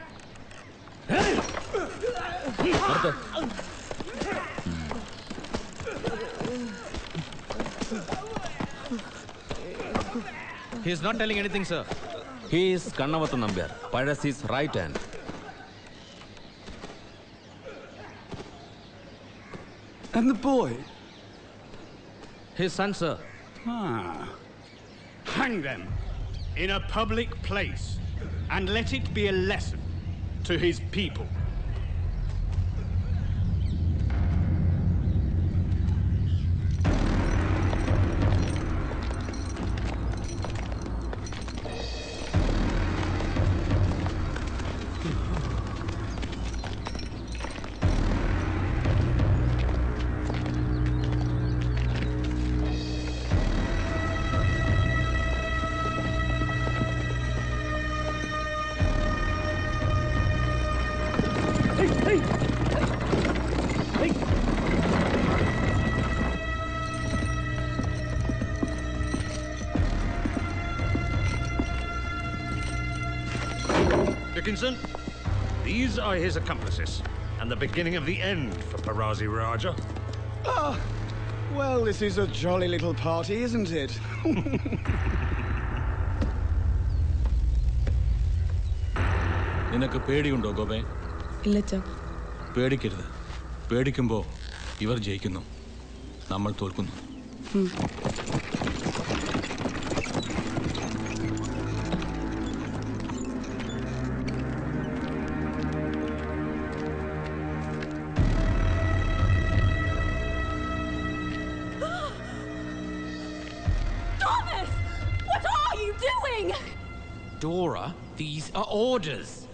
He is not telling anything, sir. He is Kannavath Nambyar, Pazhasi's right hand. And the boy? His son, sir. Ah. Hang them in a public place and let it be a lesson to his people. Dickinson, these are his accomplices, and the beginning of the end for Parazi Raja. Ah, well, this is a jolly little party, isn't it? നിനക്ക് പേടിയുണ്ടോ ഗോപേ ഇല്ല പേടിക്കരുത് പേടിക്കുമ്പോൾ ഇവർ ജയിക്കുന്നു നമ്മൾ തോൽക്കുന്നു Thomas! What are you doing? Dora, these are orders.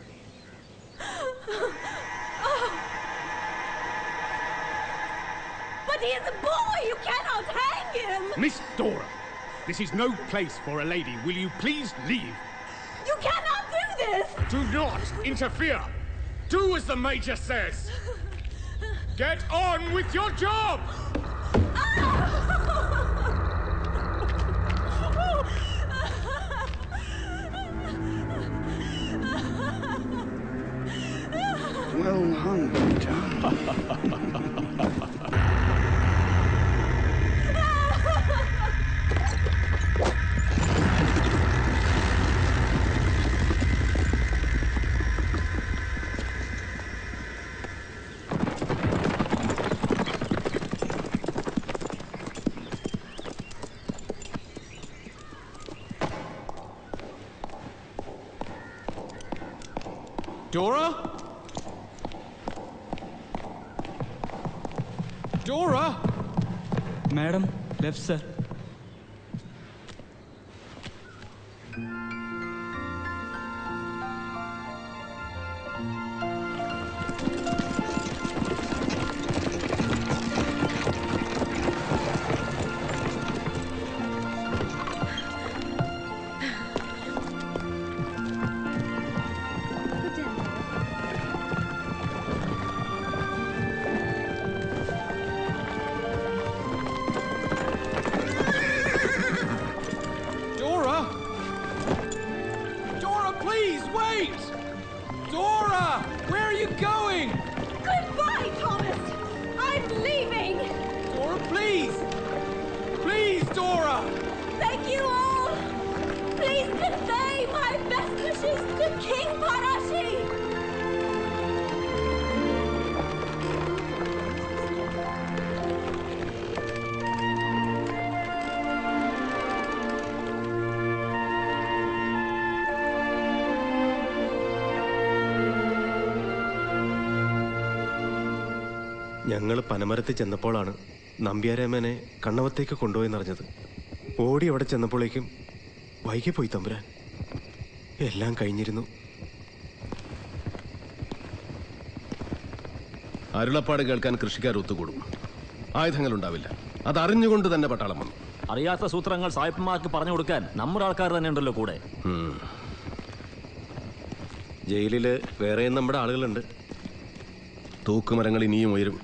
But he is a boy! You cannot hang him! Miss Dora, this is no place for a lady. Will you please leave? You cannot do this! Do not interfere. Do as the Major says. Get on with your job! well hung, Dora? Dora? Madam, left, sir. Where are you going? Goodbye, Thomas! I'm leaving! Dora, please! Please, Dora! Thank you all! Please convey my best wishes to King Parashi! ഞങ്ങൾ പനമരത്തിൽ ചെന്നപ്പോഴാണ് നമ്പ്യാരാമനെ കണ്ണവത്തേക്ക് കൊണ്ടുപോയെന്നറിഞ്ഞത് ഓടി അവിടെ ചെന്നപ്പോഴേക്കും വൈകി പോയി തമ്പുരാൻ എല്ലാം കഴിഞ്ഞിരുന്നു അരുളപ്പാട് കേൾക്കാൻ കൃഷിക്കാർ ഒത്തുകൂടും ആയുധങ്ങൾ ഉണ്ടാവില്ല അത് അറിഞ്ഞുകൊണ്ട് തന്നെ പട്ടാളം വന്നു അറിയാത്ത സൂത്രങ്ങൾ സായിപ്പന്മാർക്ക് പറഞ്ഞു കൊടുക്കാൻ നമ്മുടെ ആൾക്കാർ തന്നെ ഉണ്ടല്ലോ കൂടെ ജയിലില് വേറെയും നമ്മുടെ ആളുകളുണ്ട് തൂക്കുമരങ്ങൾ ഇനിയും ഉയരും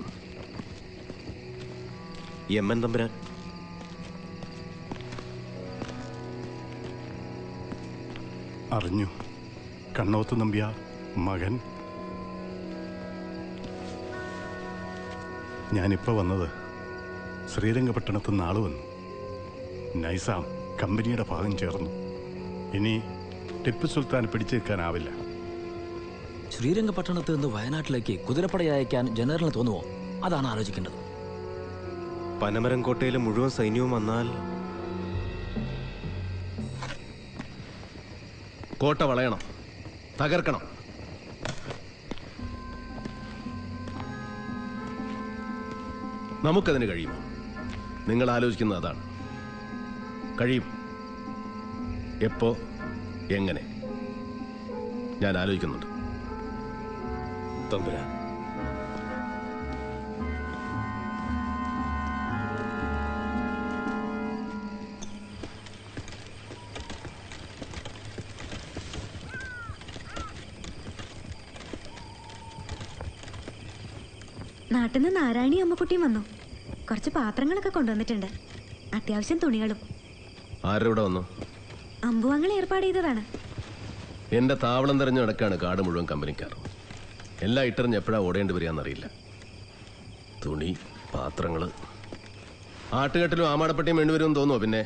യമ്മൻ തമ്പുരാൻ അറിഞ്ഞു കണ്ണോത്ത് നമ്പ്യ മകൻ ഞാനിപ്പോൾ വന്നത് ശ്രീരംഗപട്ടണത്ത് നിന്ന് ആള് വന്നു നൈസാം കമ്പനിയുടെ ഭാഗം ചേർന്നു ഇനി ടിപ്പു സുൽത്താൻ പിടിച്ചു നിൽക്കാനാവില്ല ശ്രീരംഗപട്ടണത്ത് നിന്ന് വയനാട്ടിലേക്ക് കുതിരപ്പട അയക്കാൻ ജനറലിന് തോന്നുമോ അതാണ് ആലോചിക്കേണ്ടത് പനമരം കോട്ടയിലെ മുഴുവൻ സൈന്യവും വന്നാൽ കോട്ട വളയണം തകർക്കണം നമുക്കതിന് കഴിയുമോ നിങ്ങൾ ആലോചിക്കുന്നത് അതാണ് കഴിയും എപ്പോ എങ്ങനെ ഞാൻ ആലോചിക്കുന്നുണ്ട് തമ്പുരാൻ നാട്ടിൽ നിന്ന് നാരായണി അമ്മക്കുട്ടിയും വന്നു കുറച്ച് പാത്രങ്ങളൊക്കെ കൊണ്ടുവന്നിട്ടുണ്ട് അത്യാവശ്യം തുണികളും ആരുടെ വന്നു അമ്പുവങ്ങൾ ഏർപ്പാട് ചെയ്തതാണ് എന്റെ താവളം തെരഞ്ഞു നടക്കാണ് കാട് മുഴുവൻ കമ്പനിക്കാർ എല്ലാം ഇട്ടെറിഞ്ഞ് എപ്പോഴാ ഓടേണ്ടി വരികയെന്നറിയില്ല തുണി പാത്രങ്ങള് ആട്ടുകെട്ടിലും ആമാടപ്പെട്ടിയും വേണ്ടിവരുമെന്ന് തോന്നുമോ പിന്നെ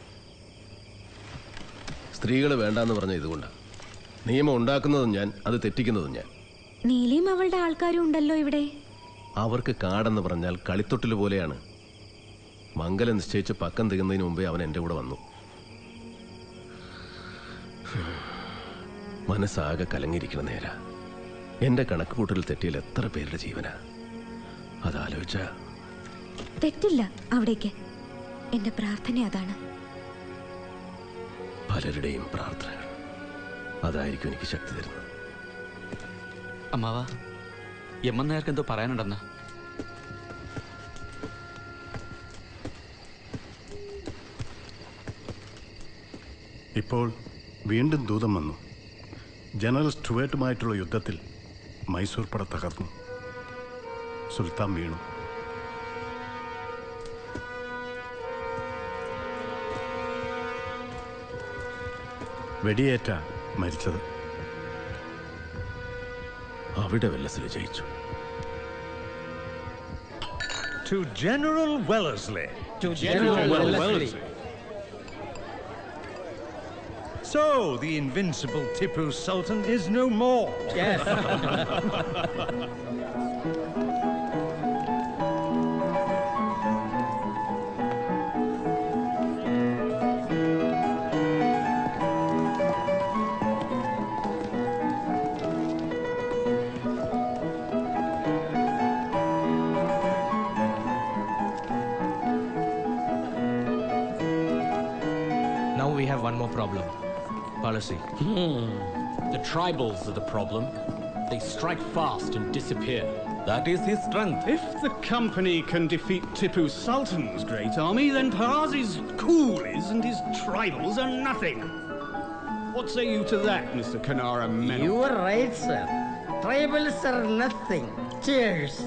സ്ത്രീകൾ വേണ്ടാന്ന് പറഞ്ഞ ഇതുകൊണ്ടാണ് നിയമം ഉണ്ടാക്കുന്നതും ഞാൻ അത് തെറ്റിക്കുന്നതും ഞാൻ നീലിയും അവളുടെ ആൾക്കാരും ഉണ്ടല്ലോ ഇവിടെ അവർക്ക് കാടെന്ന് പറഞ്ഞാൽ കളിത്തൊട്ടിൽ പോലെയാണ് മംഗലം നിശ്ചയിച്ച് പക്കം തികന്നതിന് മുമ്പേ അവൻ എൻ്റെ കൂടെ വന്നു മനസ്സാകെ കലങ്ങിയിരിക്കണ നേര എന്റെ കണക്ക് കൂട്ടൽ തെറ്റിയിൽ എത്ര പേരുടെ ജീവനാ അതാലോചിച്ച തെറ്റില്ല അവിടേക്ക് എന്റെ പ്രാർത്ഥന അതാണ് പലരുടെയും പ്രാർത്ഥനകൾ അതായിരിക്കും എനിക്ക് ശക്തി തരുന്നത് അമ്മാവ യമ്മൻ നേർക്ക് എന്തോ പറയാനുണ്ടെന്ന് ഇപ്പോൾ വീണ്ടും ദൂതം വന്നു ജനറൽ സ്റ്റുവേർട്ടുമായിട്ടുള്ള യുദ്ധത്തിൽ മൈസൂർ പട തകർന്നു സുൽത്താൻ വീണു വെടിയേറ്റ മരിച്ചത് അവിടെ വെല്ലസിൽ ജയിച്ചു To General Wellesley. To General General Wellesley. So, the invincible Tipu Sultan is no more. Yes. Now we have one more problem. Policy. The tribals are the problem. They strike fast and disappear. That is his strength. If the company can defeat Tipu Sultan's great army, then Parazi's coolies and his tribals are nothing. What say you to that, Mr. Kanara Menon? You are right, sir. Tribals are nothing. Cheers.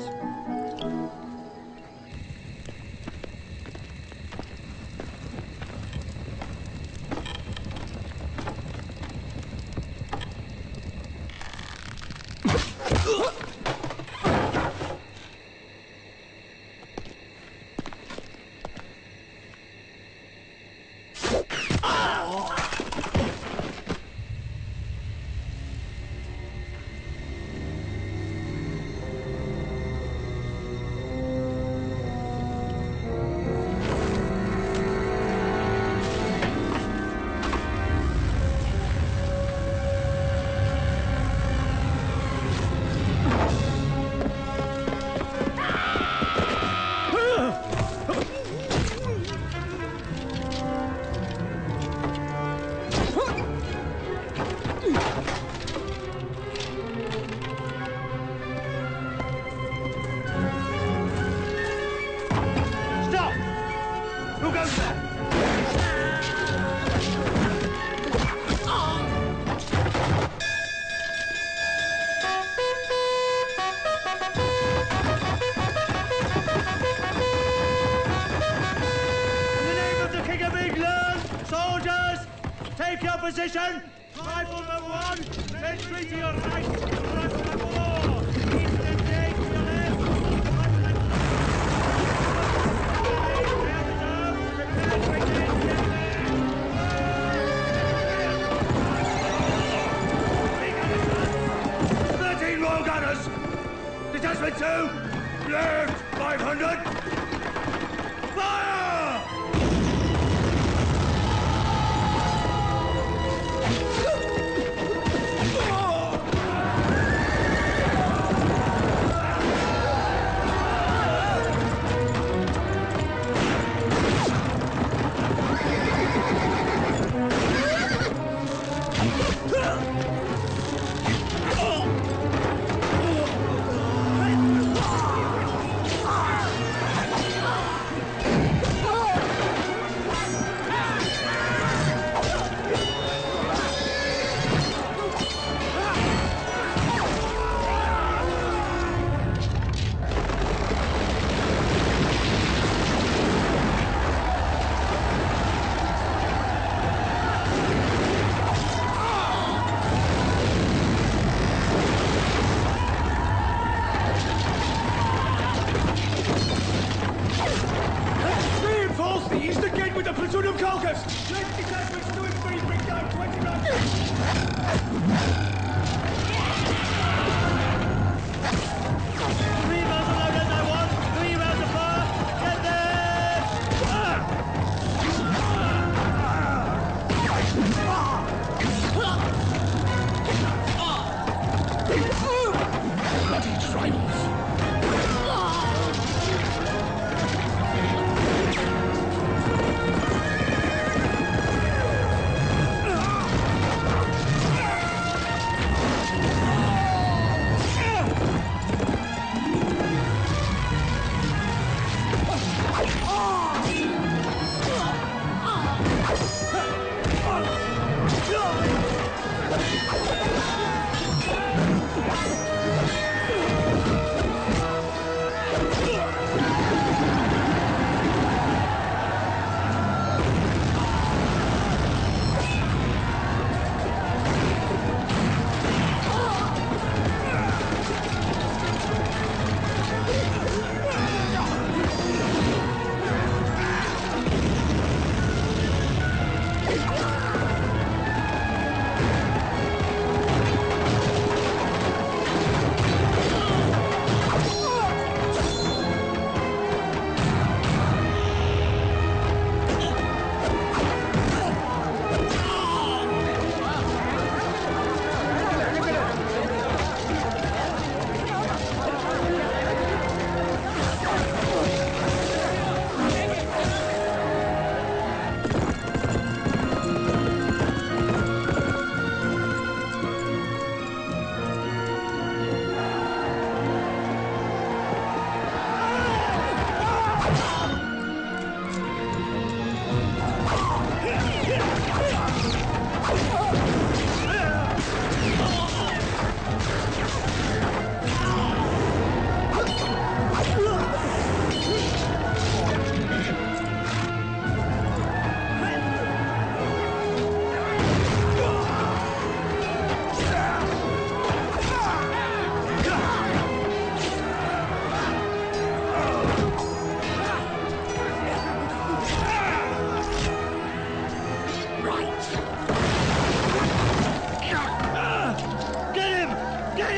Stop! Who goes there? In the name of the King of England, soldiers, take your position. Rifleman one, entry to your right. Rifleman four, eastern gate to your left. Thirteen Royal Gunners. Detachment two, left, five hundred. Fire! Reinforce the eastern gate with a platoon of Calkers! Let detachments two and three bring down 20 rounds! Three rounds of loaders, I want! Three rounds of fire! Get there! Ah! Bloody tribals!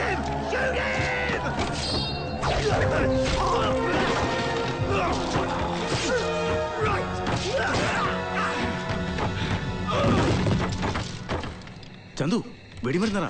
him! Shoot him! Chandu വെടിമരുന്നറ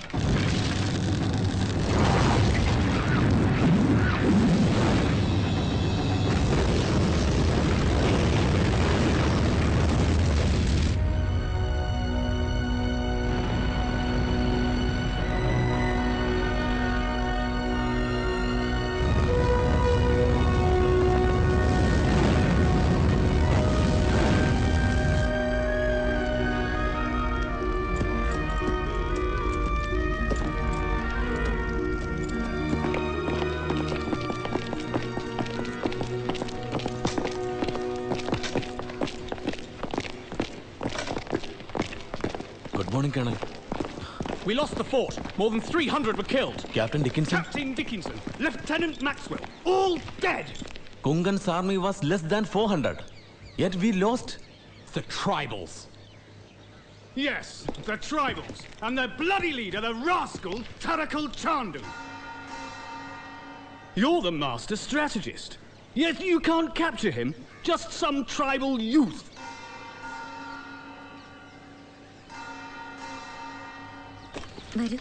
good morning colonel We lost the fort. More than 300 were killed. Captain Dickinson Captain Dickinson, Lieutenant Maxwell, all dead. Kungan's army was less than 400. Yet we lost The tribals. Yes, the tribals. And their bloody leader, the rascal Tarakal Chandu. You're the master strategist. Yet you can't capture him. Just some tribal youth. വരൂ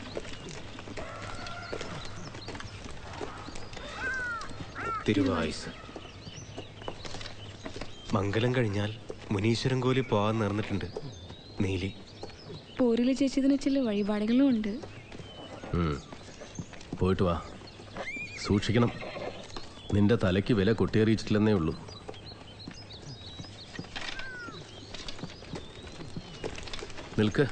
തിരുവായുസ് മംഗലം കഴിഞ്ഞാൽ മുനീശ്വരൻ കോലി പോകാൻ നേർന്നിട്ടുണ്ട് നീലി പോരിൽ ചേച്ചതിന് ചില വഴിപാടുകളും ഉണ്ട് ഉം. പോയിട്ട് വാ സൂക്ഷിക്കണം നിന്റെ തലയ്ക്ക് വില കൊട്ടിയേറിയിട്ടില്ലെന്നേ ഉള്ളൂ നിൽക്ക്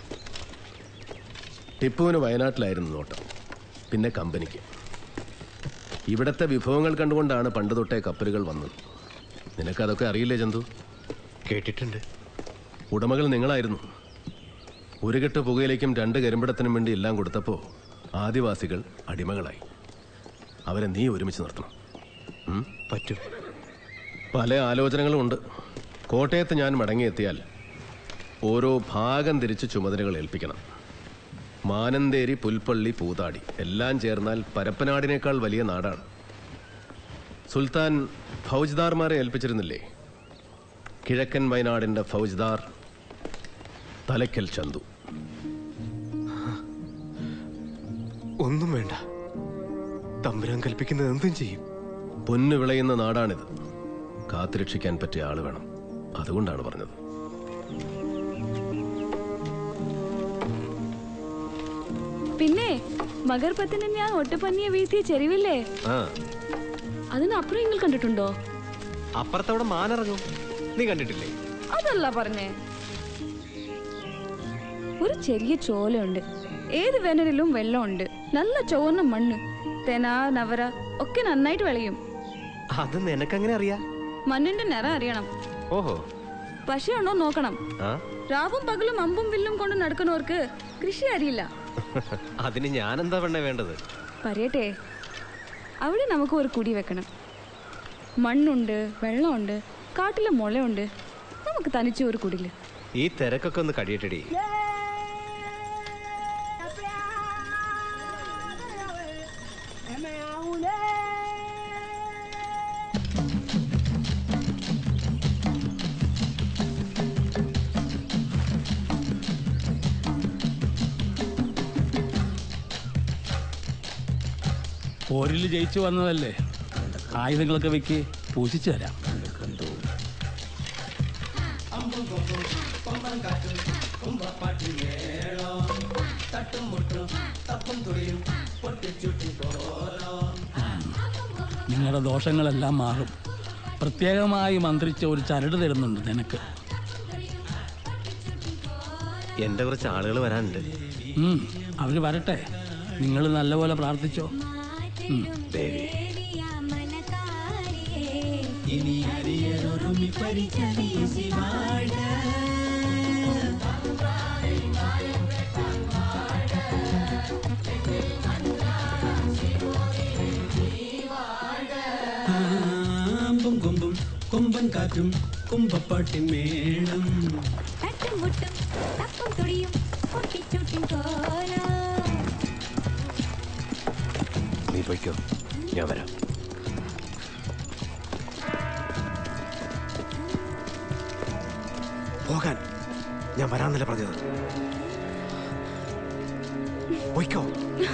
ടിപ്പുവിന് വയനാട്ടിലായിരുന്നു നോട്ടം പിന്നെ കമ്പനിക്ക് ഇവിടത്തെ വിഭവങ്ങൾ കണ്ടുകൊണ്ടാണ് പണ്ട് തൊട്ടേ കപ്പലുകൾ വന്നത് നിനക്കതൊക്കെ അറിയില്ലേ ചന്തു കേട്ടിട്ടുണ്ട് ഉടമകൾ നിങ്ങളായിരുന്നു ഒരു കെട്ട് പുകയിലേക്കും രണ്ട് കരിമ്പിടത്തിനും വേണ്ടി എല്ലാം കൊടുത്തപ്പോൾ ആദിവാസികൾ അടിമകളായി അവരെ നീ ഒരുമിച്ച് നിർത്തണം ഉം? പറ്റും പല ആലോചനകളും ഉണ്ട് കോട്ടയത്ത് ഞാൻ മടങ്ങിയെത്തിയാൽ ഓരോ ഭാഗം തിരിച്ച് ചുമതലകൾ ഏൽപ്പിക്കണം മാനന്തേരി പുൽപ്പള്ളി പൂതാടി എല്ലാം ചേർന്നാൽ പരപ്പനാടിനേക്കാൾ വലിയ നാടാണ് സുൽത്താൻ ഫൗജ്ദാർമാരെ ഏൽപ്പിച്ചിരുന്നില്ലേ കിഴക്കൻ വയനാടിന്റെ ഫൗജ്ദാർ തലയ്ക്കൽ ചന്തു ഒന്നും വേണ്ട തമ്പുരാൻ കൽപ്പിക്കുന്നത് എന്തും ചെയ്യും പൊന്നു വിളയുന്ന നാടാണിത് കാത്തുരക്ഷിക്കാൻ പറ്റിയ ആള് വേണം അതുകൊണ്ടാണ് പറഞ്ഞത് പിന്നെ മകർപത്തിന് ഞാൻ ഒട്ടപ്പന്നിയെ വീഴ്ത്തിയ ചെരുവില്ലേ ആ അതിനപ്പുറം നിങ്ങൾ കണ്ടിട്ടുണ്ടോ അപ്പുറത്തവിടെ മാനിറങ്ങും നീ കണ്ടിട്ടില്ലേ അതല്ല പറഞ്ഞേ ഒരു ചെറിയ ചോലയുണ്ട് ഏത് വേനലിലും വെള്ളമുണ്ട് നല്ല ചുവന്ന മണ്ണ് തെന നവര ഒക്കെ നന്നായിട്ട് വിളയും അത് നിനക്കെങ്ങനെ അറിയാ മണ്ണിന്റെ നിറം അറിയണം ഓഹോ പശയുണ്ടോ നോക്കണം ആ രാവും പകലും അമ്പും വില്ലും കൊണ്ട് നടക്കുന്നവർക്ക് കൃഷി അറിയില്ല അതിന് ഞാനെന്താ പെണ്ണേ വേണ്ടത് പറയട്ടെ അവിടെ നമുക്ക് ഒരു കുടി വെക്കണം മണ്ണുണ്ട് വെള്ളമുണ്ട് കാട്ടിലെ മുളയുണ്ട് നമുക്ക് തനിച്ച് ഒരു കുടില് ഈ തിരക്കൊക്കെ ഒന്ന് കടിയട്ടടി പോരിൽ ജയിച്ചു വന്നതല്ലേ ആയുധങ്ങളൊക്കെ വെക്ക് പൂജിച്ചു തരാം നിങ്ങളുടെ ദോഷങ്ങളെല്ലാം മാറും പ്രത്യേകമായി മന്ത്രിച്ച ഒരു ചരട് തരുന്നുണ്ട് നിനക്ക് എന്റെ കുറച്ച് ആളുകൾ വരാനുണ്ട് ഉം, അവര് വരട്ടെ നിങ്ങൾ നല്ലപോലെ പ്രാർത്ഥിച്ചോ ഉം. ദേവി ഇനി അരിയറൊരുമി പരിചരിയസി വാഴ ആമ്പും കൊമ്പും കൊമ്പൻ കാറ്റും കുമ്പപ്പാട്ടിൻ മേളം തട്ടും മുട്ടും തപ്പും തുടിയും പൊട്ടിച്ചുട്ടും കോലം നീ പൊയ്ക്കോ ഞാൻ വരാം പോകാൻ ഞാൻ വരാന്നല്ല പറഞ്ഞത് പൊയ്ക്കോ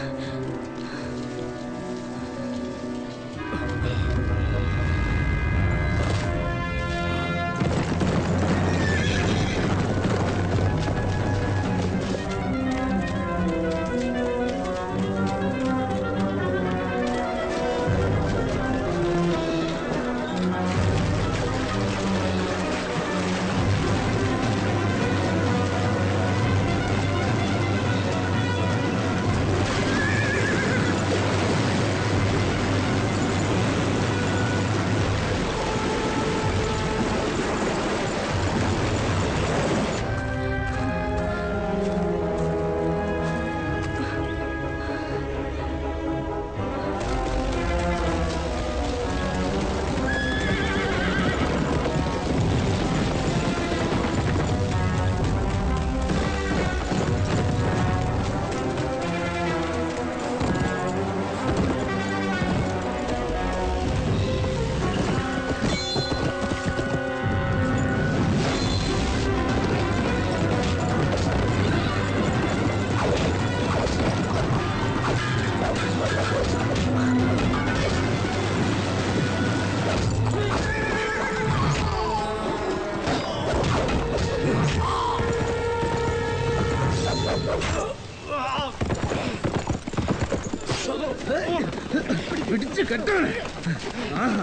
പിടിച്ച് കെട്ടാണ് ആഹാ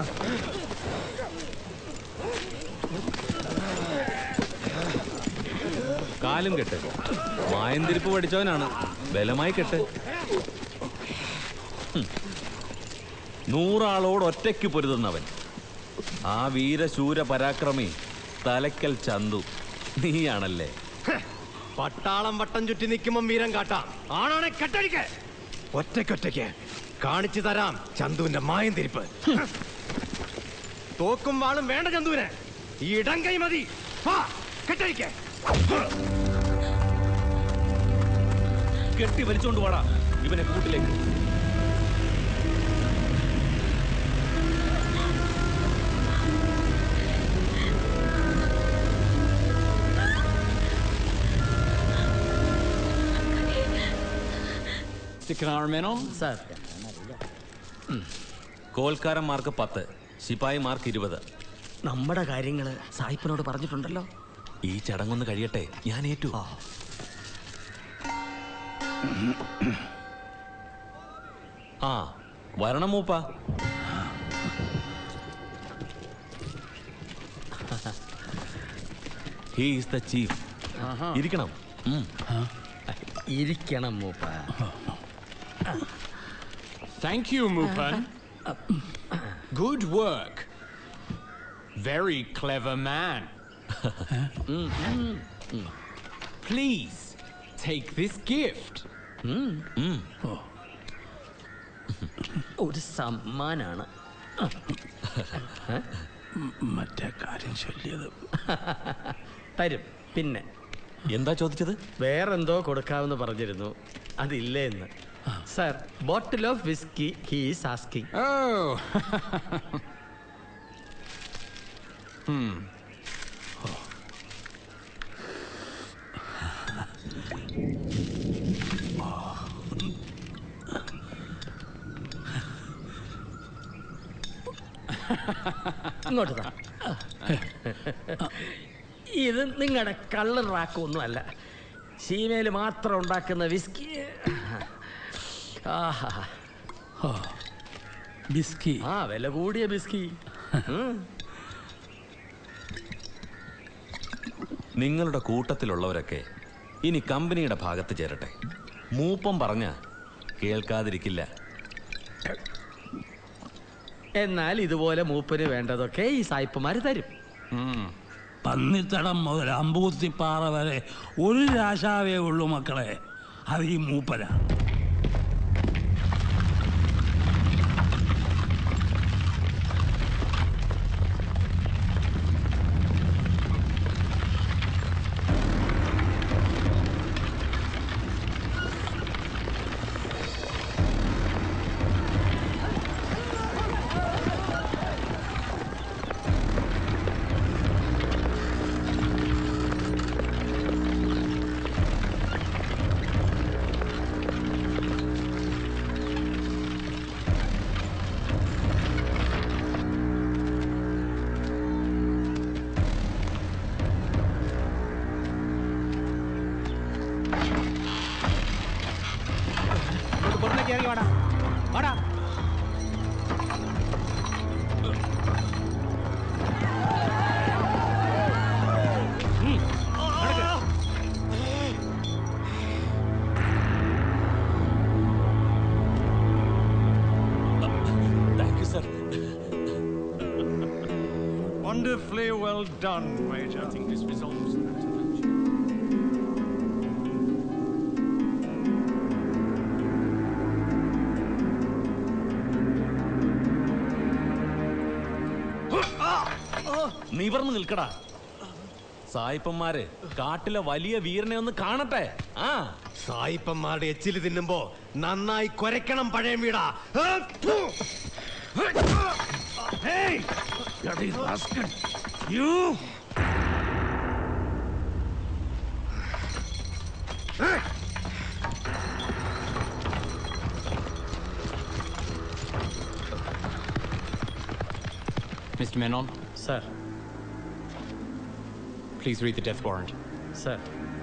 കാലും കെട്ട് മായന്തിരിപ്പ് പഠിച്ചവനാണ് ബലമായി കെട്ട് ഹും. നൂറാളോട് ഒറ്റയ്ക്ക് പൊരുതുന്നവൻ ആ വീരശൂര പരാക്രമി തലക്കൽ ചന്തു നീയാണല്ലേ പട്ടാളം വട്ടം ചുറ്റി നിൽക്കുമ്പം വീരം കാട്ടാം ആണാണെ കെട്ടടിക്ക് ഒറ്റയ്ക്കൊറ്റയ്ക്ക് കാണിച്ചു തരാം ചന്തുവിന്റെ മായം തിരിപ്പ് തോക്കും വാളും വേണ്ട ചന്തുവിന് ഈ ഇടം കൈ മതി വാ, കെട്ടടിക്ക് കെട്ടി വലിച്ചോണ്ട് വാടാ ഇവനെ കൂട്ടിലേക്ക് ചിക്കൻ ആർമേനോ സാർ കോൽക്കാരന്മാർക്ക് പത്ത് ശിപായിമാർക്ക് ഇരുപത് നമ്മുടെ കാര്യങ്ങള് സായിപ്പിനോട് പറഞ്ഞിട്ടുണ്ടല്ലോ ഈ ചടങ്ങൊന്ന് കഴിയട്ടെ ഞാൻ ഏറ്റു ആ വരണം മൂപ്പ ഹീ ഈസ് ദ ചീഫ് ഇരിക്കണം ഉം. ഇരിക്കണം മൂപ്പ Thank you, Mupan. Good work. Very clever man. Please take this gift. ഒരു സമ്മാനാണ് മറ്റേ കാര്യം ചൊല്ലിയത് തരും പിന്നെ എന്താ ചോദിച്ചത് വേറെന്തോ കൊടുക്കാമെന്ന് പറഞ്ഞിരുന്നു അതില്ലേ എന്ന് sir bottle of whisky he's asking Oh. hmm. ഇങ്ങോട്ട് താ ഇത് നിങ്ങളുടെ കള്ള് റാക്കൊന്നും അല്ല സീമയിൽ മാത്രം ഉണ്ടാക്കുന്ന വിസ്കി ആഹാ ബിസ്കി ആ വില കൂടിയ ബിസ്കി ഉം. നിങ്ങളുടെ കൂട്ടത്തിലുള്ളവരൊക്കെ ഇനി കമ്പനിയുടെ ഭാഗത്ത് ചേരട്ടെ മൂപ്പം പറഞ്ഞ കേൾക്കാതിരിക്കില്ല എന്നാൽ ഇതുപോലെ മൂപ്പന് വേണ്ടതൊക്കെ ഈ സായിപ്പുമാര് തരും പന്നിത്തടം മുതൽ അമ്പൂത്തിപ്പാറ വരെ ഒരു രാശാവേ ഉള്ളൂ മക്കളെ അത് ഈ മൂപ്പര വാടാ thank you sir Wonderfully well done, Major. I think this resolves that. നിവർന്നു നിൽക്കടാ സായിപ്പന്മാര് കാട്ടിലെ വലിയ വീരനെ ഒന്ന് കാണട്ടെ ആ സായിപ്പന്മാരുടെ എച്ചില് തിന്നുമ്പോ നന്നായി കൊരക്കണം പഴയ വീടാ ആ, ഫു. Hey! Bloody rascal! You! Mr. Menon, Sir. please read the death warrant. Sir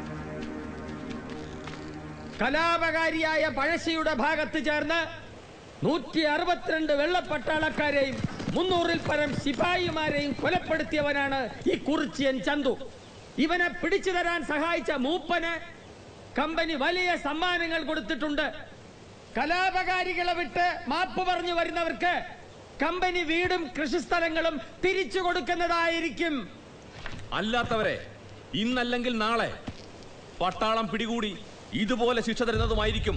കലാപകാരിയായ പഴശ്ശിയുടെ ഭാഗത്ത് ചേർന്ന് നൂറ്റി അറുപത്തിരണ്ട് വെള്ളപ്പട്ടാളക്കാരെയും മുന്നൂറിൽ പരം ശിപായിമാരെയും കൊലപ്പെടുത്തിയവനാണ് ഈ കുറിച്ചിയൻ ചന്തു ഇവനെ പിടിച്ചു തരാൻ സഹായിച്ച മൂപ്പന് കമ്പനി വലിയ സമ്മാനങ്ങൾ കൊടുത്തിട്ടുണ്ട് കലാപകാരികളെ വിട്ട് മാപ്പ് പറഞ്ഞു വരുന്നവർക്ക് കമ്പനി വീടും കൃഷിസ്ഥലങ്ങളും തിരിച്ചു കൊടുക്കുന്നതായിരിക്കും അല്ലാത്തവരെ ഇന്നല്ലെങ്കിൽ നാളെ പട്ടാളം പിടികൂടി ഇതുപോലെ ശിക്ഷ തരുന്നതുമായിരിക്കും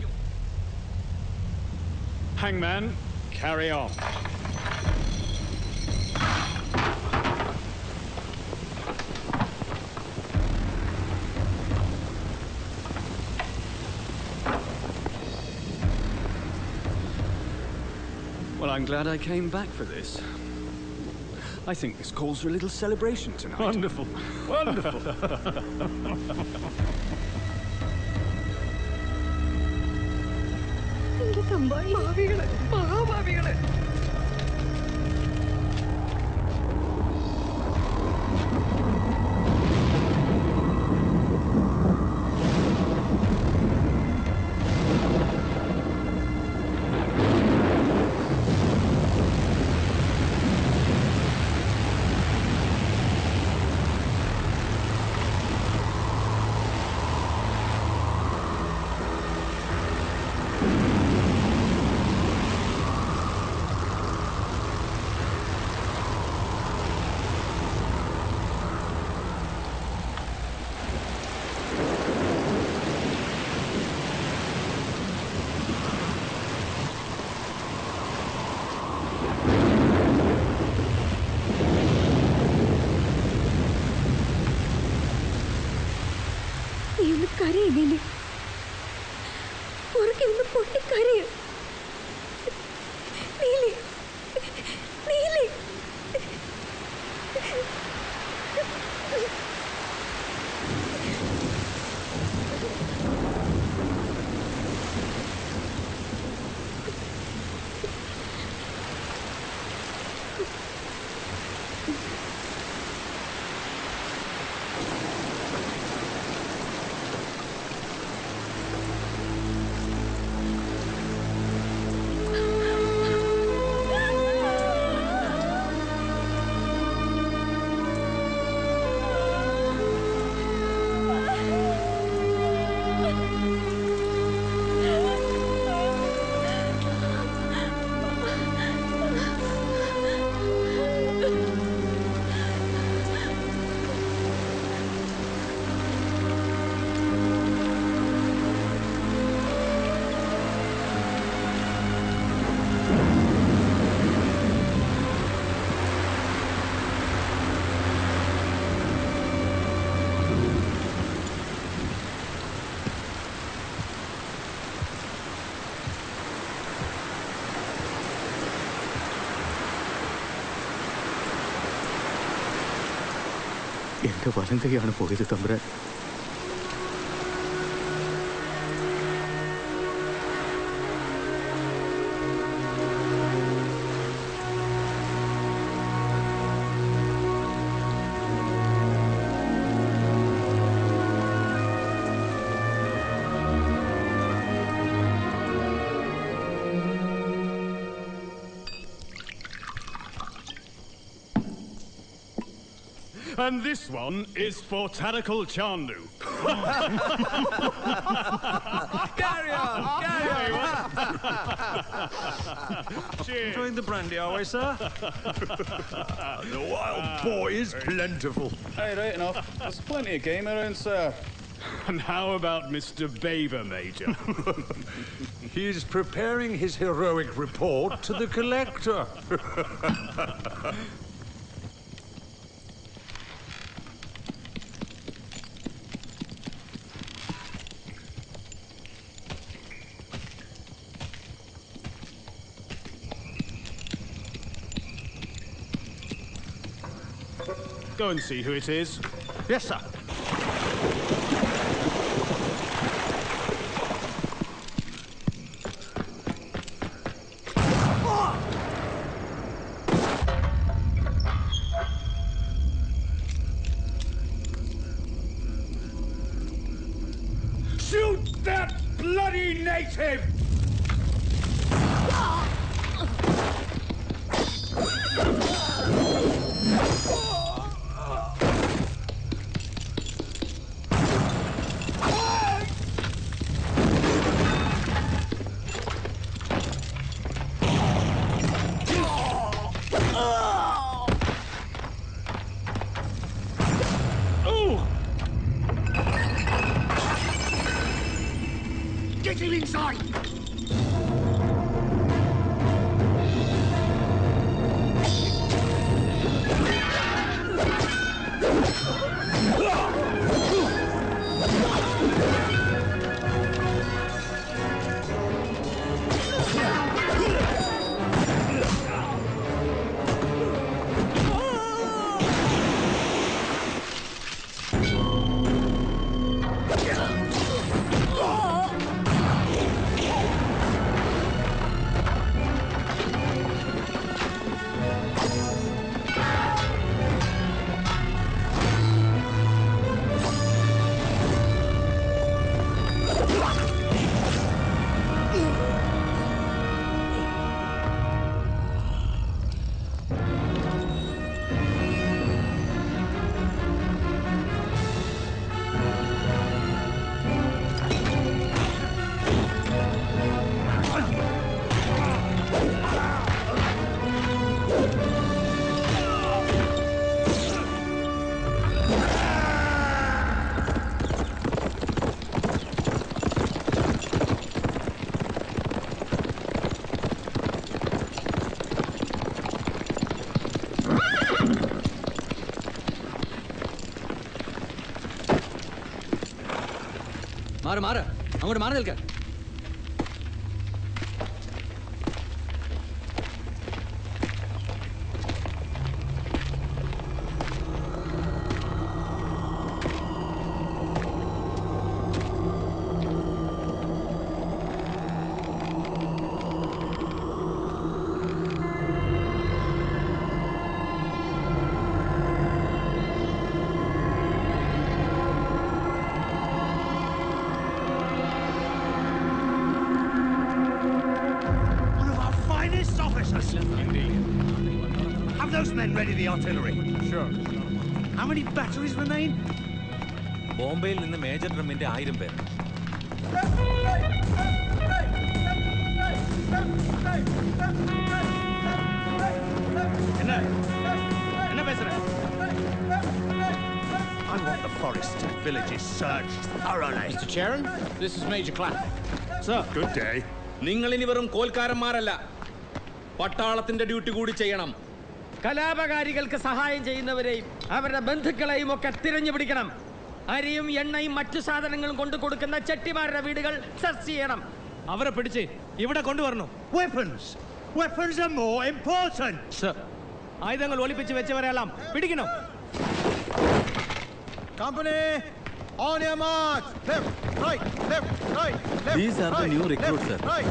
Hangman, carry on. Well, I'm glad I came back for this. I think this calls for a little celebration tonight. Wonderful. Wonderful. എന്റെ തമ്പായി ഭാവികള് മഹാഭാവികള് നീ ഒന്ന് കരയില്ലേ ഉറക്കെ ഒന്ന് പൊട്ടിക്കരയ നീലി നീലി എന്റെ വലം കൈയാണ് പോയത് തമ്പുരാൻ And this one is for Tarakal Chandu. Carry on, carry Cheers. Enjoying the brandy, are we, sir? the wild boy is plentiful. Hey, right enough. There's plenty of game around, sir. And how about Mr. Beaver, Major? He's preparing his heroic report to the collector. Go and see who it is. Yes, sir. Shoot that bloody native! Get him inside! മാറ് മാറ് അങ്ങോട്ട് മാറി നിൽക്ക One of our finest officers. Indeed. Have those men ready the artillery. Sure. How many batteries remain? ബോംബെയിൽ നിന്ന് major ഡ്രമ്മിന്റെ ആയിരം പേർ என்ன என்ன பேசுற I want the forest and villages searched thoroughly. Mr. Chairman, this is Major Clapp. Sir. Good day. നിങ്ങൾ ഇനി വെറും കോൽക്കാരന്മാരല്ല പട്ടാളത്തിന്റെ ഡ്യൂട്ടി കൂടി ചെയ്യണം കലാപകാരികൾക്ക് സഹായം ചെയ്യുന്നവരെയും അവരുടെ ബന്ധുക്കളെയും ഒക്കെ തിരഞ്ഞു പിടിക്കണം അരിയും എണ്ണയും മറ്റു സാധനങ്ങളും കൊണ്ടു കൊടുക്കുന്ന ചെട്ടിമാരുടെ വീടുകൾ സെർച്ച് ചെയ്യണം അവരെ പിടിച്ച് ഇവിടെ കൊണ്ടുവരണം Weapons! Weapons are more important! Sir ആയുധങ്ങൾ ഒളിപ്പിച്ച് വെച്ചവരെല്ലാം പിടിക്കണം Company, on your march! Left, right, left, right, left. These are the right, new left, recruits, sir. Right.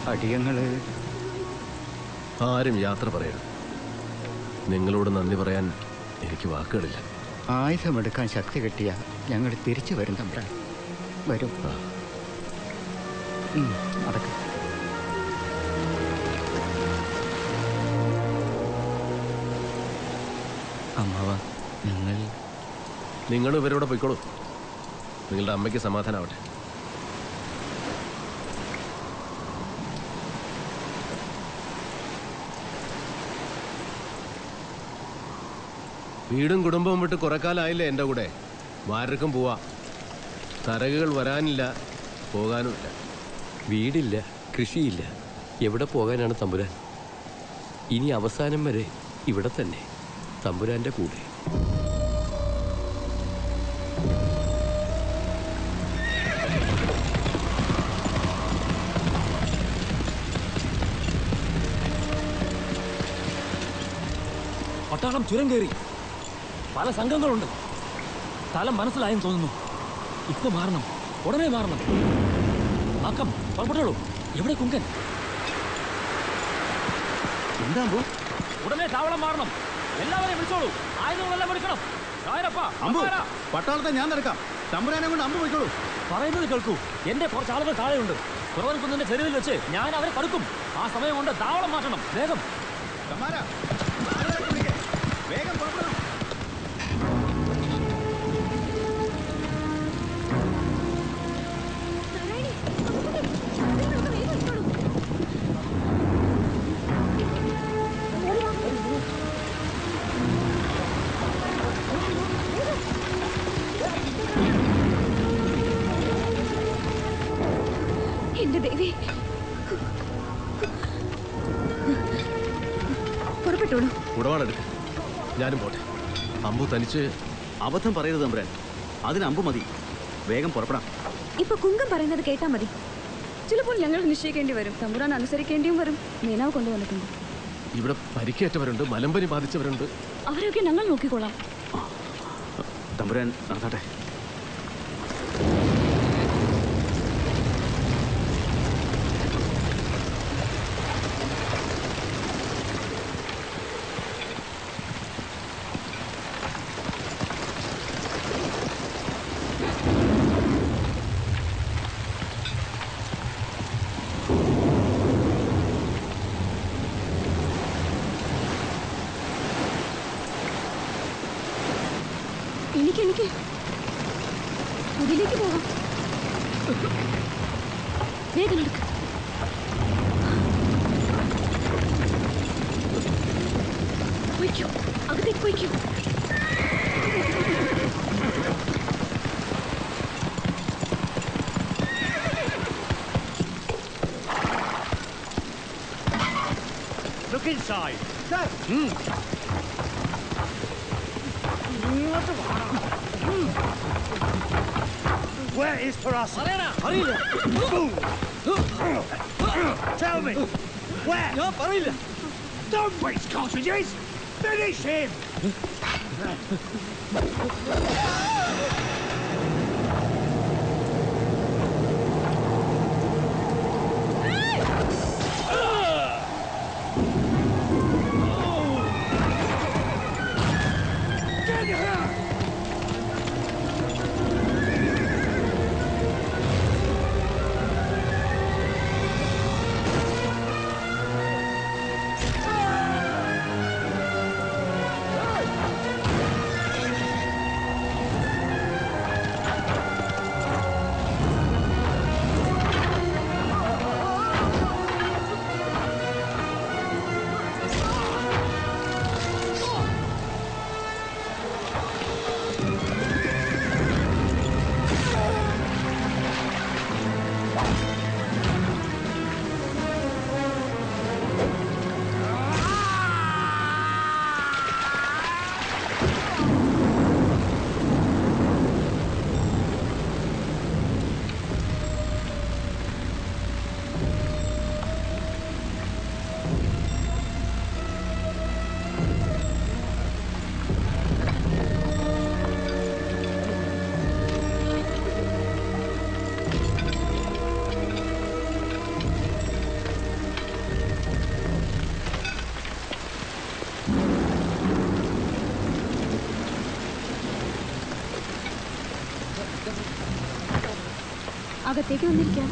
അടിയങ്ങള് ആരും യാത്ര പറയരുത് നിങ്ങളോട് നന്ദി പറയാൻ എനിക്ക് വാക്കുകളില്ല ആയുധമെടുക്കാൻ ശക്തി കിട്ടിയ ഞങ്ങൾ തിരിച്ചു വരും തമ്പ്രാൻ വരും ഉം, നടക്ക് അമ്മാവ ഞങ്ങൾ നിങ്ങൾ ഇവരോട് പോയിക്കോളൂ നിങ്ങളുടെ അമ്മയ്ക്ക് സമാധാനാവട്ടെ വീടും കുടുംബവും വിട്ട് കുറെ കാലമായില്ലേ എൻ്റെ കൂടെ ആർക്കും പോവാ തരകുകൾ വരാനില്ല പോകാനുമില്ല വീടില്ല കൃഷിയില്ല എവിടെ പോകാനാണ് തമ്പുരാൻ ഇനി അവസാനം വരെ ഇവിടെ തന്നെ തമ്പുരാന്റെ കൂടെ പട്ടാളം ചുരം കയറി പല സംഘങ്ങളുണ്ട് സ്ഥലം മനസ്സിലായെന്ന് തോന്നുന്നു ഇപ്പൊ മാറണം ഉടനെ മാറണം ആക്കം പുറപ്പെട്ടോളൂ എവിടെ കുങ്കൻ എന്താ ഉടനെ താവളം മാറണം എല്ലാവരെയും വിളിച്ചോളൂ ആയുധങ്ങളെല്ലാം എടുക്കണം രായരപ്പ, അമ്പു അമ്പാരാ. പട്ടാളത്തെ ഞാൻ നടക്കാം തമ്പുരാനെ കൊണ്ട് അമ്പു പോയിക്കോളൂ പറയുന്നത് കേൾക്കൂ എന്റെ കുറച്ച് ആളുകൾ താഴെയുണ്ട് കുറവൻ കുന്നിന്റെ ചെരുവിൽ വെച്ച് ഞാൻ അവരെ തടുക്കും ആ സമയം കൊണ്ട് താവളം മാറ്റണം വേഗം വേഗം പുറപ്പെടണം എന്റെ ദേവി പുറപ്പെട്ടോളൂ ഉടവാടെടുക്ക ഞാനും പോട്ടെ അമ്പു തനിച്ച് അബദ്ധം പറയരുത് തമ്പുരാൻ അതിന് അമ്പു മതി വേഗം പുറപ്പെടാം ഇപ്പൊ കുങ്കം പറയുന്നത് കേട്ടാ മതി ചിലപ്പോൾ ഞങ്ങൾ നിശ്ചയിക്കേണ്ടി വരും തമ്പുരാൻ അനുസരിക്കേണ്ടിയും വരും മീനാവ് കൊണ്ടുവന്നിട്ടുണ്ട് ഇവിടെ പരിക്കേറ്റവരുണ്ട് മലമ്പനി ബാധിച്ചവരുണ്ട് അവരെയൊക്കെ ഞങ്ങൾ നോക്കിക്കോളാം തമ്പുരാൻ നടത്താട്ടെ എനിക്ക് എനിക്ക് അതിലേക്ക് പോകാം വേഗം നടക്ക് പോയിക്കോ അകത്തേക്ക് പോയിക്കോ Look inside. Sir. Where is Parasa? Boom. Tell me. Where? Don't waste cartridges. Finish him. Get her! അകത്തേക്ക് വന്നിരിക്കാം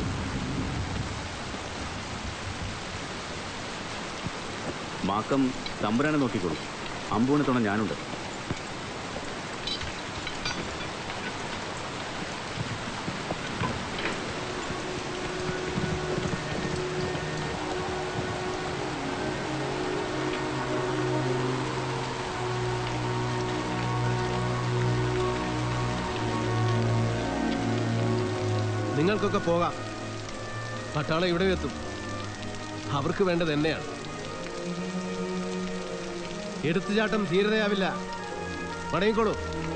മാക്കം തമ്പുരാനെ നോക്കിക്കോളൂ അമ്പൂനെ തുണ ഞാനുണ്ട് നിങ്ങൾക്കൊക്കെ പോകാം പട്ടാളം ഇവിടെ എത്തും അവർക്ക് വേണ്ടത് എന്നെയാണ് എടുത്തുചാട്ടം ധീരതയാവില്ല മടങ്ങിക്കോളൂ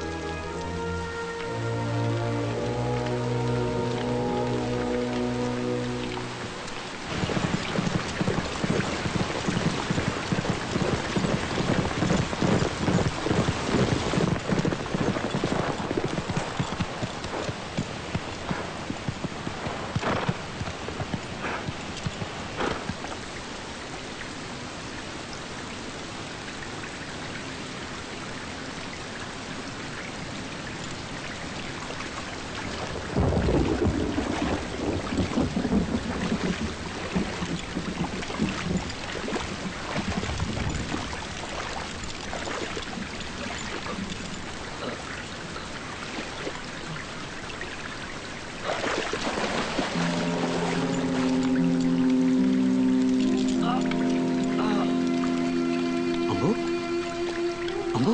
അമ്പോ അമ്പോ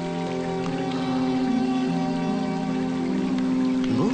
അമ്പോ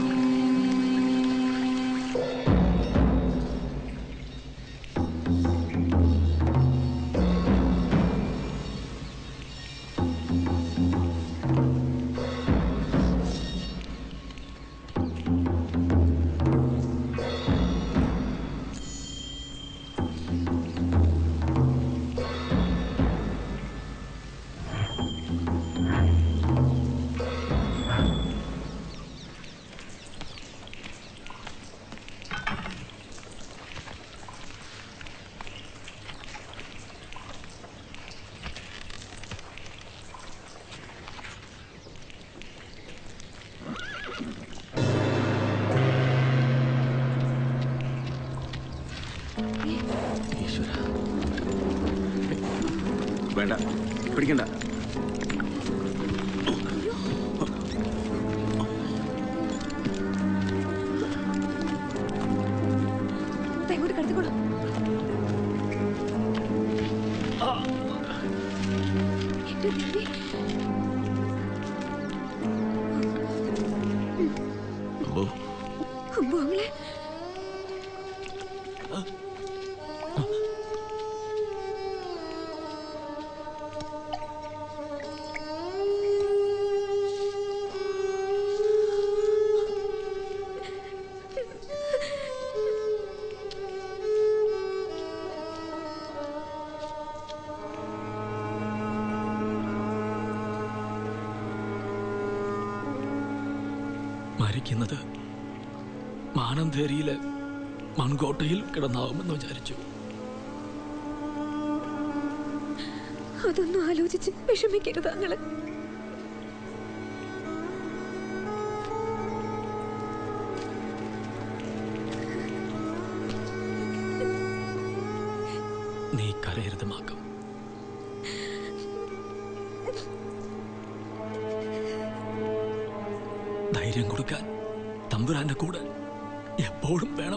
വേണ്ട പിടിക്കണ്ട ദേ, ഇങ്ങോട്ട് കിടത്തിക്കോളൂ എന്റെ ദേവി. അമ്പോ അമ്പു അവളെ മരിക്കുന്നത് മാനന്തേരിയിലെ മൺകോട്ടയിൽ കിടന്നാവുമെന്ന് വിചാരിച്ചു അതൊന്നും ആലോചിച്ച് വിഷമിക്കരുത് അങ്ങള് നീ കരയരുത് മാക്കം ധൈര്യം കൊടുക്കാൻ തമ്പുരാന്റെ കൂടെ എപ്പോഴും വേണം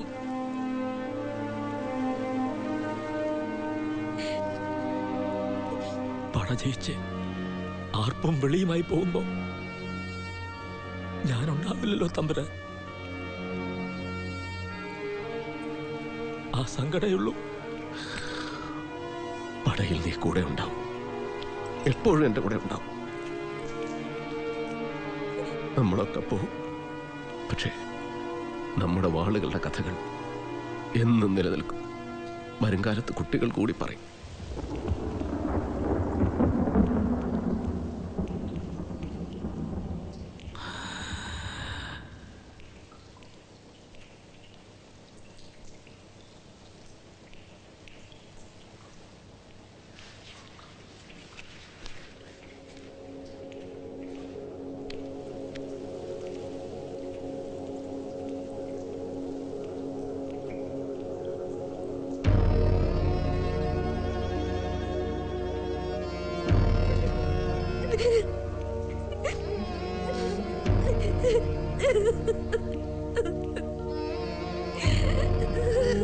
പട ജയിച്ച് ആർപ്പും വെളിയുമായി പോകുമ്പോ ഞാനുണ്ടാവില്ലല്ലോ തമ്പുരാൻ ആ സങ്കടയുള്ളൂ പടയിൽ നീ കൂടെ ഉണ്ടാവും എപ്പോഴും എൻ്റെ കൂടെ ഉണ്ടാവും നമ്മളൊക്കെ പോവും പക്ഷേ നമ്മുടെ വാളുകളുടെ കഥകൾ എന്നും നിലനിൽക്കും വരുംകാലത്ത് കുട്ടികൾ കൂടി പറയും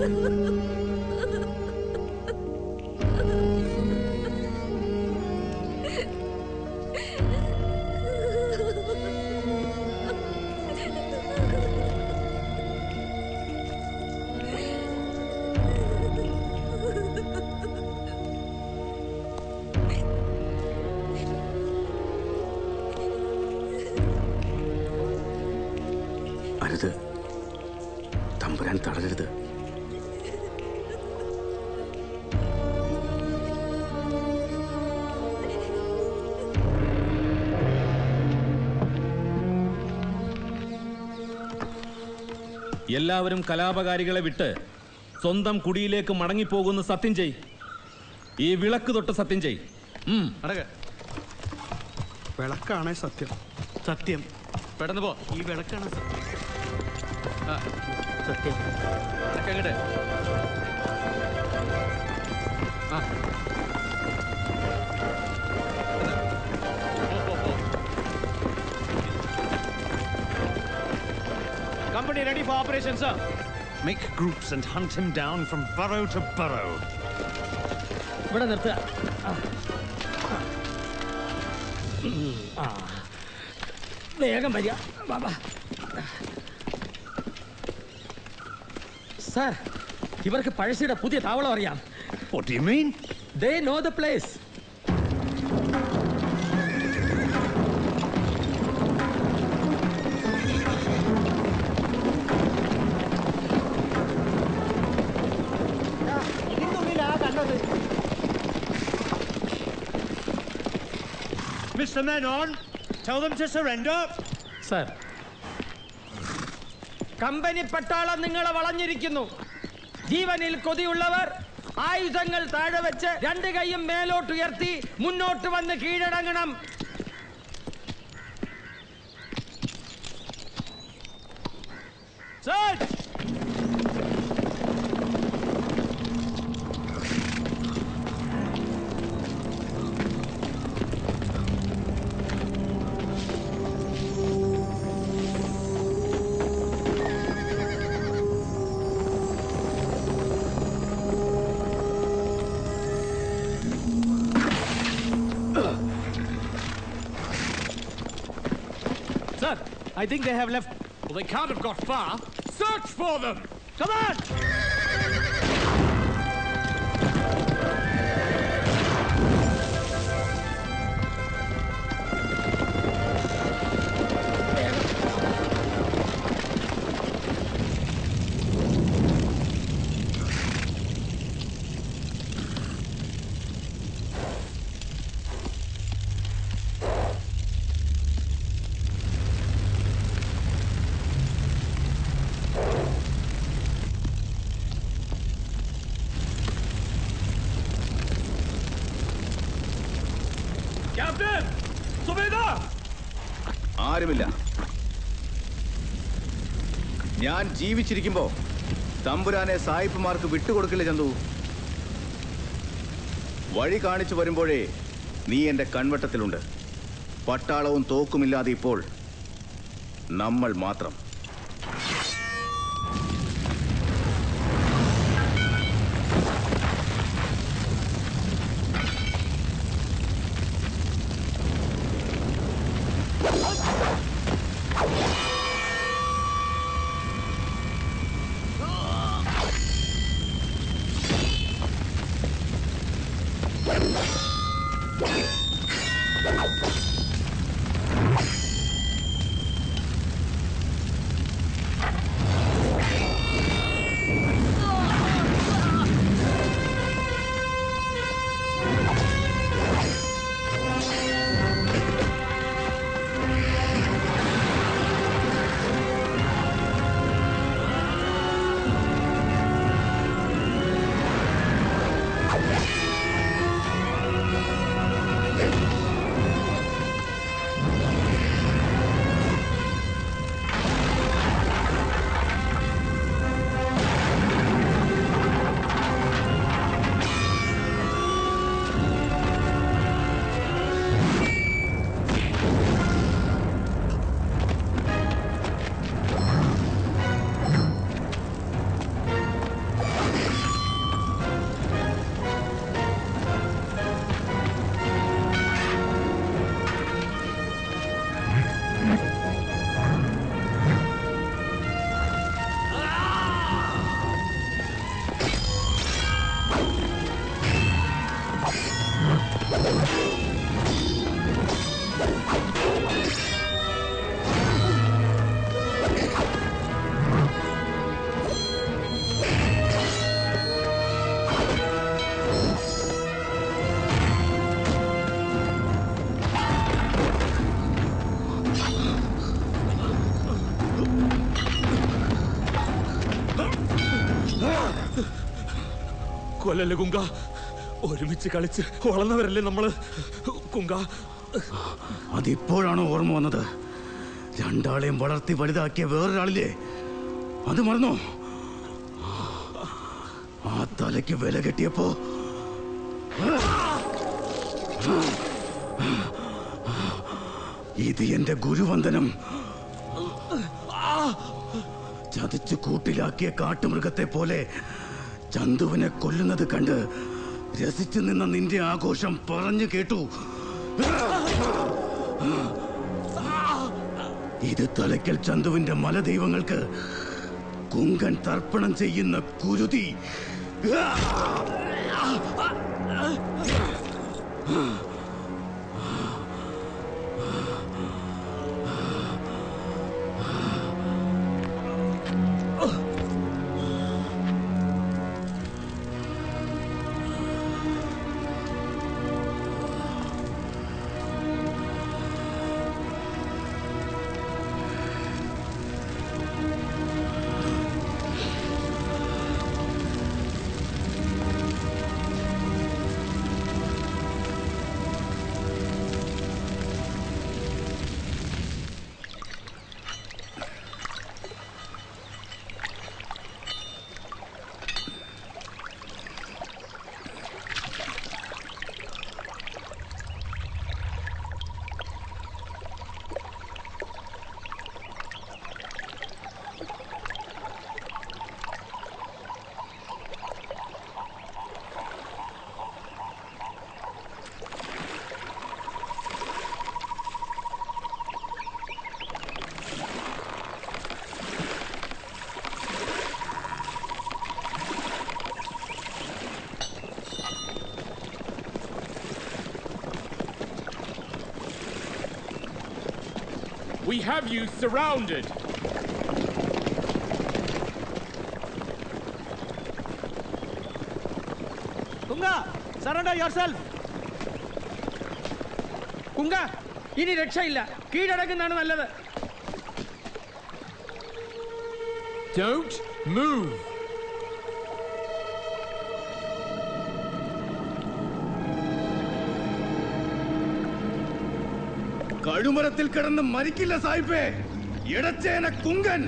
അരുത് തമ്പുരാൻ തളരരുത് എല്ലാവരും കലാപകാരികളെ വിട്ട് സ്വന്തം കുടിയിലേക്ക് മടങ്ങിപ്പോകുന്ന സത്യം ചെയ് ഈ വിളക്ക് തൊട്ട് സത്യം ചെയ് ഉം. വിളക്കാണേ സത്യം സത്യം പെട്ടെന്ന് പോ ഈ വിളക്കാണ് സത്യം സത്യം അങ്ങോട്ട് ആ Company ready for operation, sir. Make groups and hunt him down from burrow to burrow. ഇവിടെ നിർത്തുക ആ. ആ. വേഗം വരിക വാ, വാ. സാർ ഇവർക്ക് പഴശ്ശിയുടെ പുതിയ താവളം അറിയാം What do you mean? They know the place Mr. Menon, tell them to surrender. Sir കമ്പനി പട്ടാളം നിങ്ങളെ വളഞ്ഞിരിക്കുന്നു ജീവനിൽ കൊതിയുള്ളവർ ആയുധങ്ങൾ താഴെ വെച്ച് രണ്ട് കൈയും മേലോട്ടുയർത്തി മുന്നോട്ട് വന്ന് കീഴടങ്ങണം Search! Sir, I think they have left. Well, they can't have got far. Search for them! Come on! Captain! Subedar! ആരുമില്ല ഞാൻ ജീവിച്ചിരിക്കുമ്പോ തമ്പുരാനെ സായിപ്പുമാർക്ക് വിട്ടുകൊടുക്കില്ല ചന്തു വഴി കാണിച്ചു വരുമ്പോഴേ നീ എന്റെ കൺവട്ടത്തിലുണ്ട് പട്ടാളവും തോക്കുമില്ലാതെ ഇപ്പോൾ നമ്മൾ മാത്രം കൊല്ലല്ലേ കുങ്ക ഒരുമിച്ച് കളിച്ച് വളർന്നവരല്ലേ നമ്മള് കുങ്ക അതിപ്പോഴാണ് ഓർമ്മ വന്നത് രണ്ടാളെയും വളർത്തി വലുതാക്കിയ വേറൊരാളില്ലേ അത് മറന്നോ ആ തലയ്ക്ക് വില കെട്ടിയപ്പോ ഇത് എന്റെ ഗുരുവന്ദനം ചതച്ചു കൂട്ടിലാക്കിയ കാട്ടുമൃഗത്തെ പോലെ ചന്തുവിനെ കൊല്ലുന്നത് കണ്ട് രസിച്ചു നിന്ന നിന്റെ ആഘോഷം പറഞ്ഞു കേട്ടു ഇത് തലയ്ക്കൽ ചന്തുവിന്റെ മലദൈവങ്ങൾക്ക് കുങ്കൻ തർപ്പണം ചെയ്യുന്ന കുരുതി We have you surrounded. Kunka surrender yourself Kunka ഇനി രക്ഷയില്ല കീഴടങ്ങുന്നതാണ് നല്ലത് Don't move. കഴുമരത്തിൽ കിടന്ന് മരിക്കില്ല സായിപ്പേ ഇടച്ചേന കുങ്കൻ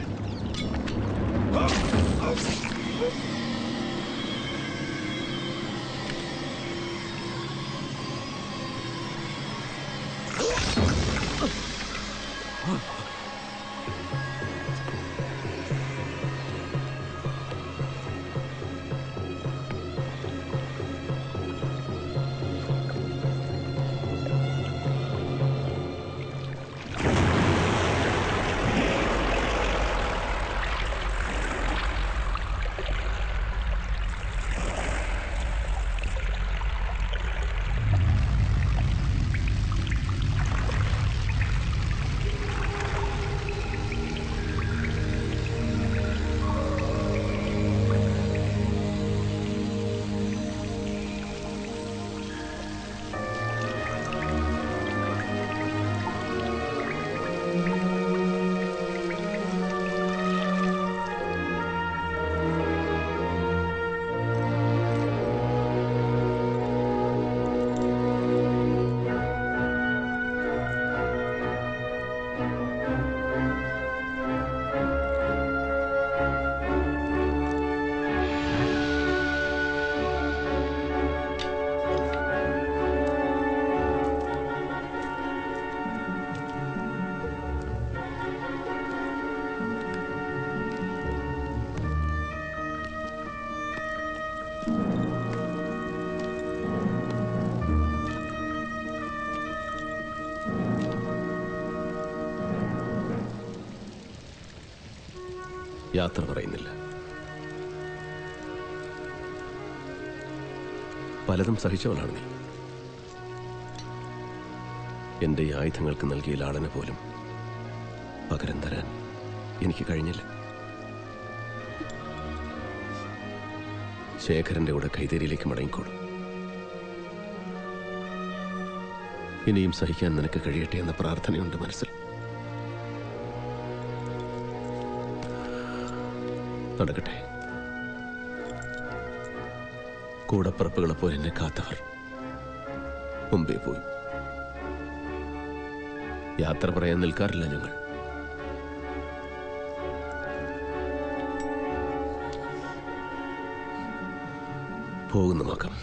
യാത്ര പറയുന്നില്ല പലതും സഹിച്ചവളാണ് നീ എന്റെ ഈ ആയുധങ്ങൾക്ക് നൽകിയ ലാളന പോലും പകരം തരാൻ എനിക്ക് കഴിഞ്ഞില്ല ശേഖരന്റെ കൂടെ കൈതേരിയിലേക്ക് മടങ്ങിക്കോളും ഇനിയും സഹിക്കാൻ നിനക്ക് കഴിയട്ടെ എന്ന പ്രാർത്ഥനയുണ്ട് മനസ്സിൽ നടക്കട്ടെ കൂടപ്പിറപ്പുകളെ പോലെ എന്നെ കാത്തവർ മുമ്പേ പോയി യാത്ര പറയാൻ നിൽക്കാറില്ല ഞങ്ങൾ പോകുന്നു നോക്കാം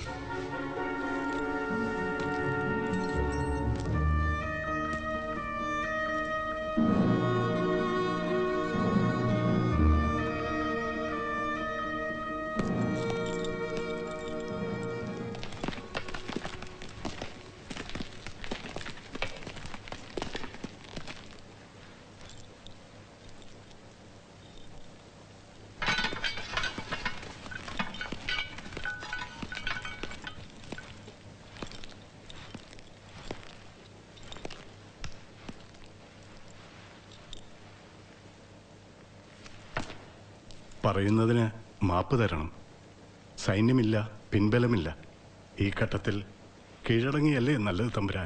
പറയുന്നതിന് മാപ്പ് തരണം സൈന്യമില്ല പിൻബലമില്ല ഈ ഘട്ടത്തിൽ കീഴടങ്ങിയല്ലേ നല്ലത് തമ്പുരാൻ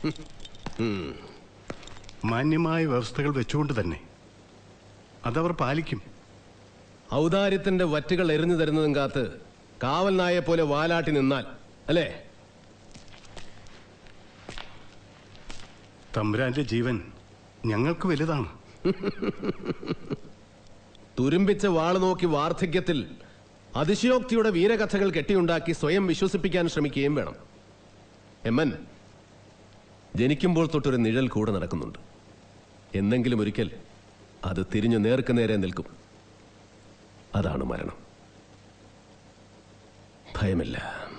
മാന്യമായ വ്യവസ്ഥകൾ വെച്ചുകൊണ്ട് തന്നെ അതവർ പാലിക്കും ഔദാര്യത്തിന്റെ വറ്റുകൾ എറിഞ്ഞു തരുന്നതും കാത്ത് കാവൽ നായെ പോലെ വാലാട്ടി നിന്നാൽ അല്ലേ തമ്പുരാന്റെ ജീവൻ ഞങ്ങൾക്ക് വലുതാണ് തുരുമ്പിച്ച വാള് നോക്കി വാർദ്ധക്യത്തിൽ അതിശയോക്തിയുടെ വീരകഥകൾ കെട്ടിയുണ്ടാക്കി സ്വയം വിശ്വസിപ്പിക്കാൻ ശ്രമിക്കുകയും വേണം എമ്മൻ ജനിക്കുമ്പോൾ തൊട്ടൊരു നിഴൽ കൂടെ നടക്കുന്നുണ്ട് എന്നെങ്കിലും ഒരിക്കൽ അത് തിരിഞ്ഞു നേർക്ക് നേരെ നിൽക്കും അതാണ് മരണം ഭയമില്ല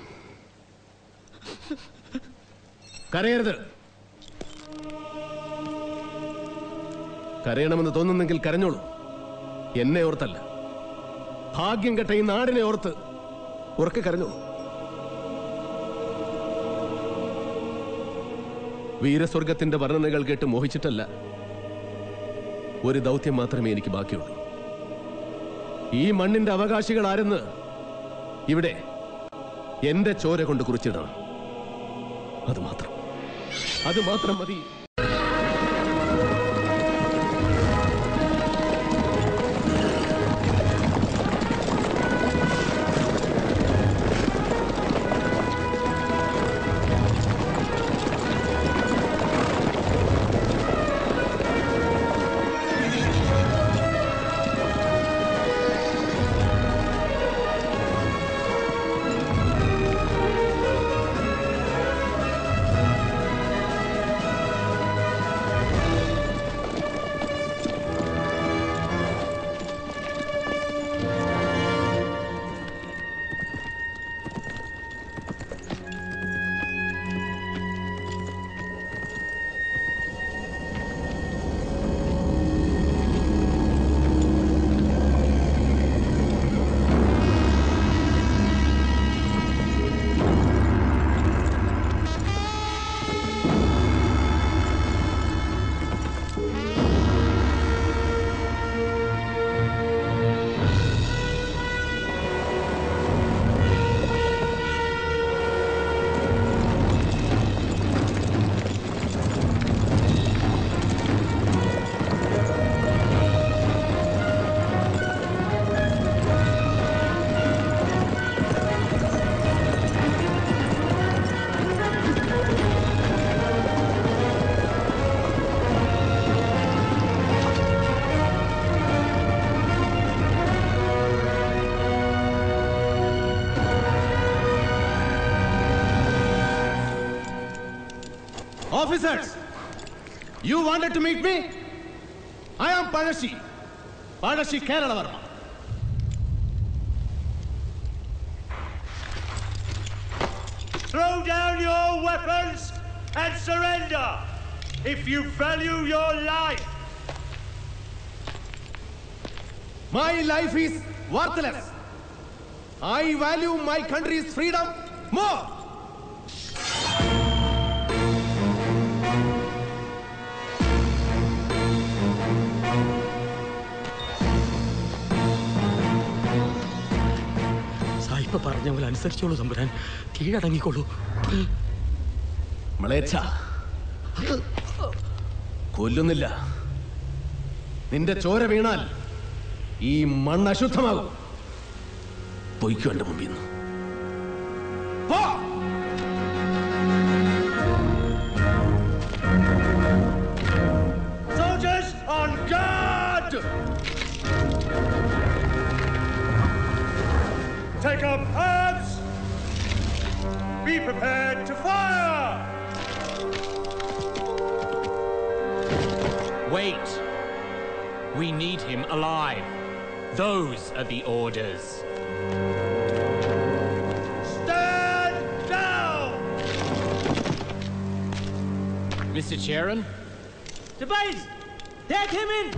കരയരുത് കരയണമെന്ന് തോന്നുന്നെങ്കിൽ കരഞ്ഞോളൂ എന്നെ ഓർത്തല്ല ഭാഗ്യം കെട്ട ഈ നാടിനെ ഓർത്ത് ഉറക്കെ കരഞ്ഞോളൂ വീരസ്വർഗത്തിന്റെ വർണ്ണനകൾ കേട്ട് മോഹിച്ചിട്ടല്ല ഒരു ദൗത്യം മാത്രമേ എനിക്ക് ബാക്കിയുള്ളൂ ഈ മണ്ണിന്റെ അവകാശികൾ ആരെന്ന് ഇവിടെ എന്റെ ചോര കൊണ്ട് കുറിച്ചിടണം അത് മാത്രം അത് മാത്രം മതി Officers, you wanted to meet me? I am Panashi. Panashi Kerala Varma. Throw down your weapons and surrender if you value your life. My life is worthless. I value my country's freedom more. സായിപ്പ് പറഞ്ഞ പോലെ അനുസരിച്ചോളൂ തമ്പുരാൻ കീഴടങ്ങിക്കോളൂ മ്ലേച്ഛ കൊല്ലുന്നില്ല നിന്റെ ചോര വീണാൽ ഈ മണ്ണ് അശുദ്ധമാകും പൊയ്ക്കോ എന്റെ മുമ്പിൽ നിന്ന് Soldiers on guard! Take up arms! Be prepared to fire! Wait. We need him alive. Those are the orders. Stand down! Mr. Charon? Tobias! Take him in!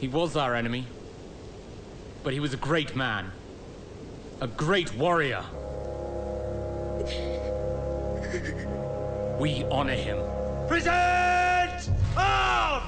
He was our enemy. But he was a great man. A great warrior. We honor him. Present arms!